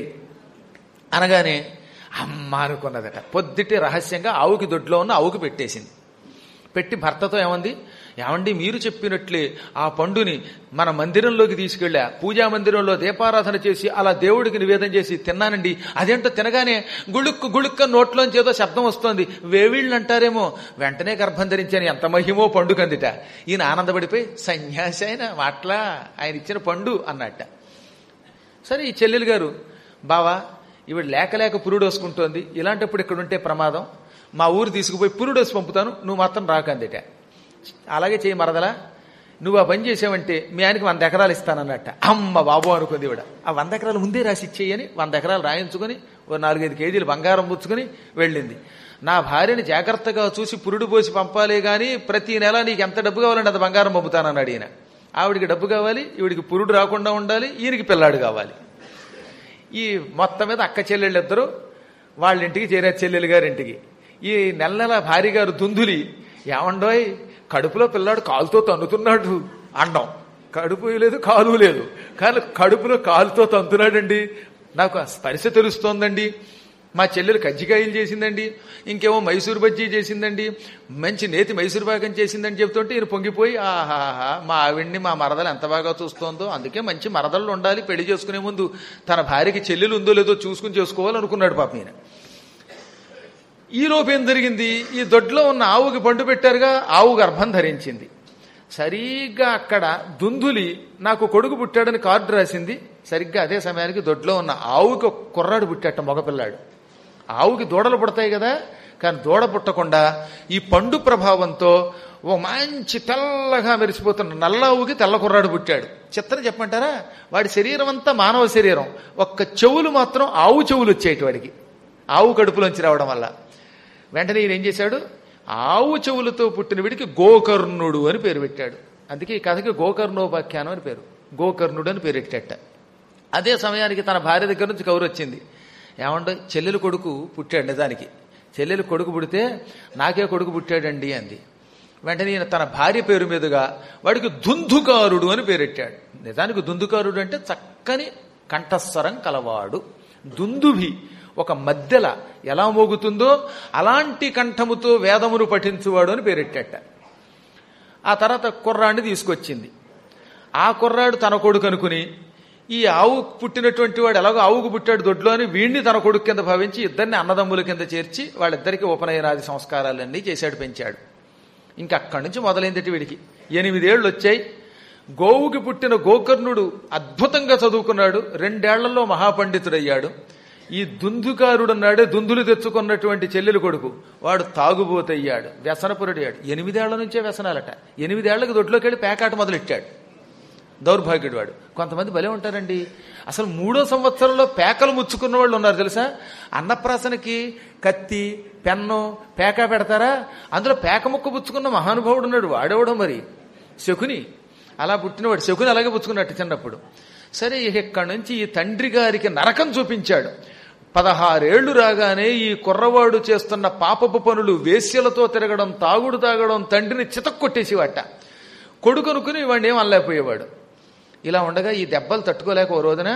అనగానే అమ్మ అనుకున్నదట పొద్దుటే రహస్యంగా ఆవుకి దొడ్లో ఉన్న ఆవుకి పెట్టేసింది పెట్టి భర్తతో ఏమంది ఏమండి మీరు చెప్పినట్లే ఆ పండుని మన మందిరంలోకి తీసుకెళ్ళా పూజా మందిరంలో దీపారాధన చేసి అలా దేవుడికి నివేదన చేసి తిన్నానండి అదేంటో తినగానే గుళుక్కు గుళుక్క నోట్లోంచి ఏదో శబ్దం వస్తోంది వేవిళ్ళు అంటారేమో వెంటనే గర్భం ధరించాను ఎంత మహిమో పండు కందిట ఈయన ఆనందపడిపోయి సన్యాసి ఆయన మాట్లా ఆయన ఇచ్చిన పండు అన్నట్ట సరే ఈ చెల్లెలు గారు బావా ఈవిడ లేక లేక పురుడోసుకుంటోంది ఇలాంటప్పుడు ఇక్కడ ఉంటే ప్రమాదం మా ఊరు తీసుకుపోయి పురుడోసి పంపుతాను నువ్వు మాత్రం రాకందిట అలాగే చేయి మరదలా నువ్వు ఆ పని చేసావంటే మీ ఆయనకి వంద ఎకరాలు ఇస్తానన్నట్ట అమ్మ బాబు అనుకుంది ఇవిడ ఆ వంద ఎకరాలు ముందే రాసి ఇచ్చేయని వంద ఎకరాలు రాయించుకొని ఓ నాలుగైదు కేజీలు బంగారం పుచ్చుకొని వెళ్ళింది నా భార్యని జాగ్రత్తగా చూసి పురుడు పోసి పంపాలి గాని ప్రతి నెల నీకు ఎంత డబ్బు కావాలంటే అంత బంగారం పంపుతానన్నాడు ఈయన ఆవిడికి డబ్బు కావాలి ఈవిడికి పురుడు రాకుండా ఉండాలి ఈయనకి పిల్లాడు కావాలి ఈ మొత్తం మీద అక్క చెల్లెళ్ళు ఇద్దరు వాళ్ళ ఇంటికి చేరారు చెల్లెలు గారి ఇంటికి ఈ నెల నెల భార్య గారు దుందులి ఏమండోయ్ కడుపులో పిల్లాడు కాలుతో తన్నుతున్నాడు అండం కడుపు లేదు కాలు లేదు కానీ కడుపులో కాలుతో తంతున్నాడండి నాకు ఆ స్పర్శ తెలుస్తోందండి మా చెల్లెలు కజ్జికాయలు చేసిందండి ఇంకేమో మైసూరు బజ్జీ చేసిందండి మంచి నేతి మైసూరు పాకం చేసిందని చెప్తుంటే ఈయన పొంగిపోయి ఆహాహా మా ఆవిడ్ని మా మరదలు ఎంత బాగా చూస్తోందో అందుకే మంచి మరదళ్ళు ఉండాలి పెళ్లి చేసుకునే ముందు తన భార్యకి చెల్లెలు ఉందో లేదో చూసుకుని చేసుకోవాలనుకున్నాడు పాప ఈయన ఈ లోపు ఏం జరిగింది ఈ దొడ్లో ఉన్న ఆవుకి పండు పెట్టారుగా ఆవు గర్భం ధరించింది సరిగ్గా అక్కడ దుందులి నాకు కొడుకు పుట్టాడని కార్డు రాసింది సరిగ్గా అదే సమయానికి దొడ్లో ఉన్న ఆవుకి ఒక కుర్రాడు పుట్టాట మగపిల్లాడు ఆవుకి దూడలు పుడతాయి కదా కానీ దూడ పుట్టకుండా ఈ పండు ప్రభావంతో ఓ మంచి తెల్లగా మెరిసిపోతున్న నల్ల ఆవుకి తెల్ల కుర్రాడు పుట్టాడు చిత్రం చెప్పమంటారా వాడి శరీరం అంతా మానవ శరీరం ఒక్క చెవులు మాత్రం ఆవు చెవులు వచ్చేటి వాడికి ఆవు కడుపులోంచి రావడం వల్ల వెంటనే ఈయన ఏం చేశాడు ఆవు చెవులతో పుట్టిన వీడికి గోకర్ణుడు అని పేరు పెట్టాడు అందుకే ఈ కథకి గోకర్ణోపాఖ్యానం అని పేరు గోకర్ణుడు అని పేరు పెట్టాట అదే సమయానికి తన భార్య దగ్గర నుంచి కౌరు వచ్చింది ఏమంటే చెల్లెలు కొడుకు పుట్టాడు నిజానికి చెల్లెలు కొడుకు పుడితే నాకే కొడుకు పుట్టాడండి అంది వెంటనే ఈయన తన భార్య పేరు మీదుగా వాడికి దుందుకారుడు అని పేరెట్టాడు నిజానికి దుందుకారుడు అంటే చక్కని కంఠస్వరం కలవాడు దుందుభి ఒక మధ్యల ఎలా మోగుతుందో అలాంటి కంఠముతో వేదమును పఠించువాడు అని పేరెట్టట ఆ తర్వాత కుర్రాడిని తీసుకొచ్చింది ఆ కుర్రాడు తన కొడుకు అనుకుని ఈ ఆవు పుట్టినటువంటి వాడు ఎలాగో ఆవుకు పుట్టాడు దొడ్లో అని వీడిని తన కొడుకు కింద భావించి ఇద్దరిని అన్నదమ్ముల కింద చేర్చి వాళ్ళిద్దరికి ఉపనయనాది సంస్కారాలన్నీ చేశాడు పెంచాడు ఇంకా అక్కడి నుంచి మొదలైందటి వీడికి ఎనిమిదేళ్లు వచ్చాయి గోవుకి పుట్టిన గోకర్ణుడు అద్భుతంగా చదువుకున్నాడు రెండేళ్లలో మహాపండితుడయ్యాడు ఈ దుందుకారుడున్నాడే దుందులు తెచ్చుకున్నటువంటి చెల్లెలు కొడుకు వాడు తాగుబోతయ్యాడు వ్యసనపురుడయ్యాడు ఎనిమిదేళ్ల నుంచే వ్యసనాలట ఎనిమిదేళ్లకు దొడ్లోకి వెళ్ళి పేకాట మొదలెట్టాడు దౌర్భాగ్యుడు వాడు కొంతమంది భలే ఉంటారండి అసలు మూడో సంవత్సరంలో పేకలు ముచ్చుకున్న వాళ్ళు ఉన్నారు తెలుసా అన్నప్రాసనకి కత్తి పెన్ను పేక పెడతారా అందులో పేక ముక్క పుచ్చుకున్న మహానుభావుడు ఉన్నాడు వాడేవడం మరి శకుని అలా పుట్టినవాడు శకుని అలాగే పుచ్చుకున్నట్టు చిన్నప్పుడు సరే ఇక్కడి నుంచి ఈ తండ్రి గారికి నరకం చూపించాడు పదహారేళ్లు రాగానే ఈ కుర్రవాడు చేస్తున్న పాపపు పనులు వేశ్యలతో తిరగడం తాగుడు తాగడం తండ్రిని చితక్కొట్టేసివాట కొడుకనుకుని వాడిని ఏం అనలేకపోయేవాడు ఇలా ఉండగా ఈ దెబ్బలు తట్టుకోలేక ఓ రోజున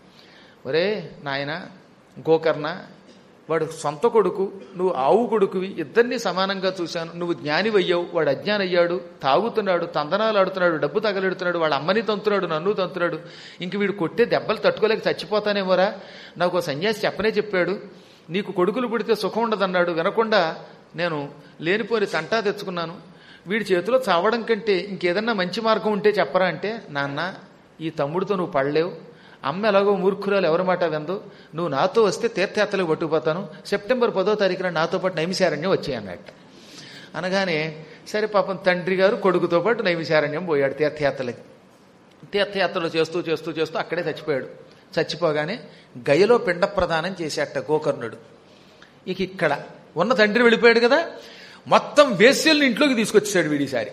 ఒరే నాయన గోకర్ణ వాడు సొంత కొడుకు నువ్వు ఆవు కొడుకువి ఇద్దరిని సమానంగా చూశాను నువ్వు జ్ఞానివయ్యావు వాడు అజ్ఞానయ్యాడు తాగుతున్నాడు తందనాలు ఆడుతున్నాడు డబ్బు తగలెడుతున్నాడు వాళ్ళ అమ్మని తంతున్నాడు నన్ను తంతున్నాడు ఇంక వీడు కొట్టే దెబ్బలు తట్టుకోలేక చచ్చిపోతానేమోరా నాకు ఓ సన్యాసి చెప్పనే చెప్పాడు నీకు కొడుకులు పుడితే సుఖం ఉండదన్నాడు వినకుండా నేను లేనిపోని తంటా తెచ్చుకున్నాను వీడి చేతిలో చావడం కంటే ఇంకేదన్నా మంచి మార్గం ఉంటే చెప్పరా అంటే నాన్న ఈ తమ్ముడితో నువ్వు పడలేవు అమ్మ ఎలాగో మూర్ఖురాలు ఎవరి మాట వెందు నువ్వు నాతో వస్తే తీర్థయాత్రలకు పట్టుకుపోతాను సెప్టెంబర్ పదో తారీఖున నాతో పాటు నైమిశారణ్యం వచ్చాయి అన్నట్టు అనగానే సరే పాపం తండ్రి గారు కొడుకుతో పాటు నైమిశారణ్యం పోయాడు తీర్థయాత్రలకి తీర్థయాత్రలు చేస్తూ చేస్తూ చేస్తూ అక్కడే చచ్చిపోయాడు చచ్చిపోగానే గయలో పిండ ప్రదానం చేసేట గోకర్ణుడు ఇక ఇక్కడ ఉన్న తండ్రి వెళ్ళిపోయాడు కదా మొత్తం వేశ్యల్ని ఇంట్లోకి తీసుకొచ్చేసాడు వీడిసారి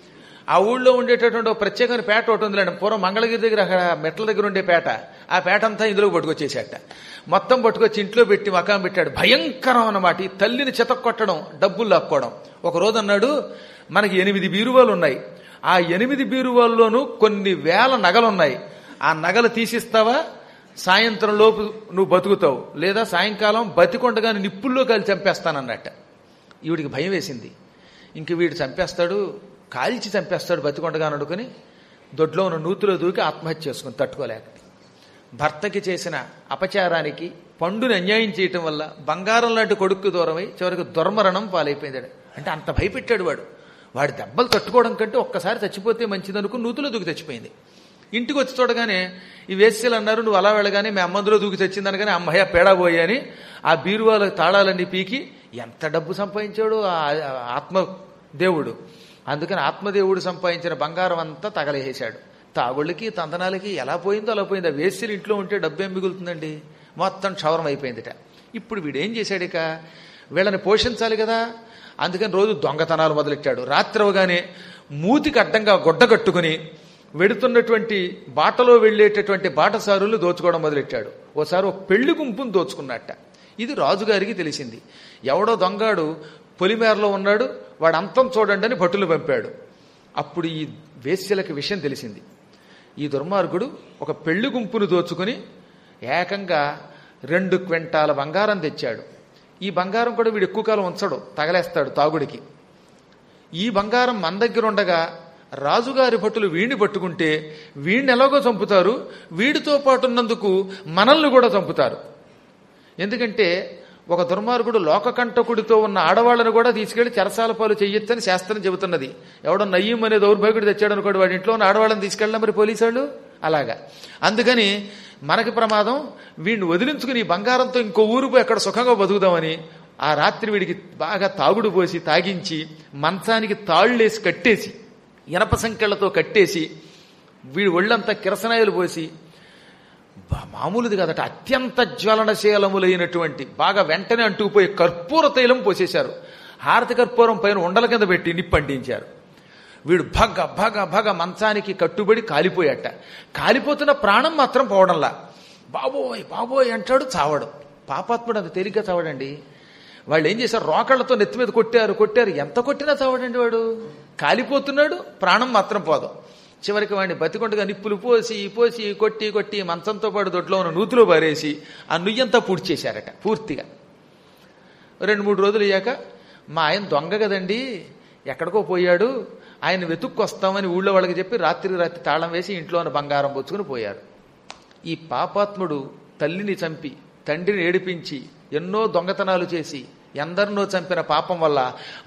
ఆ ఊళ్ళో ఉండేటటువంటి ఒక ప్రత్యేకమైన పేట ఒకటి ఉందిలేండి పూర్వం మంగళగిరి దగ్గర అక్కడ మెట్ల దగ్గర ఉండే పేట ఆ పేట అంతా ఇందులో పట్టుకొచ్చేసేట మొత్తం పట్టుకొచ్చి ఇంట్లో పెట్టి మకాం పెట్టాడు భయంకరం అన్నమాట ఈ తల్లిని చెతక్కొట్టడం డబ్బులు లాక్కోవడం ఒక రోజు అన్నాడు మనకి ఎనిమిది బీరువాలు ఉన్నాయి ఆ ఎనిమిది బీరువాల్లోనూ కొన్ని వేల నగలున్నాయి ఆ నగలు తీసిస్తావా సాయంత్రం లోపు నువ్వు బతుకుతావు లేదా సాయంకాలం బతికొండగానే నిప్పుల్లో కాలి చంపేస్తానన్నట్ట ఈవిడికి భయం వేసింది ఇంక వీడు చంపేస్తాడు కాల్చి చంపేస్తాడు బతికొండగా అనుకుని దొడ్లో ఉన్న నూతిలో దూకి ఆత్మహత్య చేసుకుని తట్టుకోలేక భర్తకి చేసిన అపచారానికి పండుని అన్యాయం చేయటం వల్ల బంగారం లాంటి కొడుక్కు దూరమై చివరికి దుర్మరణం పాలైపోయింది అంటే అంత భయపెట్టాడు వాడు వాడి దెబ్బలు తట్టుకోవడం కంటే ఒక్కసారి చచ్చిపోతే మంచిది అనుకుని నూతిలో దూకి చచ్చిపోయింది ఇంటికి వచ్చి చూడగానే ఈ వేశ్యలు అన్నారు నువ్వు అలా వెళ్ళగానే మీ అమ్మందులో దూకి తెచ్చిందనగానే అమ్మయ్య పేడా పోయాని ఆ బీరువాల తాళాలన్నీ పీకి ఎంత డబ్బు సంపాదించాడు ఆ ఆత్మ దేవుడు అందుకని ఆత్మదేవుడు సంపాదించిన బంగారం అంతా తగలేసాడు తాగుళ్ళకి తందనాలకి ఎలా పోయిందో అలా పోయింది ఆ వేశ్యలు ఇంట్లో ఉంటే డబ్బు ఏం మిగులుతుందండి మొత్తం క్షవరం అయిపోయిందిట ఇప్పుడు వీడేం చేశాడు ఇక వీళ్ళని పోషించాలి కదా అందుకని రోజు దొంగతనాలు మొదలెట్టాడు రాత్రి అవగానే మూతికి అడ్డంగా గొడ్డ కట్టుకుని వెడుతున్నటువంటి బాటలో వెళ్ళేటటువంటి బాటసారులు దోచుకోవడం మొదలెట్టాడు ఓసారి ఒక పెళ్లి గుంపును దోచుకున్నట్ట ఇది రాజుగారికి తెలిసింది ఎవడో దొంగాడు పొలిమేరలో ఉన్నాడు వాడు అంతం చూడండి అని భటులు పంపాడు అప్పుడు ఈ వేశ్యలకి విషయం తెలిసింది ఈ దుర్మార్గుడు ఒక పెళ్లి గుంపును దోచుకుని ఏకంగా రెండు క్వింటాల బంగారం తెచ్చాడు ఈ బంగారం కూడా వీడు ఎక్కువ కాలం ఉంచడు తగలేస్తాడు తాగుడికి ఈ బంగారం మన దగ్గర ఉండగా రాజుగారి భటులు వీడిని పట్టుకుంటే వీడిని ఎలాగో చంపుతారు వీడితో పాటు ఉన్నందుకు మనల్ని కూడా చంపుతారు ఎందుకంటే ఒక దుర్మార్గుడు లోకకంటకుడితో ఉన్న ఆడవాళ్ళను కూడా తీసుకెళ్లి చెరసాల పాలు చెయ్యొచ్చని శాస్త్రం చెబుతున్నది ఎవడో నయ్యం అనే దౌర్భాగ్యుడు తెచ్చాడు అనుకోడు వాడి ఇంట్లో ఉన్న ఆడవాళ్ళని తీసుకెళ్ళినా మరి పోలీసు వాళ్ళు అలాగా అందుకని మనకి ప్రమాదం వీడిని వదిలించుకుని ఈ బంగారంతో ఇంకో ఊరు పోయి అక్కడ సుఖంగా బతుకుదామని ఆ రాత్రి వీడికి బాగా తాగుడు పోసి తాగించి మంచానికి తాళ్ళేసి కట్టేసి ఇనప సంఖ్యలతో కట్టేసి వీడి ఒళ్ళంతా కిరసనాయలు పోసి బా- మామూలుది కాదట అత్యంత జ్వలనశీలములైనటువంటి బాగా వెంటనే అంటుకుపోయి కర్పూర తైలం పోసేశారు హారతి కర్పూరం పైన ఉండల కింద పెట్టి నిప్పంటించారు వీడు భగ భగ భగ మంచానికి కట్టుబడి కాలిపోయాట కాలిపోతున్న ప్రాణం మాత్రం పోవడంలా బాబోయ్ బాబోయ్ అంటాడు చావడం పాపాత్ముడు అంత తేలిగ్గా చావడండి వాళ్ళు ఏం చేశారు రోకళ్లతో నెత్తి మీద కొట్టారు కొట్టారు ఎంత కొట్టినా చావడండి వాడు కాలిపోతున్నాడు ప్రాణం మాత్రం పోదు చివరికి వాడిని బతికొండగా నిప్పులు పోసి పోసి కొట్టి కొట్టి మంచంతో పాటు దొడ్లో ఉన్న నూతిలో పారేసి ఆ నుయ్యంతా పూర్తి చేశారట పూర్తిగా రెండు మూడు రోజులు అయ్యాక మా ఆయన దొంగ కదండి ఎక్కడికో పోయాడు ఆయన వెతుక్కొస్తామని ఊళ్ళో వాళ్ళకి చెప్పి రాత్రికి రాత్రి తాళం వేసి ఇంట్లో ఉన్న బంగారం పుచ్చుకుని పోయారు ఈ పాపాత్ముడు తల్లిని చంపి తండ్రిని ఏడిపించి ఎన్నో దొంగతనాలు చేసి ఎందరినో చంపిన పాపం వల్ల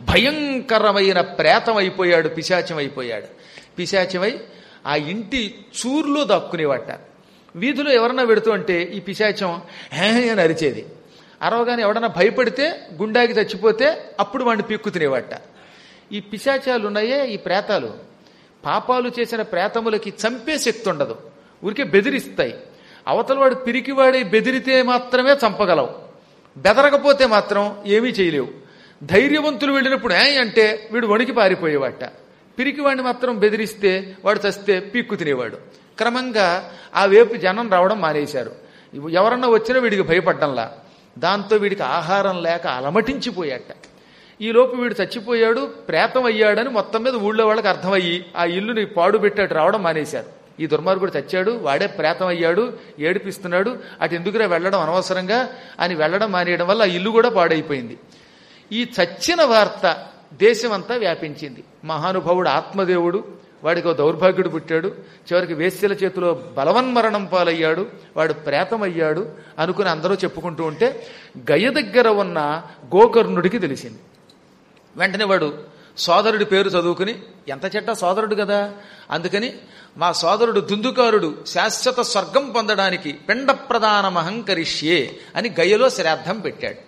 భయంకరమైన ప్రేతం అయిపోయాడు పిశాచం అయిపోయాడు పిశాచమై ఆ ఇంటి చూరులో దాక్కునేవాట వీధిలో ఎవరన్నా పెడుతూ అంటే ఈ పిశాచం హే అని అరిచేది అరవగానే ఎవడన్నా భయపడితే గుండాకి చచ్చిపోతే అప్పుడు వాడిని పీక్కు తినేవాట ఈ పిశాచాలు ఉన్నాయే ఈ ప్రేతాలు పాపాలు చేసిన ప్రేతములకి చంపే శక్తి ఉండదు ఊరికే బెదిరిస్తాయి అవతల వాడు పిరికివాడి బెదిరితే మాత్రమే చంపగలవు బెదరకపోతే మాత్రం ఏమీ చేయలేవు ధైర్యవంతులు వెళ్ళినప్పుడు ఏ అంటే వీడు వణికి పారిపోయేవాట పిరికివాడిని మాత్రం బెదిరిస్తే వాడు చస్తే పీక్కు తినేవాడు క్రమంగా ఆ వైపు జనం రావడం మానేశారు ఎవరన్నా వచ్చినా వీడికి భయపడ్డంలా దాంతో వీడికి ఆహారం లేక అలమటించిపోయాట ఈ లోపు వీడు చచ్చిపోయాడు ప్రేతం అయ్యాడని మొత్తం మీద ఊళ్ళో వాళ్ళకి అర్థమయ్యి ఆ ఇల్లుని పాడు పెట్టాడు రావడం మానేశారు ఈ దుర్మార్గుడు చచ్చాడు వాడే ప్రేతం అయ్యాడు ఏడిపిస్తున్నాడు అటు ఎందుకురా వెళ్ళడం అనవసరంగా అని వెళ్ళడం మానేయడం వల్ల ఆ ఇల్లు కూడా పాడైపోయింది ఈ చచ్చిన వార్త దేశమంతా వ్యాపించింది మహానుభావుడు ఆత్మదేవుడు వాడికి ఒక దౌర్భాగ్యుడు పుట్టాడు చివరికి వేశ్యల చేతిలో బలవన్మరణం పాలయ్యాడు వాడు ప్రేతమయ్యాడు అనుకుని అందరూ చెప్పుకుంటూ ఉంటే గయ దగ్గర ఉన్న గోకర్ణుడికి తెలిసింది వెంటనే వాడు సోదరుడి పేరు చదువుకుని ఎంత చెట్ట సోదరుడు కదా అందుకని మా సోదరుడు దుందుకారుడు శాశ్వత స్వర్గం పొందడానికి పిండ ప్రధానమహంకరిష్యే అని గయ్యలో శ్రాద్ధం పెట్టాడు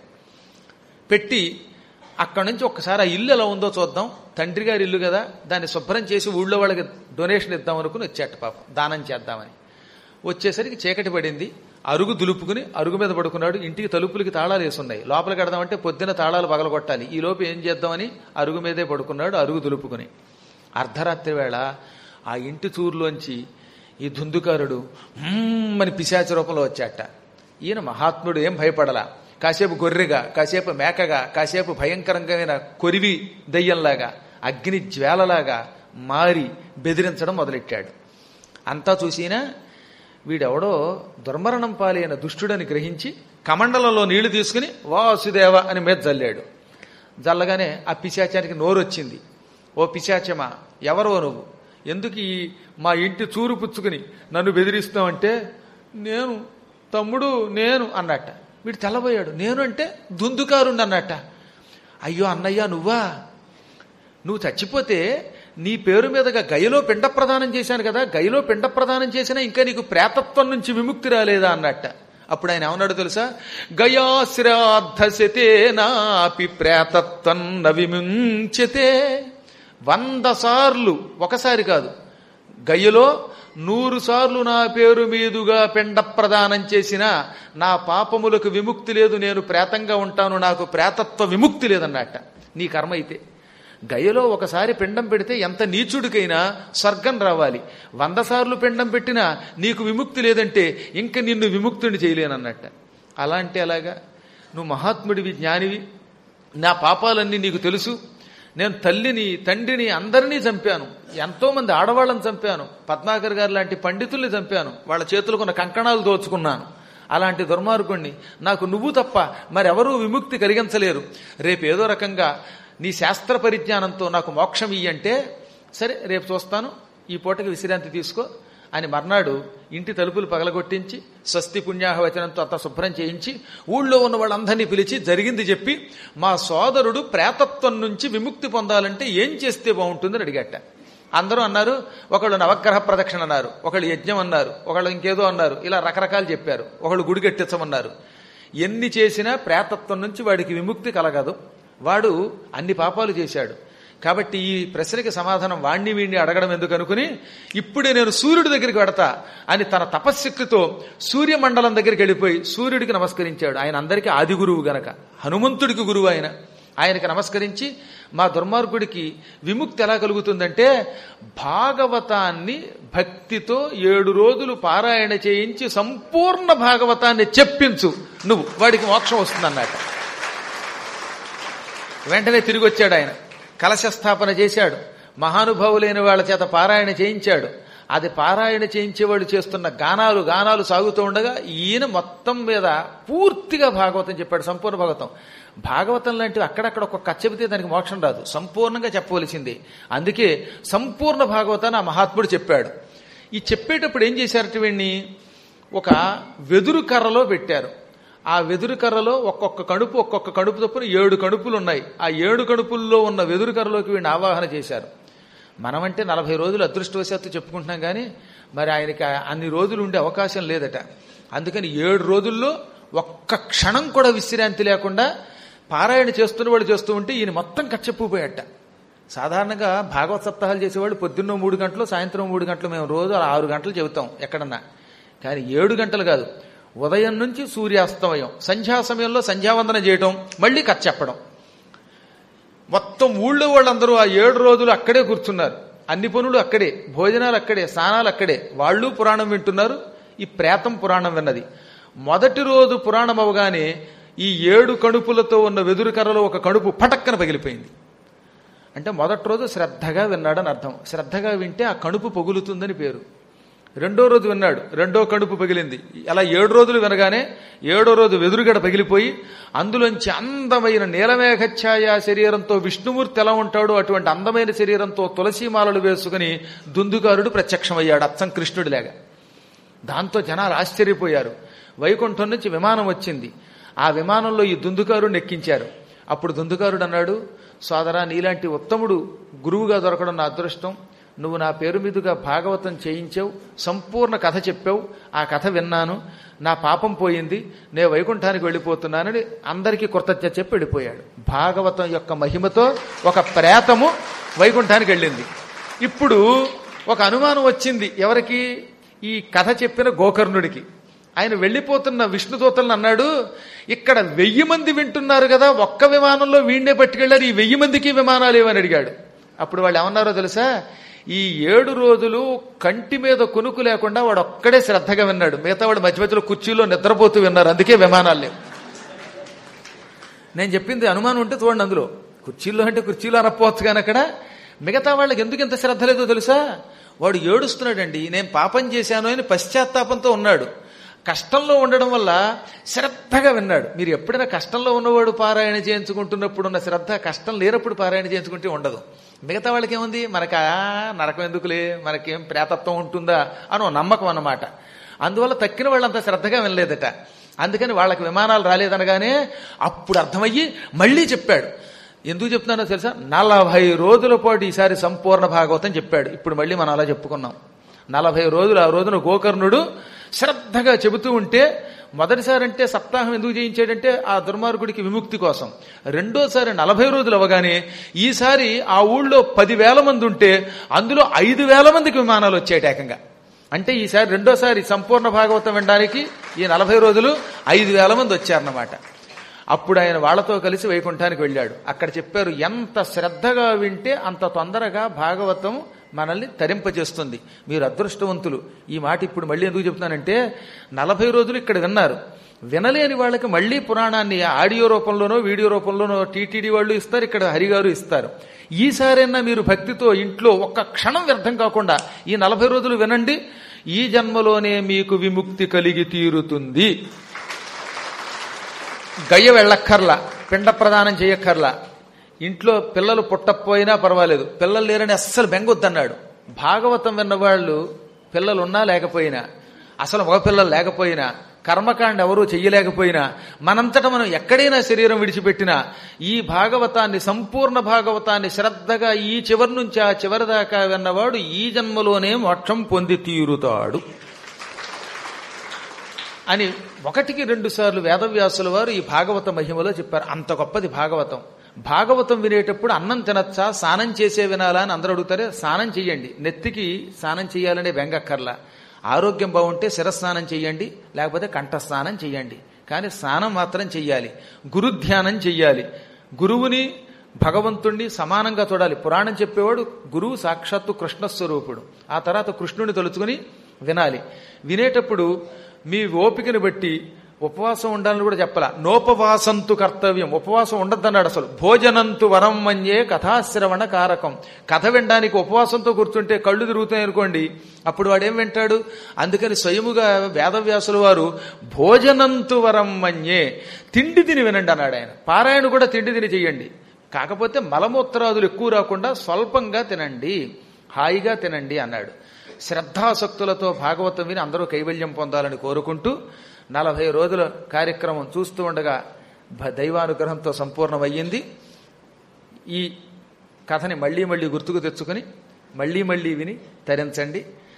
పెట్టి అక్కడి నుంచి ఒక్కసారి ఆ ఇల్లు ఎలా ఉందో చూద్దాం తండ్రి గారి ఇల్లు కదా దాన్ని శుభ్రం చేసి ఊళ్ళో వాళ్ళకి డొనేషన్ ఇద్దాం అనుకుని వచ్చాట పాపం దానం చేద్దామని వచ్చేసరికి చీకటి పడింది అరుగు దులుపుకుని అరుగు మీద పడుకున్నాడు ఇంటికి తలుపులకి తాళాలు వేసున్నాయి లోపలికి కడదామంటే పొద్దున తాళాలు పగలగొట్టాలి ఈ లోపు ఏం చేద్దామని అరుగు మీదే పడుకున్నాడు అరుగు దులుపుకుని అర్ధరాత్రి వేళ ఆ ఇంటి చూరులోంచి ఈ ధుందుకారుడు "హ్మ్" అని పిశాచ రూపంలో వచ్చాట ఈయన మహాత్ముడు ఏం భయపడలా కాసేపు గొర్రెగా కాసేపు మేకగా కాసేపు భయంకరంగా కొరివి దయ్యంలాగా అగ్ని జ్వాలలాగా మారి బెదిరించడం మొదలెట్టాడు అంతా చూసినా వీడెవడో దుర్మరణం పాలైన దుష్టుడని గ్రహించి కమండలంలో నీళ్లు తీసుకుని వాసుదేవ అని మీద జల్లాడు జల్లగానే ఆ పిశాచానికి నోరొచ్చింది ఓ పిశాచమా ఎవరో నువ్వు ఎందుకు ఈ మా ఇంటి చూరు పుచ్చుకుని నన్ను బెదిరిస్తావంటే నేను తమ్ముడు నేను అన్నట్ట వీడు తెల్లబోయాడు నేను అంటే దుందుకారుండి అన్నట్ట అయ్యో అన్నయ్య నువ్వా నువ్వు చచ్చిపోతే నీ పేరు మీదుగా గయలో పిండ ప్రదానం చేశాను కదా గయలో పిండ ప్రదానం చేసినా ఇంకా నీకు ప్రేతత్వం నుంచి విముక్తి రాలేదా అన్నట్ట అప్పుడు ఆయన ఏమన్నాడు తెలుసా గయాశ్రాద్ధశతే నాపి ప్రేతత్వం న విముంచతే వంద సార్లు ఒకసారి కాదు గయ్యలో నూరు సార్లు నా పేరు మీదుగా పిండ ప్రదానం చేసినా నా పాపములకు విముక్తి లేదు నేను ప్రేతంగా ఉంటాను నాకు ప్రేతత్వ విముక్తి లేదన్నట్ట నీ కర్మ అయితే గయలో ఒకసారి పిండం పెడితే ఎంత నీచుడికైనా స్వర్గం రావాలి వంద సార్లు పిండం పెట్టినా నీకు విముక్తి లేదంటే ఇంక నిన్ను విముక్తుని చేయలేనన్నట్ట అలాంటి అలాగా నువ్వు మహాత్ముడివి జ్ఞానివి నా పాపాలన్నీ నీకు తెలుసు నేను తల్లిని తండ్రిని అందరినీ చంపాను ఎంతో మంది ఆడవాళ్ళని చంపాను పద్మాకర్ గారు లాంటి పండితుల్ని చంపాను వాళ్ళ చేతులకున్న కంకణాలు దోచుకున్నాను అలాంటి దుర్మార్గుణ్ణి నాకు నువ్వు తప్ప మరెవరూ విముక్తి కలిగించలేరు రేపు ఏదో రకంగా నీ శాస్త్ర పరిజ్ఞానంతో నాకు మోక్షం ఇయ్యంటే సరే రేపు చూస్తాను ఈ పూటకి విశ్రాంతి తీసుకో అని మర్నాడు ఇంటి తలుపులు పగలగొట్టించి స్వస్తి పుణ్యాహవచనంతో అంత శుభ్రం చేయించి ఊళ్ళో ఉన్న వాళ్ళందరినీ పిలిచి జరిగింది చెప్పి మా సోదరుడు ప్రేతత్వం నుంచి విముక్తి పొందాలంటే ఏం చేస్తే బాగుంటుందని అడిగట అందరూ అన్నారు ఒకళ్ళు నవగ్రహ ప్రదక్షిణ అన్నారు ఒకళ్ళు యజ్ఞం అన్నారు ఒకళ్ళు ఇంకేదో అన్నారు ఇలా రకరకాలు చెప్పారు ఒకళ్ళు గుడి కట్టించమన్నారు ఎన్ని చేసినా ప్రేతత్వం నుంచి వాడికి విముక్తి కలగదు వాడు అన్ని పాపాలు చేశాడు కాబట్టి ఈ ప్రశ్నకి సమాధానం వాణ్ణి వీణ్ణి అడగడం ఎందుకు అనుకుని ఇప్పుడే నేను సూర్యుడి దగ్గరికి వెడతా అని తన తపశ్శక్తితో సూర్యమండలం దగ్గరికి వెళ్ళిపోయి సూర్యుడికి నమస్కరించాడు ఆయన అందరికీ ఆది గురువు గనక హనుమంతుడికి గురువు ఆయన ఆయనకి నమస్కరించి మా దుర్మార్గుడికి విముక్తి ఎలా కలుగుతుందంటే భాగవతాన్ని భక్తితో ఏడు రోజులు పారాయణ చేయించి సంపూర్ణ భాగవతాన్ని చెప్పించు నువ్వు వాడికి మోక్షం వస్తుందన్నమాట వెంటనే తిరిగి వచ్చాడు ఆయన కలశ స్థాపన చేశాడు మహానుభావులైన వాళ్ళ చేత పారాయణ చేయించాడు అది పారాయణ చేయించేవాడు చేస్తున్న గానాలు గానాలు సాగుతూ ఉండగా ఈయన మొత్తం మీద పూర్తిగా భాగవతం చెప్పాడు సంపూర్ణ భాగవతం భాగవతం లాంటివి అక్కడక్కడ ఒక కథ చెబితే దానికి మోక్షం రాదు సంపూర్ణంగా చెప్పవలసింది అందుకే సంపూర్ణ భాగవతాన్ని ఆ మహాత్ముడు చెప్పాడు ఈ చెప్పేటప్పుడు ఏం చేశారట వీడిని ఒక వెదురు కర్రలో పెట్టారు ఆ వెదురు కర్రలో ఒక్కొక్క కడుపు ఒక్కొక్క కడుపు తప్పున ఏడు కడుపులు ఉన్నాయి ఆ ఏడు కడుపుల్లో ఉన్న వెదురు కర్రలోకి వీడిని ఆవాహన చేశారు మనమంటే నలభై రోజులు అదృష్టవశాత్తు చెప్పుకుంటున్నాం కానీ మరి ఆయనకి అన్ని రోజులు ఉండే అవకాశం లేదట అందుకని ఏడు రోజుల్లో ఒక్క క్షణం కూడా విశ్రాంతి లేకుండా పారాయణ చేస్తున్న వాళ్ళు చేస్తూ ఉంటే ఈయన మొత్తం కచ్చప్పుపోయాట సాధారణంగా భాగవత సప్తాహాలు చేసేవాళ్ళు పొద్దున్న మూడు గంటలు సాయంత్రం మూడు గంటలు మేము రోజు అలా ఆరు గంటలు చెబుతాం ఎక్కడన్నా కానీ ఏడు గంటలు కాదు ఉదయం నుంచి సూర్యాస్తమయం సంధ్యా సమయంలో సంధ్యావందన చేయటం మళ్ళీ కథ చెప్పడం మొత్తం ఊళ్ళో వాళ్ళందరూ ఆ ఏడు రోజులు అక్కడే కూర్చున్నారు అన్ని పనులు అక్కడే భోజనాలు అక్కడే స్నానాలు అక్కడే వాళ్ళు పురాణం వింటున్నారు ఈ ప్రేతం పురాణం విన్నది మొదటి రోజు పురాణం అవగానే ఈ ఏడు కడుపులతో ఉన్న వెదురు కర్రలో ఒక కడుపు పటక్కన పగిలిపోయింది అంటే మొదటి రోజు శ్రద్ధగా విన్నాడని అర్థం శ్రద్ధగా వింటే ఆ కడుపు పగులుతుందని పేరు రెండో రోజు విన్నాడు రెండో కడుపు పగిలింది అలా ఏడు రోజులు వినగానే ఏడో రోజు వెదురుగడ పగిలిపోయి అందులోంచి అందమైన నీలమేఘఛాయ శరీరంతో విష్ణుమూర్తి ఎలా ఉంటాడో అటువంటి అందమైన శరీరంతో తులసీమాలలు వేసుకుని దుందుకారుడు ప్రత్యక్షమయ్యాడు అచ్చం కృష్ణుడిలాగా దాంతో జనాలు ఆశ్చర్యపోయారు వైకుంఠం నుంచి విమానం వచ్చింది ఆ విమానంలో ఈ దుందుకారుడిని ఎక్కించారు అప్పుడు దుందుకారుడు అన్నాడు సోదరా నీలాంటి ఉత్తముడు గురువుగా దొరకడం నా అదృష్టం నువ్వు నా పేరు మీదుగా భాగవతం చేయించావు సంపూర్ణ కథ చెప్పావు ఆ కథ విన్నాను నా పాపం పోయింది నేను వైకుంఠానికి వెళ్ళిపోతున్నానని అందరికీ కృతజ్ఞత చెప్పి వెళ్ళిపోయాడు భాగవతం యొక్క మహిమతో ఒక ప్రేతము వైకుంఠానికి వెళ్ళింది ఇప్పుడు ఒక అనుమానం వచ్చింది ఎవరికి ఈ కథ చెప్పిన గోకర్ణుడికి ఆయన వెళ్ళిపోతున్న విష్ణుదూతలను అన్నాడు ఇక్కడ వెయ్యి మంది వింటున్నారు కదా ఒక్క విమానంలో వీణ్ణే పట్టుకెళ్ళారు ఈ వెయ్యి మందికి విమానాలు ఏమని అడిగాడు అప్పుడు వాళ్ళు ఏమన్నారో తెలుసా ఈ ఏడు రోజులు కంటి మీద కొనుక్కు లేకుండా వాడు ఒక్కడే శ్రద్ధగా విన్నాడు మిగతా వాడు మధ్య మధ్యలో కుర్చీలో నిద్రపోతూ విన్నారు అందుకే విమానాలు లేవు నేను చెప్పింది అనుమానం ఉంటే చూడండి అందులో కుర్చీల్లో అంటే కుర్చీలో అనకపోవచ్చు కానీ అక్కడ మిగతా వాళ్ళకి ఎందుకు ఇంత శ్రద్ధ లేదో తెలుసా వాడు ఏడుస్తున్నాడండి నేను పాపం చేశాను అని పశ్చాత్తాపంతో ఉన్నాడు కష్టంలో ఉండడం వల్ల శ్రద్ధగా విన్నాడు మీరు ఎప్పుడైనా కష్టంలో ఉన్నవాడు పారాయణ చేయించుకుంటున్నప్పుడు ఉన్న శ్రద్ధ కష్టం లేనప్పుడు పారాయణ చేయించుకుంటే ఉండదు మిగతా వాళ్ళకి ఏముంది మనకు ఆ నరకం ఎందుకులే మనకేం ప్రేతత్వం ఉంటుందా అని నమ్మకం అన్నమాట అందువల్ల తక్కిన వాళ్ళంత శ్రద్ధగా వినలేదట అందుకని వాళ్ళకి విమానాలు రాలేదనగానే అప్పుడు అర్థమయ్యి మళ్ళీ చెప్పాడు ఎందుకు చెప్తున్నానో తెలుసా నలభై రోజుల పాటు ఈసారి సంపూర్ణ భాగవతం చెప్పాడు ఇప్పుడు మళ్ళీ మనం అలా చెప్పుకున్నాం నలభై రోజులు ఆ రోజున గోకర్ణుడు శ్రద్ధగా చెబుతూ ఉంటే మొదటిసారి అంటే సప్తాహం ఎందుకు చేయించాడంటే ఆ దుర్మార్గుడికి విముక్తి కోసం రెండోసారి నలభై రోజులు అవగానే ఈసారి ఆ ఊళ్ళో పదివేల మంది ఉంటే అందులో ఐదు వేల మందికి విమానాలు వచ్చాయి ఏకంగా అంటే ఈసారి రెండోసారి సంపూర్ణ భాగవతం వినడానికి ఈ నలభై రోజులు ఐదు వేల మంది వచ్చారన్నమాట అప్పుడు ఆయన వాళ్లతో కలిసి వైకుంఠానికి వెళ్ళాడు అక్కడ చెప్పారు ఎంత శ్రద్ధగా వింటే అంత తొందరగా భాగవతం మనల్ని తరింపజేస్తుంది మీరు అదృష్టవంతులు ఈ మాట ఇప్పుడు మళ్ళీ ఎందుకు చెప్తున్నానంటే నలభై రోజులు ఇక్కడ విన్నారు వినలేని వాళ్ళకి మళ్ళీ పురాణాన్ని ఆడియో రూపంలోనో వీడియో రూపంలోనో టీటీడీ వాళ్ళు ఇస్తారు ఇక్కడ హరిగారు ఇస్తారు ఈసారైనా మీరు భక్తితో ఇంట్లో ఒక్క క్షణం వ్యర్థం కాకుండా ఈ నలభై రోజులు వినండి ఈ జన్మలోనే మీకు విముక్తి కలిగి తీరుతుంది గయ్య వెళ్ళక్కర్లా పిండ ప్రదానం చేయక్కర్లా ఇంట్లో పిల్లలు పుట్టకపోయినా పర్వాలేదు పిల్లలు లేరని అస్సలు బెంగొద్దన్నాడు భాగవతం విన్నవాళ్ళు పిల్లలు ఉన్నా లేకపోయినా అసలు మగపిల్లలు లేకపోయినా కర్మకాండ ఎవరూ చెయ్యలేకపోయినా మనంతట మనం ఎక్కడైనా శరీరం విడిచిపెట్టినా ఈ భాగవతాన్ని సంపూర్ణ భాగవతాన్ని శ్రద్ధగా ఈ చివరి నుంచి ఆ చివరి దాకా విన్నవాడు ఈ జన్మలోనే మోక్షం పొంది తీరుతాడు అని ఒకటికి రెండు సార్లు వేదవ్యాసుల వారు ఈ భాగవత మహిమలో చెప్పారు అంత గొప్పది భాగవతం భాగవతం వినేటప్పుడు అన్నం తినచ్చా స్నానం చేసే వినాలా అని అందరూ అడుగుతారే స్నానం చెయ్యండి నెత్తికి స్నానం చేయాలనే బెంగక్కర్లా ఆరోగ్యం బాగుంటే శిరస్నానం చెయ్యండి లేకపోతే కంఠస్నానం చెయ్యండి కానీ స్నానం మాత్రం చెయ్యాలి గురుధ్యానం చెయ్యాలి గురువుని భగవంతుణ్ణి సమానంగా చూడాలి పురాణం చెప్పేవాడు గురువు సాక్షాత్తు కృష్ణస్వరూపుడు ఆ తర్వాత కృష్ణుని తలుచుకుని వినాలి వినేటప్పుడు మీ ఓపికను బట్టి ఉపవాసం ఉండాలని కూడా చెప్పాల నోపవాసంతు కర్తవ్యం ఉపవాసం ఉండద్దన్నాడు అసలు భోజనంతు వరం మన్యే కథాశ్రవణ కారకం కథ వినడానికి ఉపవాసంతో కూర్చుంటే కళ్ళు తిరుగుతాయి అనుకోండి అప్పుడు వాడేం వింటాడు అందుకని స్వయముగా వేదవ్యాసుల వారు భోజనంతు వరం మన్యే తిండి తిని వినండి అన్నాడు ఆయన పారాయణ కూడా తిండి తిని చెయ్యండి కాకపోతే మలమూత్రాదులు ఎక్కువ రాకుండా స్వల్పంగా తినండి హాయిగా తినండి అన్నాడు శ్రద్ధాసక్తులతో భాగవతం విని అందరూ కైవల్యం పొందాలని కోరుకుంటూ నలభై రోజుల కార్యక్రమం చూస్తూ ఉండగా భ- దైవానుగ్రహంతో సంపూర్ణమయ్యింది ఈ కథని మళ్ళీ మళ్ళీ గుర్తుకు తెచ్చుకొని మళ్ళీ మళ్ళీ విని తరించండి